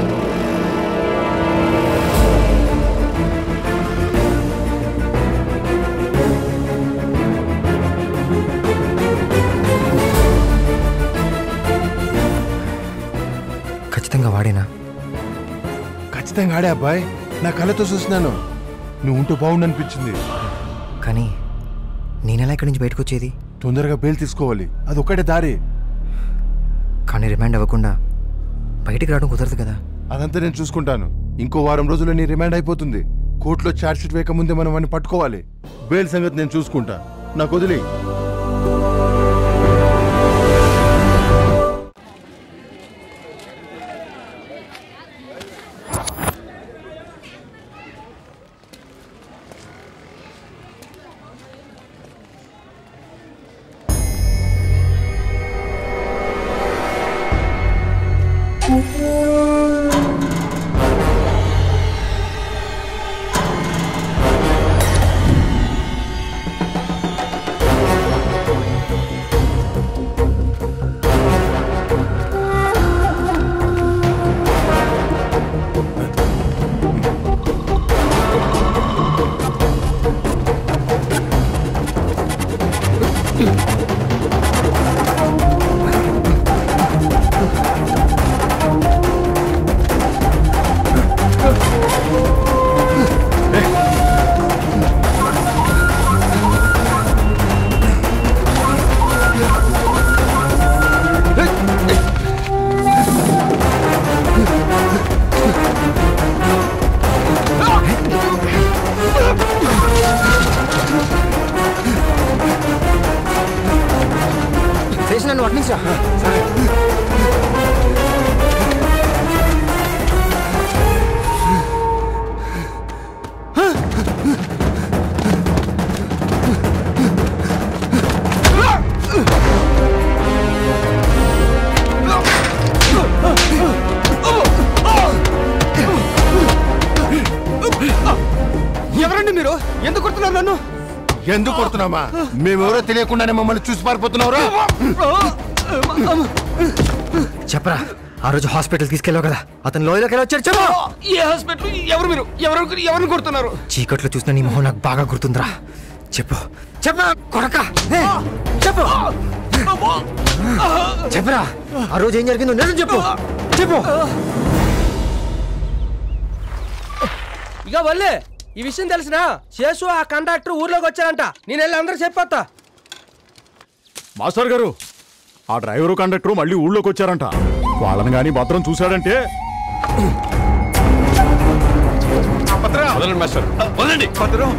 ఖచ్చితంగా వాడేనా ఖచ్చితంగా ఆడే అబ్బాయి నా కళ్ళతో చూసినాను నువ్వు ఉంటూ బాగుండనిపించింది కానీ నేనెలా ఇక్కడి నుంచి బయటకు వచ్చేది తొందరగా బెయిల్ తీసుకోవాలి అది ఒక్కటే దారి కానీ రిమాండ్ అవ్వకుండా బయటికి రావడం కుదరదు కదా అదంతా నేను చూసుకుంటాను ఇంకో వారం రోజుల్లో నీ రిమాండ్ అయిపోతుంది కోర్టులో ఛార్జ్ షీట్ వేయకముందే మనం వాడిని పట్టుకోవాలి బెయిల్ సంగతి నేను చూసుకుంటా నాకు వదిలే ఆ మీరు ఎందుకు కొడుతున్నారు నన్ను ఎందుకు కొడుతున్నామా మేమెవరో తెలియకుండానే మమ్మల్ని చూసి పారిపోతున్నావురా చెప్పరా ఆ రోజు హాస్పిటల్ తీసుకెళ్ళావు కదా అతను లోయలోకి ఎలా వచ్చాడు చెప్పు ఏ హాస్పిటల్ ఎవరు మీరు ఎవరు ఎవరిని కొడుతున్నారు చీకట్లో చూసిన నీ మొహం నాకు బాగా గుర్తుందిరా చెప్పు చెప్పరా కొడక ఏ, చెప్పు చెప్పరా ఆ రోజు ఏం జరిగిందో నిజం చెప్పు చెప్పు ఇక వల్లే ఈ విషయం తెలిసిన శేషు ఆ కండక్టర్ ఊర్లోకి వచ్చారంట నేను వెళ్ళి అందరికి చెప్పొత్తా మాస్టర్ గారు ఆ డ్రైవరు కండక్టరు మళ్ళీ ఊళ్ళోకి వచ్చారంట వాళ్ళని గాని భద్రం చూశాడంటే వదలండి మాస్టర్ వదలండి భద్రం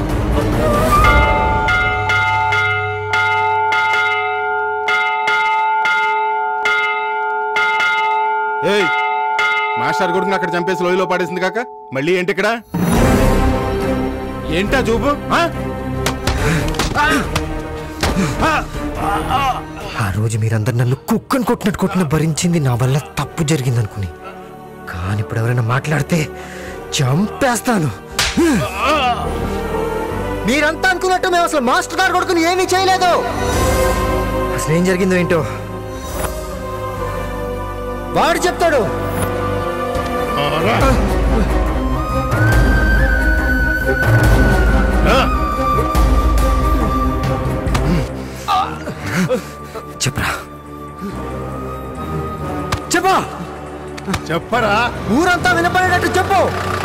ఏయ్ మాస్టర్ కొడుకుని అక్కడ చంపేసి లోయలో పడేసింది కాక మళ్ళీ ఏంటి ఇక్కడ ఏంటా చూపు ఆ? ఆ రోజు మీరందరు నన్ను కుక్కను కొట్టినట్టు కొట్టిన భరించింది నా వల్ల తప్పు జరిగింది అనుకుని కానీ ఇప్పుడు ఎవరైనా మాట్లాడితే చంపేస్తాను మీరంతా అనుకున్నట్టు మేము అసలు మాస్టర్ గారు కొడుకుని ఏమీ చేయలేదు అసలు ఏం జరిగిందో ఏంటో వాడు చెప్తాడు చెప్పరా చెప్పు చెప్పరా ఊరంతా వినపడేటట్టు చెప్పు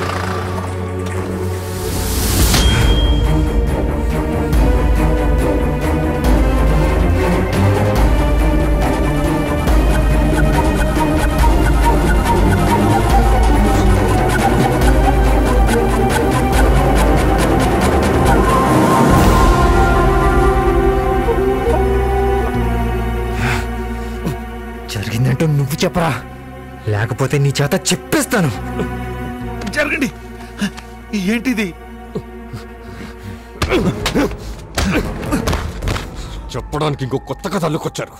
జరిగిందంటూ నువ్వు చెప్పరా లేకపోతే నీ చేత చెప్పేస్తాను జరగండి ఏంటిది చెప్పడానికి ఇంకో కొత్త కథ అల్లుకొచ్చారు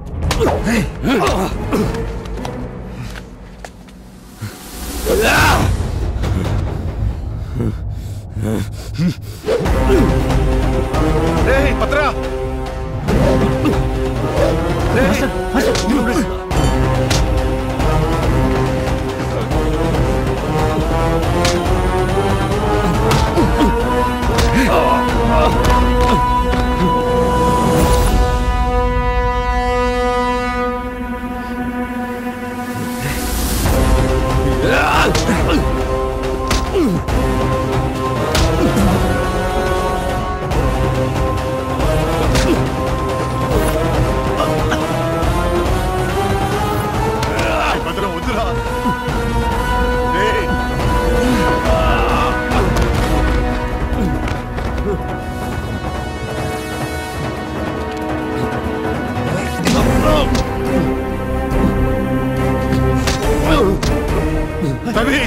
రేయ్, భద్రా భద్రం వద్దురా రేయ్. రవి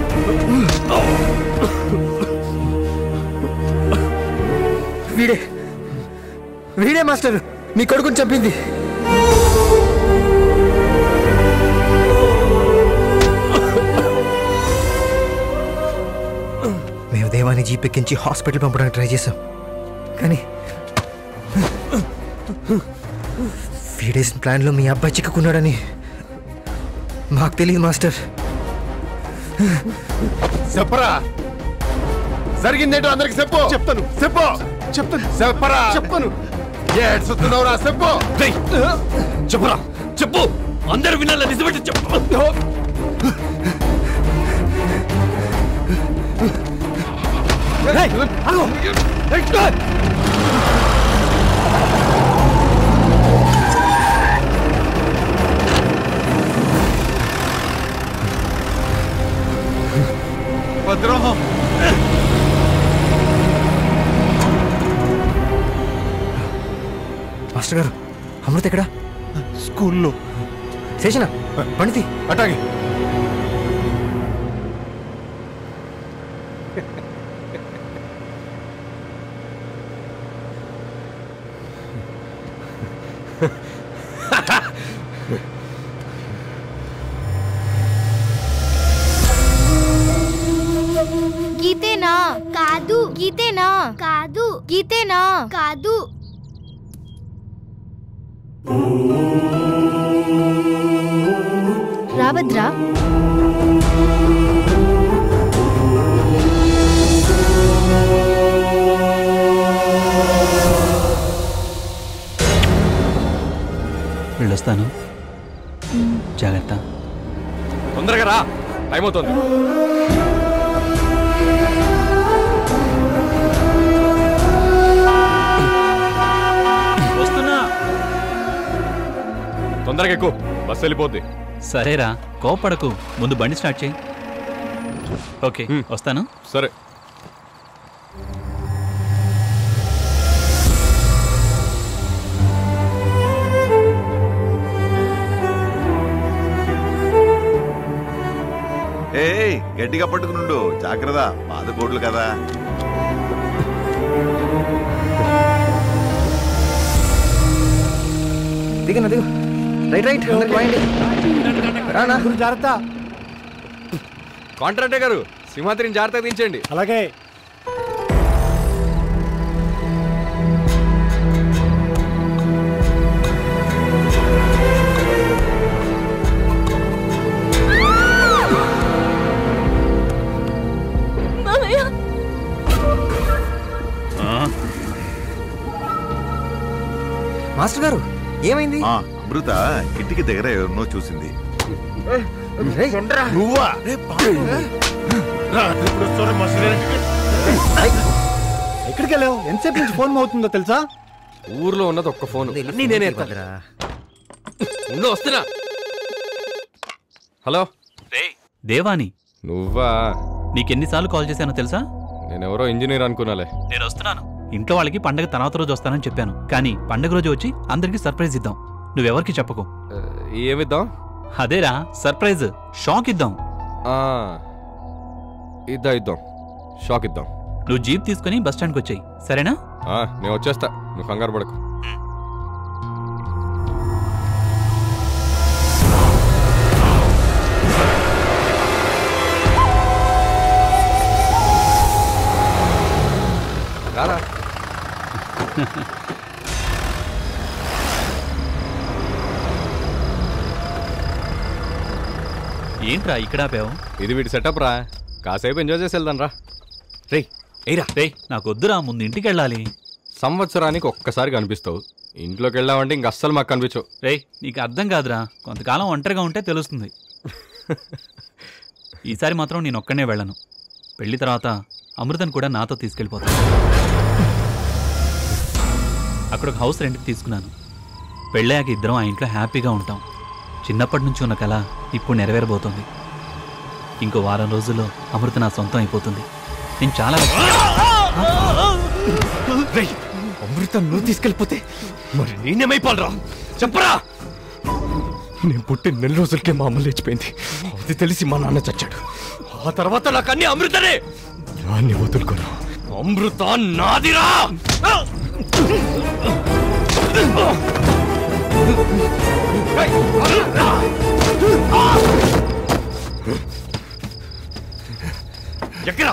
వీడే వీడే మాస్టర్ నీ కొడుకుని చంపింది మేము దేవాన్ని జీప్ ఎక్కించి హాస్పిటల్ పంపడానికి ట్రై చేసాం కానీ వీడేసిన ప్లాన్లో మీ అబ్బాయి చిక్కుకున్నాడని మాకు తెలియదు మాస్టర్ చెప్పరా జరిగిందేంటో అందరికి చెప్పు చెప్తాను చెప్పు చెప్తాను చెప్పరా చెప్పను ఏడ్చుతున్నావురా చెప్పు చెప్పురా చెప్పు అందరు వినాల నిజమేంటి చెప్పు భద్రం మాస్టర్ గారు అమృత ఎక్కడా స్కూల్లో శేషన పండితి అటాగి గీతేనా కాదు గీత గీతేనా కాదు రావద్రా వెళ్ళొస్తాను జాగ్రత్త తొందరగా రా టైం అవుతుంది వస్తున్నా తొందరగా ఎక్కువ బస్సు వెళ్ళిపోద్ది సరేరా కోపడకు ముందు బండి స్టార్ట్ చేయి ఓకే వస్తాను సరే ఏయ్ గట్టిగా పట్టుకునుండు జాగ్రత్త పాత కోడ్లు కదా దిగన దిగు రైట్ రైట్ అందరికి పోయండి రానా జాగ్రత్త కాంట్రాక్టర్ గారు సింహాద్రిని జాగ్రత్తగా దించండి అలాగే మామయ్య మాస్టర్ గారు ఏమైంది ఆ, అమృత కిటికీ దగ్గర ఎవరినో చూసింది నువ్వా ఎక్కడికి వెళ్ళావు ఎంతసేపు నుంచి ఫోన్ అవుతుందో తెలుసా ఊర్లో ఉన్నది ఒక్క ఫోన్ అన్నీ నేనే ఎత్తాను. ఉండు వస్తున్నా హలో దేవాని నువ్వా నీకెన్నిసార్లు కాల్ చేశానో తెలుసా నేనెవరో ఇంజనీర్ అనుకున్నాలే నేను వస్తున్నాను ఇంట్లో వాళ్ళకి పండగ తర్వాత రోజు వస్తానని చెప్పాను కానీ పండగ రోజు వచ్చి అందరికీ సర్ప్రైజ్ ఇద్దాం నువ్వెవరికి చెప్పకు ఏమిద్దాం అదేరా సర్ప్రైజ్ షాక్ ఇద్దాం ఇద్దాం ఇద్దాం షాక్ ఇద్దాం నువ్వు జీప్ తీసుకుని బస్ స్టాండ్కి వచ్చాయి సరేనా ఆ, నేను వచ్చేస్తా నువ్వు కంగారు పడకు రారా ఏంట్రా ఇక్కడ ఆపావు ఇది వీడి సెటప్ రా కాసేపు ఎంజాయ్ చేసి వెళ్దాం రా రే ఏరా రే నాకు వద్దురా ముందు ఇంటికి వెళ్ళాలి సంవత్సరానికి ఒక్కసారి కనిపిస్తావు ఇంట్లోకి వెళ్ళామంటే ఇంక అస్సలు మాకు కనిపించవు రే నీకు అర్థం కాదురా కొంతకాలం ఒంటరిగా ఉంటే తెలుస్తుంది ఈసారి మాత్రం నేను ఒక్కనే వెళ్ళను పెళ్లి తర్వాత అమృతను కూడా నాతో తీసుకెళ్ళిపోతాను అక్కడ ఒక హౌస్ రెంట్కి తీసుకున్నాను పెళ్ళాక ఇద్దరం ఆ ఇంట్లో హ్యాపీగా ఉంటాం చిన్నప్పటి నుంచి ఉన్న కళ ఇప్పుడు నెరవేరబోతుంది ఇంకో వారం రోజుల్లో అమృత నా సొంతం అయిపోతుంది నేను చాలా అమృత నువ్వు తీసుకెళ్ళిపోతే మరి నేనేమైపోలరా చెప్పరా నేను పుట్టిన నెల రోజులకే మా అమ్మ లేచిపోయింది అది తెలిసి మా నాన్న చచ్చాడు ఆ తర్వాత నాకు అన్ని అమృతనే దాన్ని వదులుకోరా అమృత నాదిరా ఎక్కడా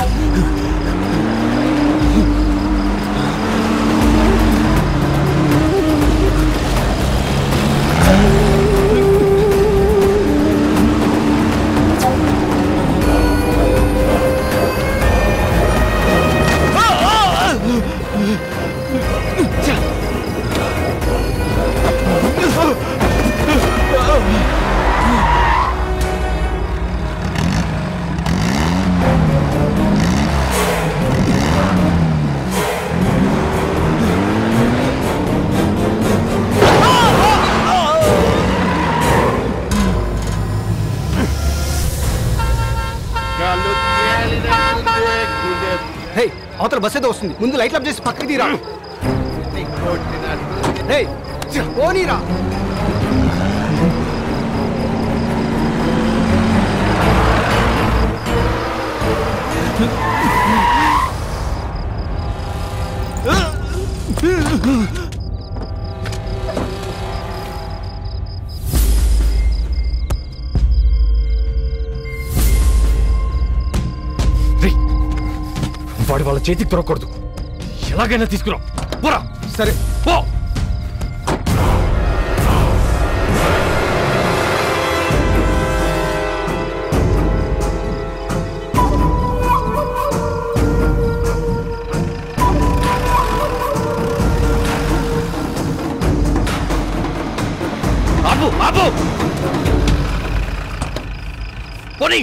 హే అవతల బస్ ఏదో వస్తుంది ముందు లైట్ ఆఫ్ చేసి పక్కకి తీరా హే పోనీరా వాడు వాళ్ళ చేతికి దొరకకూడదు ఎలాగైనా తీసుకురా పోరా సరే పో ఆపు ఆపు పోనీ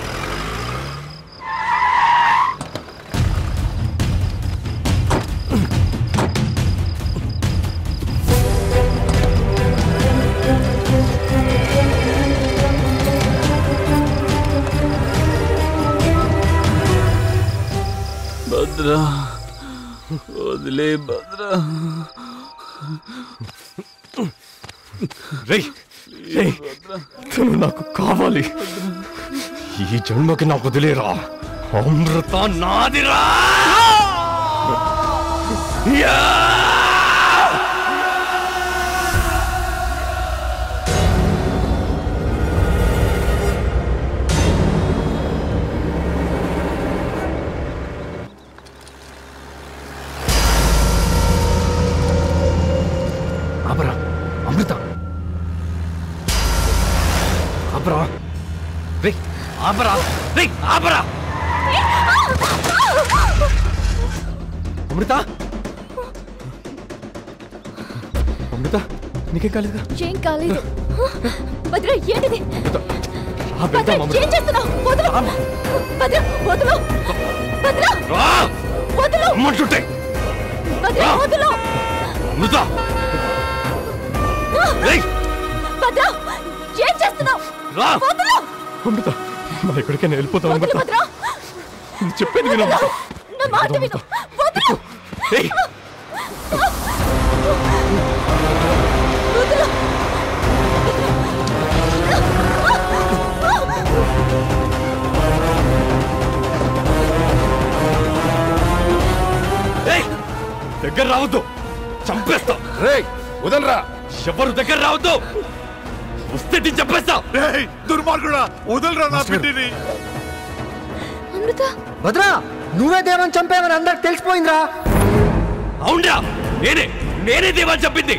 భద్ర వదిలే భద్ర రేయ్ రేయ్ తను నాకు కావాలి ఈ జన్మకి నాకు వదిలేరా అమృత నాదిరా యా! ఆపరా అమృత ఆపరా రే ఆపరా రే ఆపరా అమృత అమృత నీకేం కాలేదా ఏం కాలేదు భద్ర ఏంటిది భద్ర ఆపేద్దాం అమృత ఏం చేస్తున్నావు వదులు భద్ర వదులు భద్ర రా వదులు అమ్మంటుంటే భద్ర వదులు అమృత రేయ్ భద్ర ఏం చేస్తున్నావు రా వదులు అమృత మన ఎక్కడికైనా వెళ్ళిపోతాం వదులు అమృత భద్ర నేను చెప్పేది విను అమృత నా మాట విను వదులు ఏయ్ వదులు ఏయ్ దగ్గర రావద్దు చంపేస్తా రే వదలరా ఎవరు దగ్గర రావద్దు వస్తే నేను చంపేస్తా దుర్మార్గుడా వదలరా నా బిడ్డని అమృత భద్రా నువ్వే దేవని చంపేవని అందరికి తెలిసిపోయిందిరా అవునరా నేనే నేనే దేవాన్ని చెప్పింది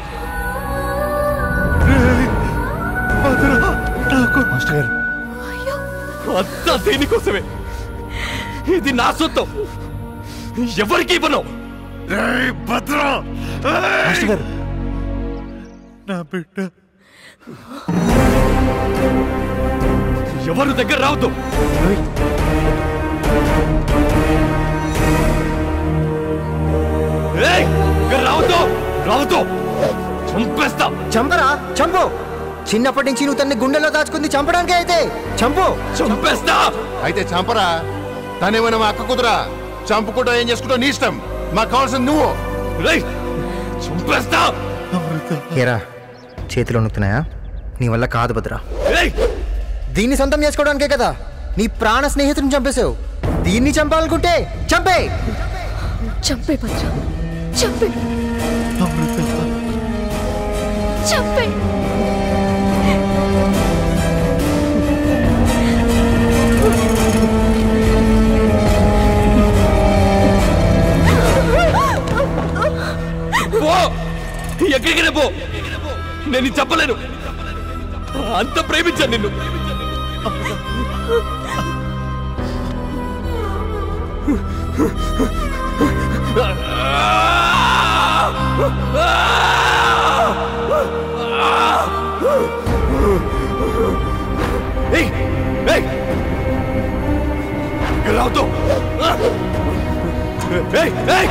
మాస్టర్ గారు అంతా దీనికోసమే ఇది నా సొత్తు ఎవరికి ఇవ్వను భద్ర మాస్టర్ గారు నా బిడ్డ ఎవరు దగ్గర రావద్దు ఏయ్, దగ్గర రావద్దు రావద్దు చంపేస్తా చంపరా చంపు చిన్నప్పటి నుంచి నువ్వు తన్ని గుండెలో దాచుకుంది చంపడానికే అయితే చంపు చంపేస్తా అయితే చంపరా తనేమైనా మా అక్క కుదరా చంపుకుంటా ఏం చేసుకుంటావు నీ ఇష్టం మాకు కావాల్సింది నువ్వు చంపేస్తా ఏరా చేతిలో నొక్కుతున్నాయా నీ వల్ల కాదు భద్రా ఏయ్, దీన్ని సొంతం చేసుకోవడానికే కదా నీ ప్రాణ స్నేహితుడిని చంపేశావు దీన్ని చంపాలనుకుంటే చంపే చంపే భద్ర చంపే చంపే పో ఎక్కడికైనా పో నేను ఇది చెప్పలేను అంత ప్రేమించాను నిన్ను ఏయ్ ఏయ్ రావుతో ఏయ్ ఏయ్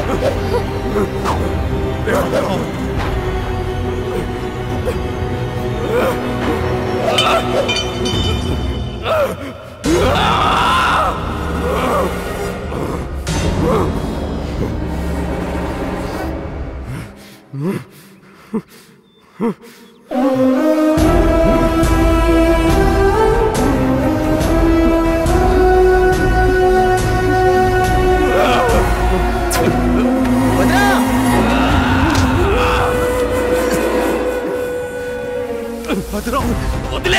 భద్రం వదిలే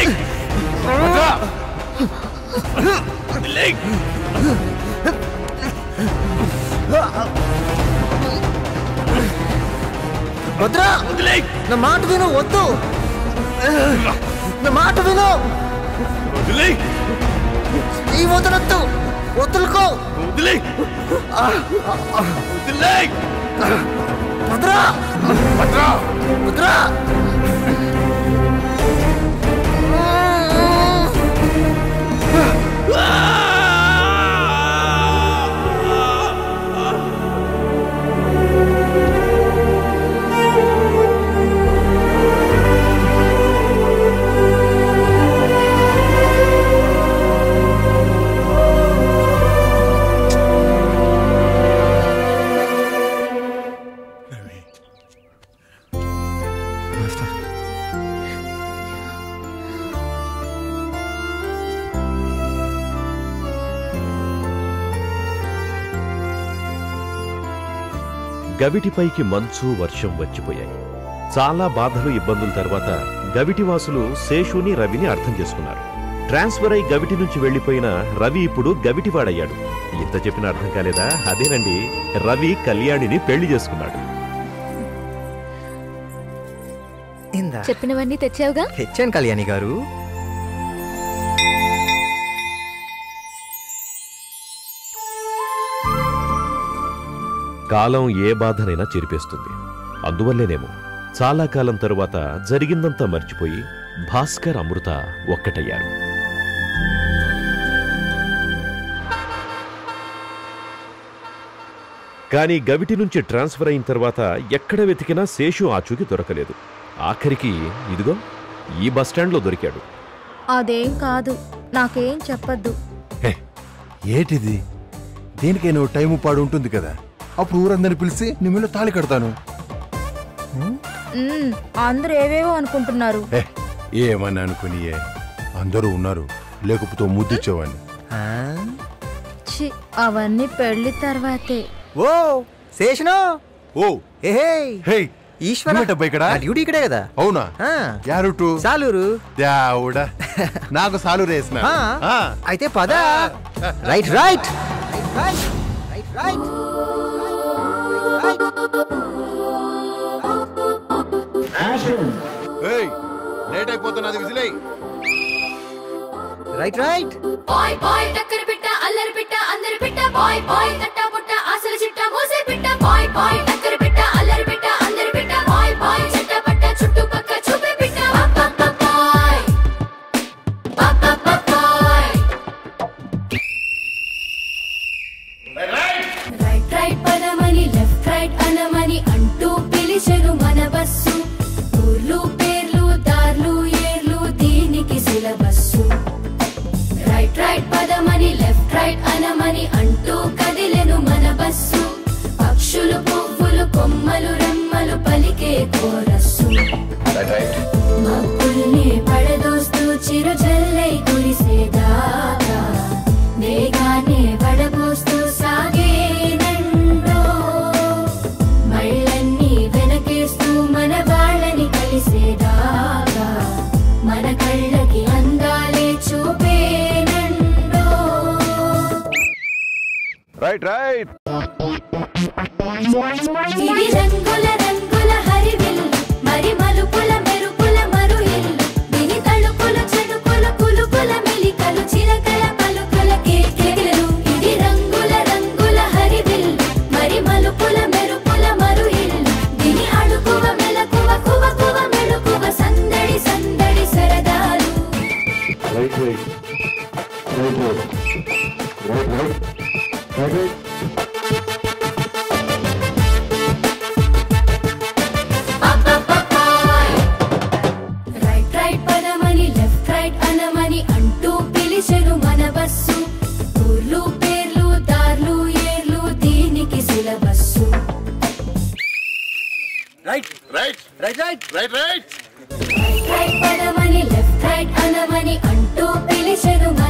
వదిలే భద్రా నా మాట విను వద్దు నా మాట విను ఈ వదలొద్దు వదులుకో భద్రా భద్రా భద్రా గవిటిపైకి మంచు వర్షం వచ్చిపోయాయి చాలా బాధలు ఇబ్బందుల తర్వాత గవిటివాసులు శేషుని రవిని అర్థం చేసుకున్నారు ట్రాన్స్ఫర్ అయి గవిటి నుంచి వెళ్లిపోయిన రవి ఇప్పుడు గవిటివాడయ్యాడు ఇంత చెప్పిన అర్థం కాలేదా అదేనండి రవి కళ్యాణిని పెళ్లి చేసుకున్నాడు ఇందా చెప్పినవన్నీ తెచ్చావుగా తెచ్చాను కళ్యాణి గారు కాలం ఏ బాధనైనా చెరిపేస్తుంది అందువల్లేనేమో చాలా కాలం తరువాత జరిగిందంతా మర్చిపోయి భాస్కర్ అమృత ఒక్కటయ్యారు కానీ గవిటి నుంచి ట్రాన్స్ఫర్ అయిన తర్వాత ఎక్కడ వెతికినా శేషు ఆచూకి దొరకలేదు ఆఖరికి ఇదిగో ఈ బస్టాండ్లో దొరికాడు అదేం కాదు నాకేం చెప్పద్దు ఏటిది దేనికైనా ఓ టైము పాడు ఉంటుంది కదా అప్పుడు ఊరందరిని పిలిచి నీ మీద తాళి కడతాను మ్మ్, అందరూ ఏవేవో అనుకుంటున్నారు ఏ ఏమని అనుకునియే అందరూ ఉన్నారు లేకపోతే ఓ ముద్దిచ్చేవాడిని ఛీ, అవన్నీ పెళ్లి తర్వాతే ఓ శేషను ఓ ఏహే హే ఈశ్వర నువ్వేంటబ్బా ఇక్కడ? నా డ్యూటీ ఇక్కడే కదా అవునా ఆ. యారుటు సాలూరు దేవుడా నాకు సాలూరు వేసిన ఆ, అయితే పద రైట్ రైట్ రైట్ రైట్ ఏయ్ లేట్ అయిపోతున్నది విజిలై రైట్ రైట్ బాయ్ బాయ్ టక్కర పిట్ట అల్లరి పిట్ట అందరి పిట్ట బాయ్ బాయ్ తట్ట పుట్ట అసలు చిట్ట మోసే పిట్ట బాయ్ బాయ్ టక్కర పిట్ట అల్లరి పిట్ట అందరి పిట్ట బాయ్ బాయ్ చెట్ట పట్ట చుట్టుపక్క చూపే పిట్ట బాయ్ బాయ్ రైట్ రైట్ పదమని లెఫ్ట్ రైట్ అనమని అంటూ పిలిచెను మన బస్సు ఊర్లు పేర్లు దార్లు ఏర్లు దీనికి సిలబస్సు రైట్ రైట్ పదమని లెఫ్ట్ రైట్ అనమని అంటూ కదిలెను మన బస్సు పక్షులు పువ్వులు కొమ్మలు రెమ్మలు పలికే కోరస్సు మబ్బుల్ని పడదోస్తూ చిరు జల్లై కురిసేదాకా వేగాన్ని వడబోస్తూ సాగేనండో మళ్ళన్నీ వెనకేస్తూ మన వాళ్ళని కలిసేదాకా మన కళ్ళకి అందాలే చూపేనండో రైట్ రైట్ ఇది రంగుల రంగుల హరివిల్లు మరి మలుపుల మెరుపుల మరు ఇల్లు దీని తలుపుల చెడుకుల కులుకుల మెలికలు చిలకల పలుకుల కేకెలు ఇది రంగుల రంగుల హరివిల్లు మరి మలుపుల మెరుపుల మరు ఇల్లు దీని అడుకువ మెలకువ కువ కువ మెడుకువ సందడి సందడి సరదాలు right right right right right right right right right right పదమని లెఫ్ట్ రైట్ అనమని అంటూ పిలిచెను మన బస్సు ఊర్లు పేర్లు దార్లు ఏర్లు దీనికి syllabus right right right right right right right right పదమని లెఫ్ట్ రైట్ అనమని అంటూ పిలిచెను మన